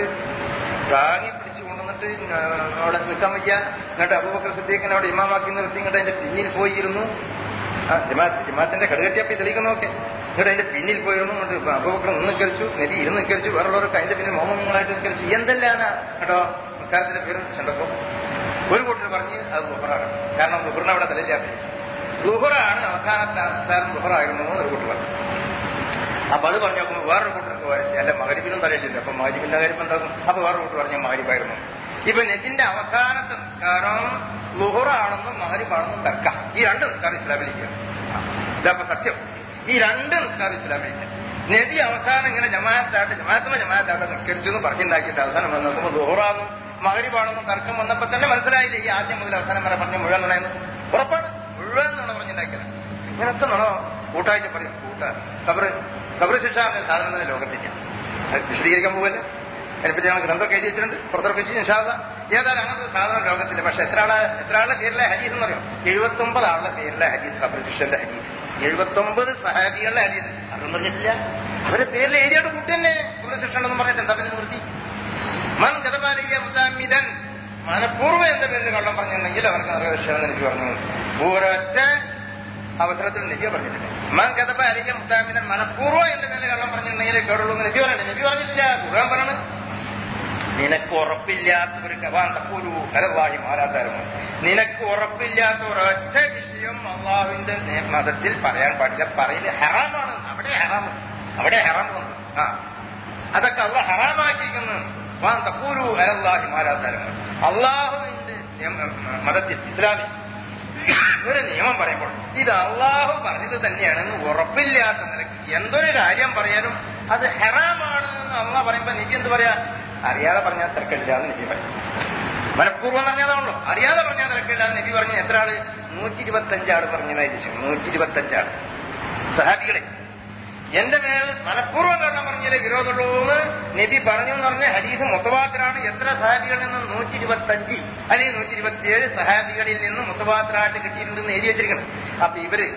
S1: താങ്ങി പിടിച്ചു കൊണ്ടുവന്നിട്ട് അവിടെ നിൽക്കാൻ വയ്യ എന്നിട്ട് അബൂബക്കർ സിദ്ദീഖിനെ അവിടെ ഇമാമാക്കി നിർത്തി ഇങ്ങോട്ട് അതിന്റെ പിന്നിൽ പോയിരുന്നു ആ ജമാഅത്ത് ജമാഅത്തിന്റെ കടുകട്ടിയപ്പി തെളിയിക്കുന്നതൊക്കെ എന്നിട്ട് അതിന്റെ പിന്നിൽ പോയിരുന്നു എന്നിട്ട് അബൂബക്കർ നിന്ന് നിൽക്കരിച്ചു നബി ഇരുന്ന് നിൽക്കരിച്ചു വേറുള്ളവർക്ക് അതിന്റെ പിന്നിൽ മോഹങ്ങളായിട്ട് നിൽക്കരിച്ചു എന്തെല്ലാനാ കേട്ടോ നമസ്കാരത്തിന്റെ പേര് ചെണ്ടപ്പോ ഒരു കൂട്ടർ പറഞ്ഞ് അത് ദുഹറാണ് കാരണം ദുഹറിനെ അവിടെ തെളിയിച്ചാക്കി ദുഹറാണ് അവസാനത്തെ നമസ്കാരം ദുഹറായിരുന്നു എന്ന് ഒരു കൂട്ടർ പറഞ്ഞു അപ്പൊ അത് പറഞ്ഞു നോക്കുമ്പോൾ വേറൊരു കൂട്ടർക്ക് വായിച്ചു അല്ല മകരിപ്പിനും തലയിട്ടില്ല അപ്പൊ മകരിപ്പിന്റെ കാര്യം എന്താകും അപ്പൊ വേറൊരു കൂട്ടർ പറഞ്ഞ മകരിപ്പായിരുന്നു ഇപ്പൊ നെറ്റിന്റെ അവസാനത്തെ നിസ്കാരം ലുഹറാണെന്നും മകരിപ്പാണെന്നും തർക്കം ഈ രണ്ട് നിസ്കാരം ഇസ്ലാമിലില്ല ഇതപ്പൊ സത്യം ഈ രണ്ട് നിസ്കാരം ഇസ്ലാമിലില്ല നബി അവസാനം ഇങ്ങനെ ജമാഅത്തായിട്ട് ജമാഅത്തുമ്പോ ജമാഅത്തായിട്ട് നിസ്കരിച്ചു എന്ന് പറഞ്ഞുണ്ടാക്കിയിട്ട് അവസാനം വന്ന് നോക്കുമ്പോൾ ലുഹറാന്നും മകരിപ്പാണെന്നും തർക്കം വന്നപ്പോ തന്നെ മനസ്സിലായില്ല ഈ ആദ്യം മുതൽ അവസാനം വരെ പറഞ്ഞ മുഴുവൻ നുണയെന്ന് ഉറപ്പാണ് മുഴുവൻ നുണ പറഞ്ഞുണ്ടാക്കിയത് ഇങ്ങനത്തെ നുണ കൂട്ടായിട്ട് പറയും കൂട്ട കബറ് കബറ് ശിക്ഷ എന്ന സാധനം തന്നെ ലോകത്തില്ല അത് വിശദീകരിക്കാൻ പോകല്ലേ അതിനെപ്പറ്റി ഞങ്ങൾ ഗ്രന്ഥമൊക്കെ എഴുതി വെച്ചിട്ടുണ്ട് പുറത്തിറക്കിച്ചു നിഷാദ ഏതായാലും അങ്ങനത്തെ സാധനം ലോകത്തില്ല പക്ഷെ എത്ര ആളെ എത്ര ആളുടെ പേരിലെ ഹരീസ് എന്ന് പറയും എഴുപത്തി ഒമ്പത് ആളുടെ പേരിലെ ഹരീസ് കബർശിഷ്യന്റെ ഹരീസ് എഴുപത്തി ഒമ്പത് സഹാബികളുടെ ഹരീസ് അതൊന്നും പറഞ്ഞിട്ടില്ല അവരുടെ പേരിൽ എഴുതിയോട് കൂട്ടി തന്നെ കബർശിഷ്യണ്ടെന്ന് പറഞ്ഞിട്ട് എന്താ പിന്നെ നിർത്തി മൻ ഗതപാലിയ മുതാമിതൻ മനഃപൂർവ്വം എന്റെ പേരിൽ കള്ളം പറഞ്ഞിട്ടുണ്ടെങ്കിൽ അവർക്ക് നരകശാന്ന് എനിക്ക് പറഞ്ഞു ഒരൊറ്റ അവസരത്തിൽ നബി പറഞ്ഞിട്ടില്ല മൻ ഗതപ അലിയ മുതാമിതൻ മനഃപൂർവ്വം എന്റെ പേരിൽ കള്ളം പറഞ്ഞിട്ടുണ്ടെങ്കിൽ കേടുള്ളൂ എന്ന് നബി പറയണ്ടേ നബി പറഞ്ഞിട്ടില്ല ഖുർആൻ പറയണ നിനക്ക് ഉറപ്പില്ലാത്ത ഒരു കവാൻ തപ്പൂരു ഹരവാഹി മാലാതാരമോ നിനക്ക് ഉറപ്പില്ലാത്ത ഒരൊറ്റ വിഷയം അള്ളാഹുവിന്റെ നേ- മതത്തിൽ പറയാൻ പാടില്ല പറയല് ഹറാമാണ് അവിടെ ഹറാം അവിടെ ഹറാം വന്നു ആ അതൊക്കെ അള്ള ഹറാമാക്കിയിരിക്കുന്നു വാൻ തപ്പൂരു ഹരവാഹി മാലാതാരമോ അള്ളാഹുവിന്റെ നിയമ- മതത്തിൽ ഇസ്ലാമിൽ ഒരു നിയമം പറയുമ്പോൾ ഇത് അള്ളാഹു പറഞ്ഞത് തന്നെയാണെന്ന് ഉറപ്പില്ലാത്ത നിലയ്ക്ക് എന്തൊരു കാര്യം പറയാനും അത് ഹെറാമാണ് എന്ന് അള്ളാഹ് പറയുമ്പോ നബി എന്ത് പറയാ അറിയാതെ പറഞ്ഞാൽ തിരക്കില്ല എന്ന് നബി പറയും മനഃപൂർവ്വം പറഞ്ഞതാണല്ലോ അറിയാതെ പറഞ്ഞാൽ തിരക്കില്ല എന്ന് നബി പറഞ്ഞ എത്ര ആള് നൂറ്റി ഇരുപത്തഞ്ചാള് പറഞ്ഞതായിരിക്കും നൂറ്റി ഇരുപത്തഞ്ചാള് സഹാബികളെ എന്റെ മേൽ മനഃപൂർവ്വം കാരണം പറഞ്ഞതിലെ വിരോധമുള്ളൂ എന്ന് നബി പറഞ്ഞു എന്ന് പറഞ്ഞ ഹദീസ് മുത്തവാത്തിലാണ് എത്ര സഹാബികളിൽ നിന്ന് നൂറ്റി ഇരുപത്തഞ്ച് അല്ലെങ്കിൽ നൂറ്റി ഇരുപത്തിയേഴ് സഹാബികളിൽ നിന്ന് മുത്തവാത്തിലായിട്ട് കിട്ടിയിട്ടുണ്ടെന്ന് എഴുതി വെച്ചിരിക്കണം അപ്പൊ ഇവര്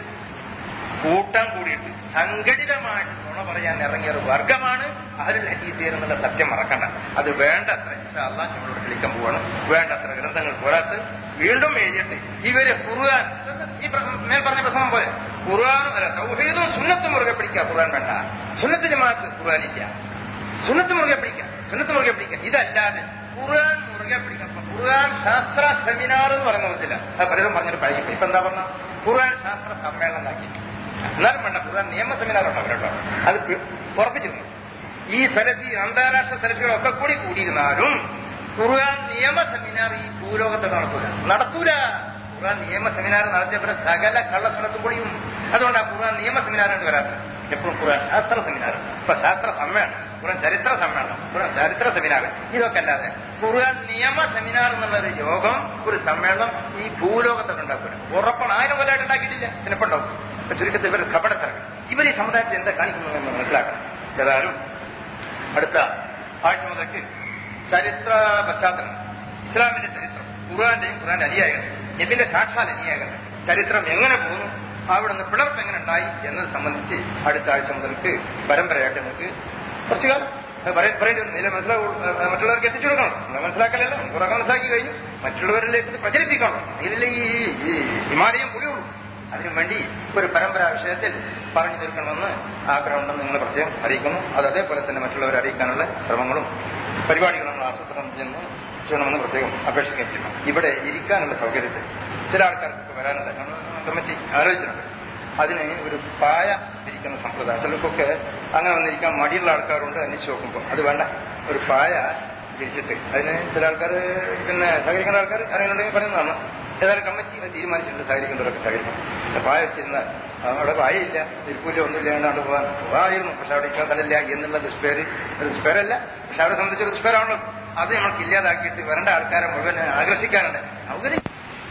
S1: കൂട്ടം കൂടിയിട്ട് സംഘടിതമായിട്ട് നുണ പറയാൻ ഇറങ്ങിയ ഒരു വർഗമാണ് അതിൽ ഹദീസ് എന്നുള്ള സത്യം മറക്കണ്ട അത് വേണ്ടത്ര ഇൻഷാല്ലാ നമ്മളോട് കളിക്കാൻ പോവാണ് വേണ്ടത്ര ഗ്രന്ഥങ്ങൾ പോരാത്ത് വീണ്ടും എഴുതിയിട്ട് ഇവര് ഖുർആൻ ഈ പ്ര- മേൽ പറഞ്ഞ പ്രസംഗം പോലെ ഖുർആാനും അല്ല സൗഹീദും സുന്നത്തും മുറുകെ പിടിക്കുക ഖുർആൻ വേണ്ട സുന്നത്ത് ജമാഅത്ത് ഖുർആൻ ഇല്ല സുന്നത്ത് മുറുകെ പിടിക്കുക സുന്നത്ത് മുറുകെ പിടിക്കുക ഇതല്ലാതെ ഖുർആൻ മുറുകെ പിടിക്കണം ഇപ്പൊ ഖുർആൻ ശാസ്ത്ര സെമിനാർ എന്ന് പറയുന്ന പറ്റില്ല അത് പലരും പറഞ്ഞിട്ട് പഴകിപ്പോയി ഇപ്പൊ എന്താ പറഞ്ഞ ഖുർആൻ ശാസ്ത്ര സമ്മേളനം ആക്കി എന്നാലും വേണ്ട ഖുർആൻ നിയമ സെമിനാർ ഉണ്ടോ അവരുണ്ടോ അത് പി- ഉറപ്പിച്ചിരുന്നു ഈ സെലഫി അന്താരാഷ്ട്ര സെലഫികളൊക്കെ കൂടി കൂടിയിരുന്നാലും ഖുർആൻ നിയമ സെമിനാർ ഈ ഭൂലോകത്ത് നടത്തൂല നടത്തൂല ഖുർആൻ നിയമ സെമിനാർ നടത്തിയപ്പോൾ സകല കള്ളസുനത്തും പൊളിയും അതുകൊണ്ടാണ് ഖുർആൻ നിയമ സെമിനാർ എന്ന് വരാത്തത് എപ്പോഴും ഖുർആൻ ശാസ്ത്ര സെമിനാർ ഇപ്പൊ ശാസ്ത്ര സമ്മേളനം ഖുർആൻ ചരിത്ര സമ്മേളനം ഖുർആൻ ചരിത്ര സെമിനാർ ഇതൊക്കെ അല്ലാതെ ഖുർആൻ നിയമ സെമിനാർ എന്നുള്ള ഒരു യോഗം ഒരു സമ്മേളനം ഈ ഭൂലോകത്തൊക്കെ ഉണ്ടാക്കില്ല ഉറപ്പാണ് ആയിരം കൊല്ലമായിട്ട് ഉണ്ടാക്കിയിട്ടില്ല ചിലപ്പോൾ ഉണ്ടാവും ഇപ്പൊ ചുരുക്കത്തിൽ ഇവർ കപടത്തിറങ്ങി ഇവർ ഈ സമുദായത്തിൽ എന്താ കാണിക്കുന്നു എന്ന് മനസ്സിലാക്കണം ഏതായാലും അടുത്ത ആഴ്ച മുതൽക്ക് ചരിത്ര പശ്ചാത്തലം ഇസ്ലാമിന്റെ ചരിത്രം ഖുർആന്റെയും ഖുർആന്റെ അനുയായികൾ നബിന്റെ സാക്ഷാൽ അനുയായികൾ ചരിത്രം എങ്ങനെ പോകുന്നു അവിടെ നിന്ന് പിളർപ്പ് എങ്ങനെ ഉണ്ടായി എന്നത് സംബന്ധിച്ച് അടുത്ത ആഴ്ച മുതൽക്ക് പരമ്പരയായിട്ട് നിങ്ങൾക്ക് കുറച്ചു കാലം അത് പറയ- പറയേണ്ടി വരും ഇതിലെ മനസ്സിലാവൂ മറ്റുള്ളവർക്ക് എത്തിച്ചു കൊടുക്കണം നമ്മളെ മനസ്സിലാക്കലല്ല കുറേ മനസ്സിലാക്കി കഴിഞ്ഞു മറ്റുള്ളവരിലേക്ക് ഇത് പ്രചരിപ്പിക്കണം ഇതിലെ ഈ ഈ ഹിമാലയം പുളിയുള്ളൂ അതിനു വേണ്ടി ഒരു പരമ്പരാ വിഷയത്തിൽ പറഞ്ഞു തീർക്കണമെന്ന് ആഗ്രഹമുണ്ടെന്ന് നിങ്ങൾ പ്രത്യേകം അറിയിക്കുന്നു അത് അതേപോലെ തന്നെ മറ്റുള്ളവരെ അറിയിക്കാനുള്ള ശ്രമങ്ങളും പരിപാടികളും നമ്മൾ ആസൂത്രണം ചെയ്യുന്നു ചെയ്യണമെന്ന് പ്രത്യേകം അപേക്ഷിക്കുകയും ചെയ്യണം ഇവിടെ ഇരിക്കാനുള്ള സൗകര്യത്തിൽ ചില ആൾക്കാർക്ക് വരാനുണ്ട് നമ്മൾ കമ്മിറ്റി ആലോചിച്ചിട്ടുണ്ട് അതിന് ഒരു പായ ഇരിക്കുന്ന സമ്പ്രദായം ചിലർക്കൊക്കെ അങ്ങനെ വന്നിരിക്കാൻ മടിയുള്ള ആൾക്കാരുണ്ട് അന്വേഷിച്ച് നോക്കുമ്പോൾ അത് വേണ്ട ഒരു പായ വിരിച്ചിട്ട് അതിന് ചില ആൾക്കാർ പിന്നെ സഹകരിക്കേണ്ട ആൾക്കാർ അറിയുന്നുണ്ടെങ്കിൽ പറയുന്നതാണ് ഏതായാലും കമ്മിറ്റി അത് തീരുമാനിച്ചിട്ടുണ്ട് സഹകരിക്കേണ്ടവരൊക്കെ സഹകരിക്കണം പക്ഷെ പായ വെച്ചിരുന്നാൽ അവിടെ പായയില്ല തിരുപ്പൂല ഒന്നുമില്ല എന്നാണ്ട് പോകാൻ പോകാമായിരുന്നു പക്ഷെ അവിടെ ഇരിക്കാൻ സ്ഥലമില്ല എന്നുള്ള ദുഷ്പേര് ഒരു ദുഷ്പേരല്ല പക്ഷെ അവരെ സംബന്ധിച്ചൊരു ദുഷ്പേരാണല്ലോ അത് നമ്മൾക്ക് ഇല്ലാതാക്കിയിട്ട് വരേണ്ട ആൾക്കാരെ മുഴുവൻ ആകർഷിക്കാനുണ്ട് സൗകര്യം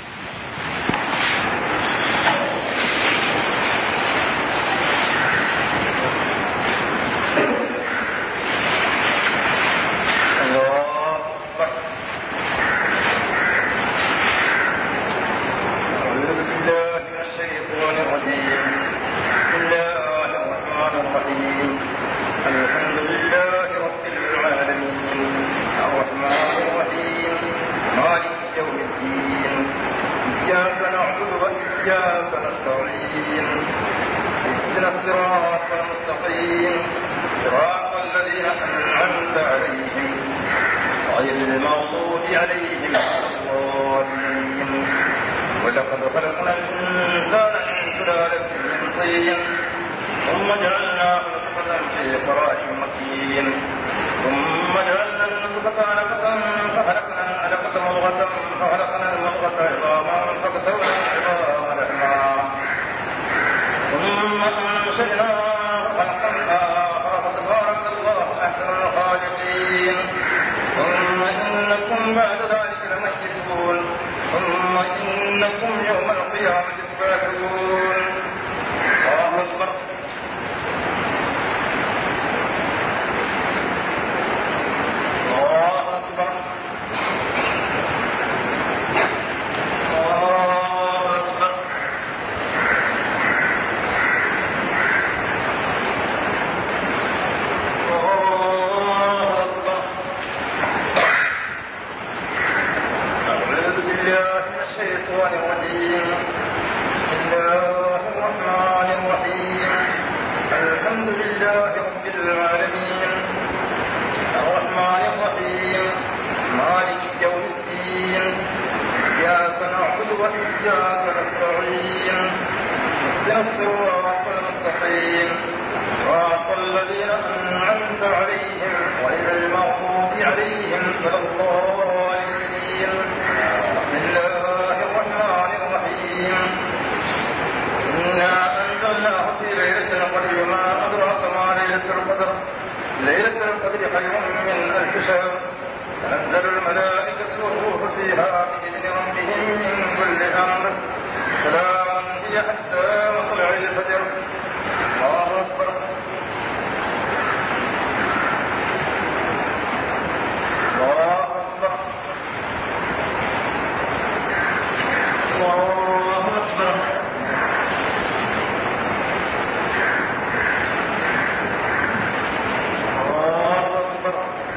S1: الله أكبر أعوذ بالله من الشيطان الرجيم بسم الله الرحمن الرحيم الحمد لله رب العالمين الرحمن الرحيم مالك يوم الدين إياك نعبد وإياك نستعين اهدنا الصراط المستقيم صراط الذين أنعمت عليهم غير المغضوب عليهم ولا الضالين ولقد خلقنا الإنسان من سلالة من طين ثم جعلناه نطفة في قرار مكين ثم جعلنا النطفة علقة فخلقنا العلقة مضغة فخلقنا المضغة عظاما فكسونا العظام لحما ثم أنشأناه خلقا آخر فتبارك الله أحسن الخالقين ثم إنكم بعد ذلك لميتون ثم إنكم يوم القيامة تبعثون الله أكبر
S2: اهدنا الصراط المستقيم صراط الذين أنعمت عليهم غير المغضوب عليهم ولا الضالين بسم الله الرحمن الرحيم إنا أنزلناه في ليلة القدر وما أدراك ما ليلة القدر ليلة القدر خير من ألف شهر تنزل الملائكة والروح فيها بإذن ربهم من كل أمر سلام هي حتى مطلع الفجر الله أكبر الله أكبر الله أكبر الله أكبر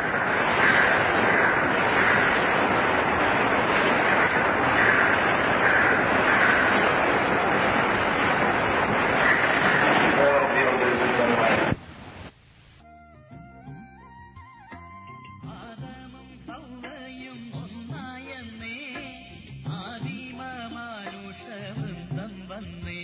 S2: يا ربي رب العزة عما يصفون.
S3: ആദമും ഹവ്വയും ഒന്നായെന്നേ ആദിമ മാനുഷവൃന്ദം വന്നേ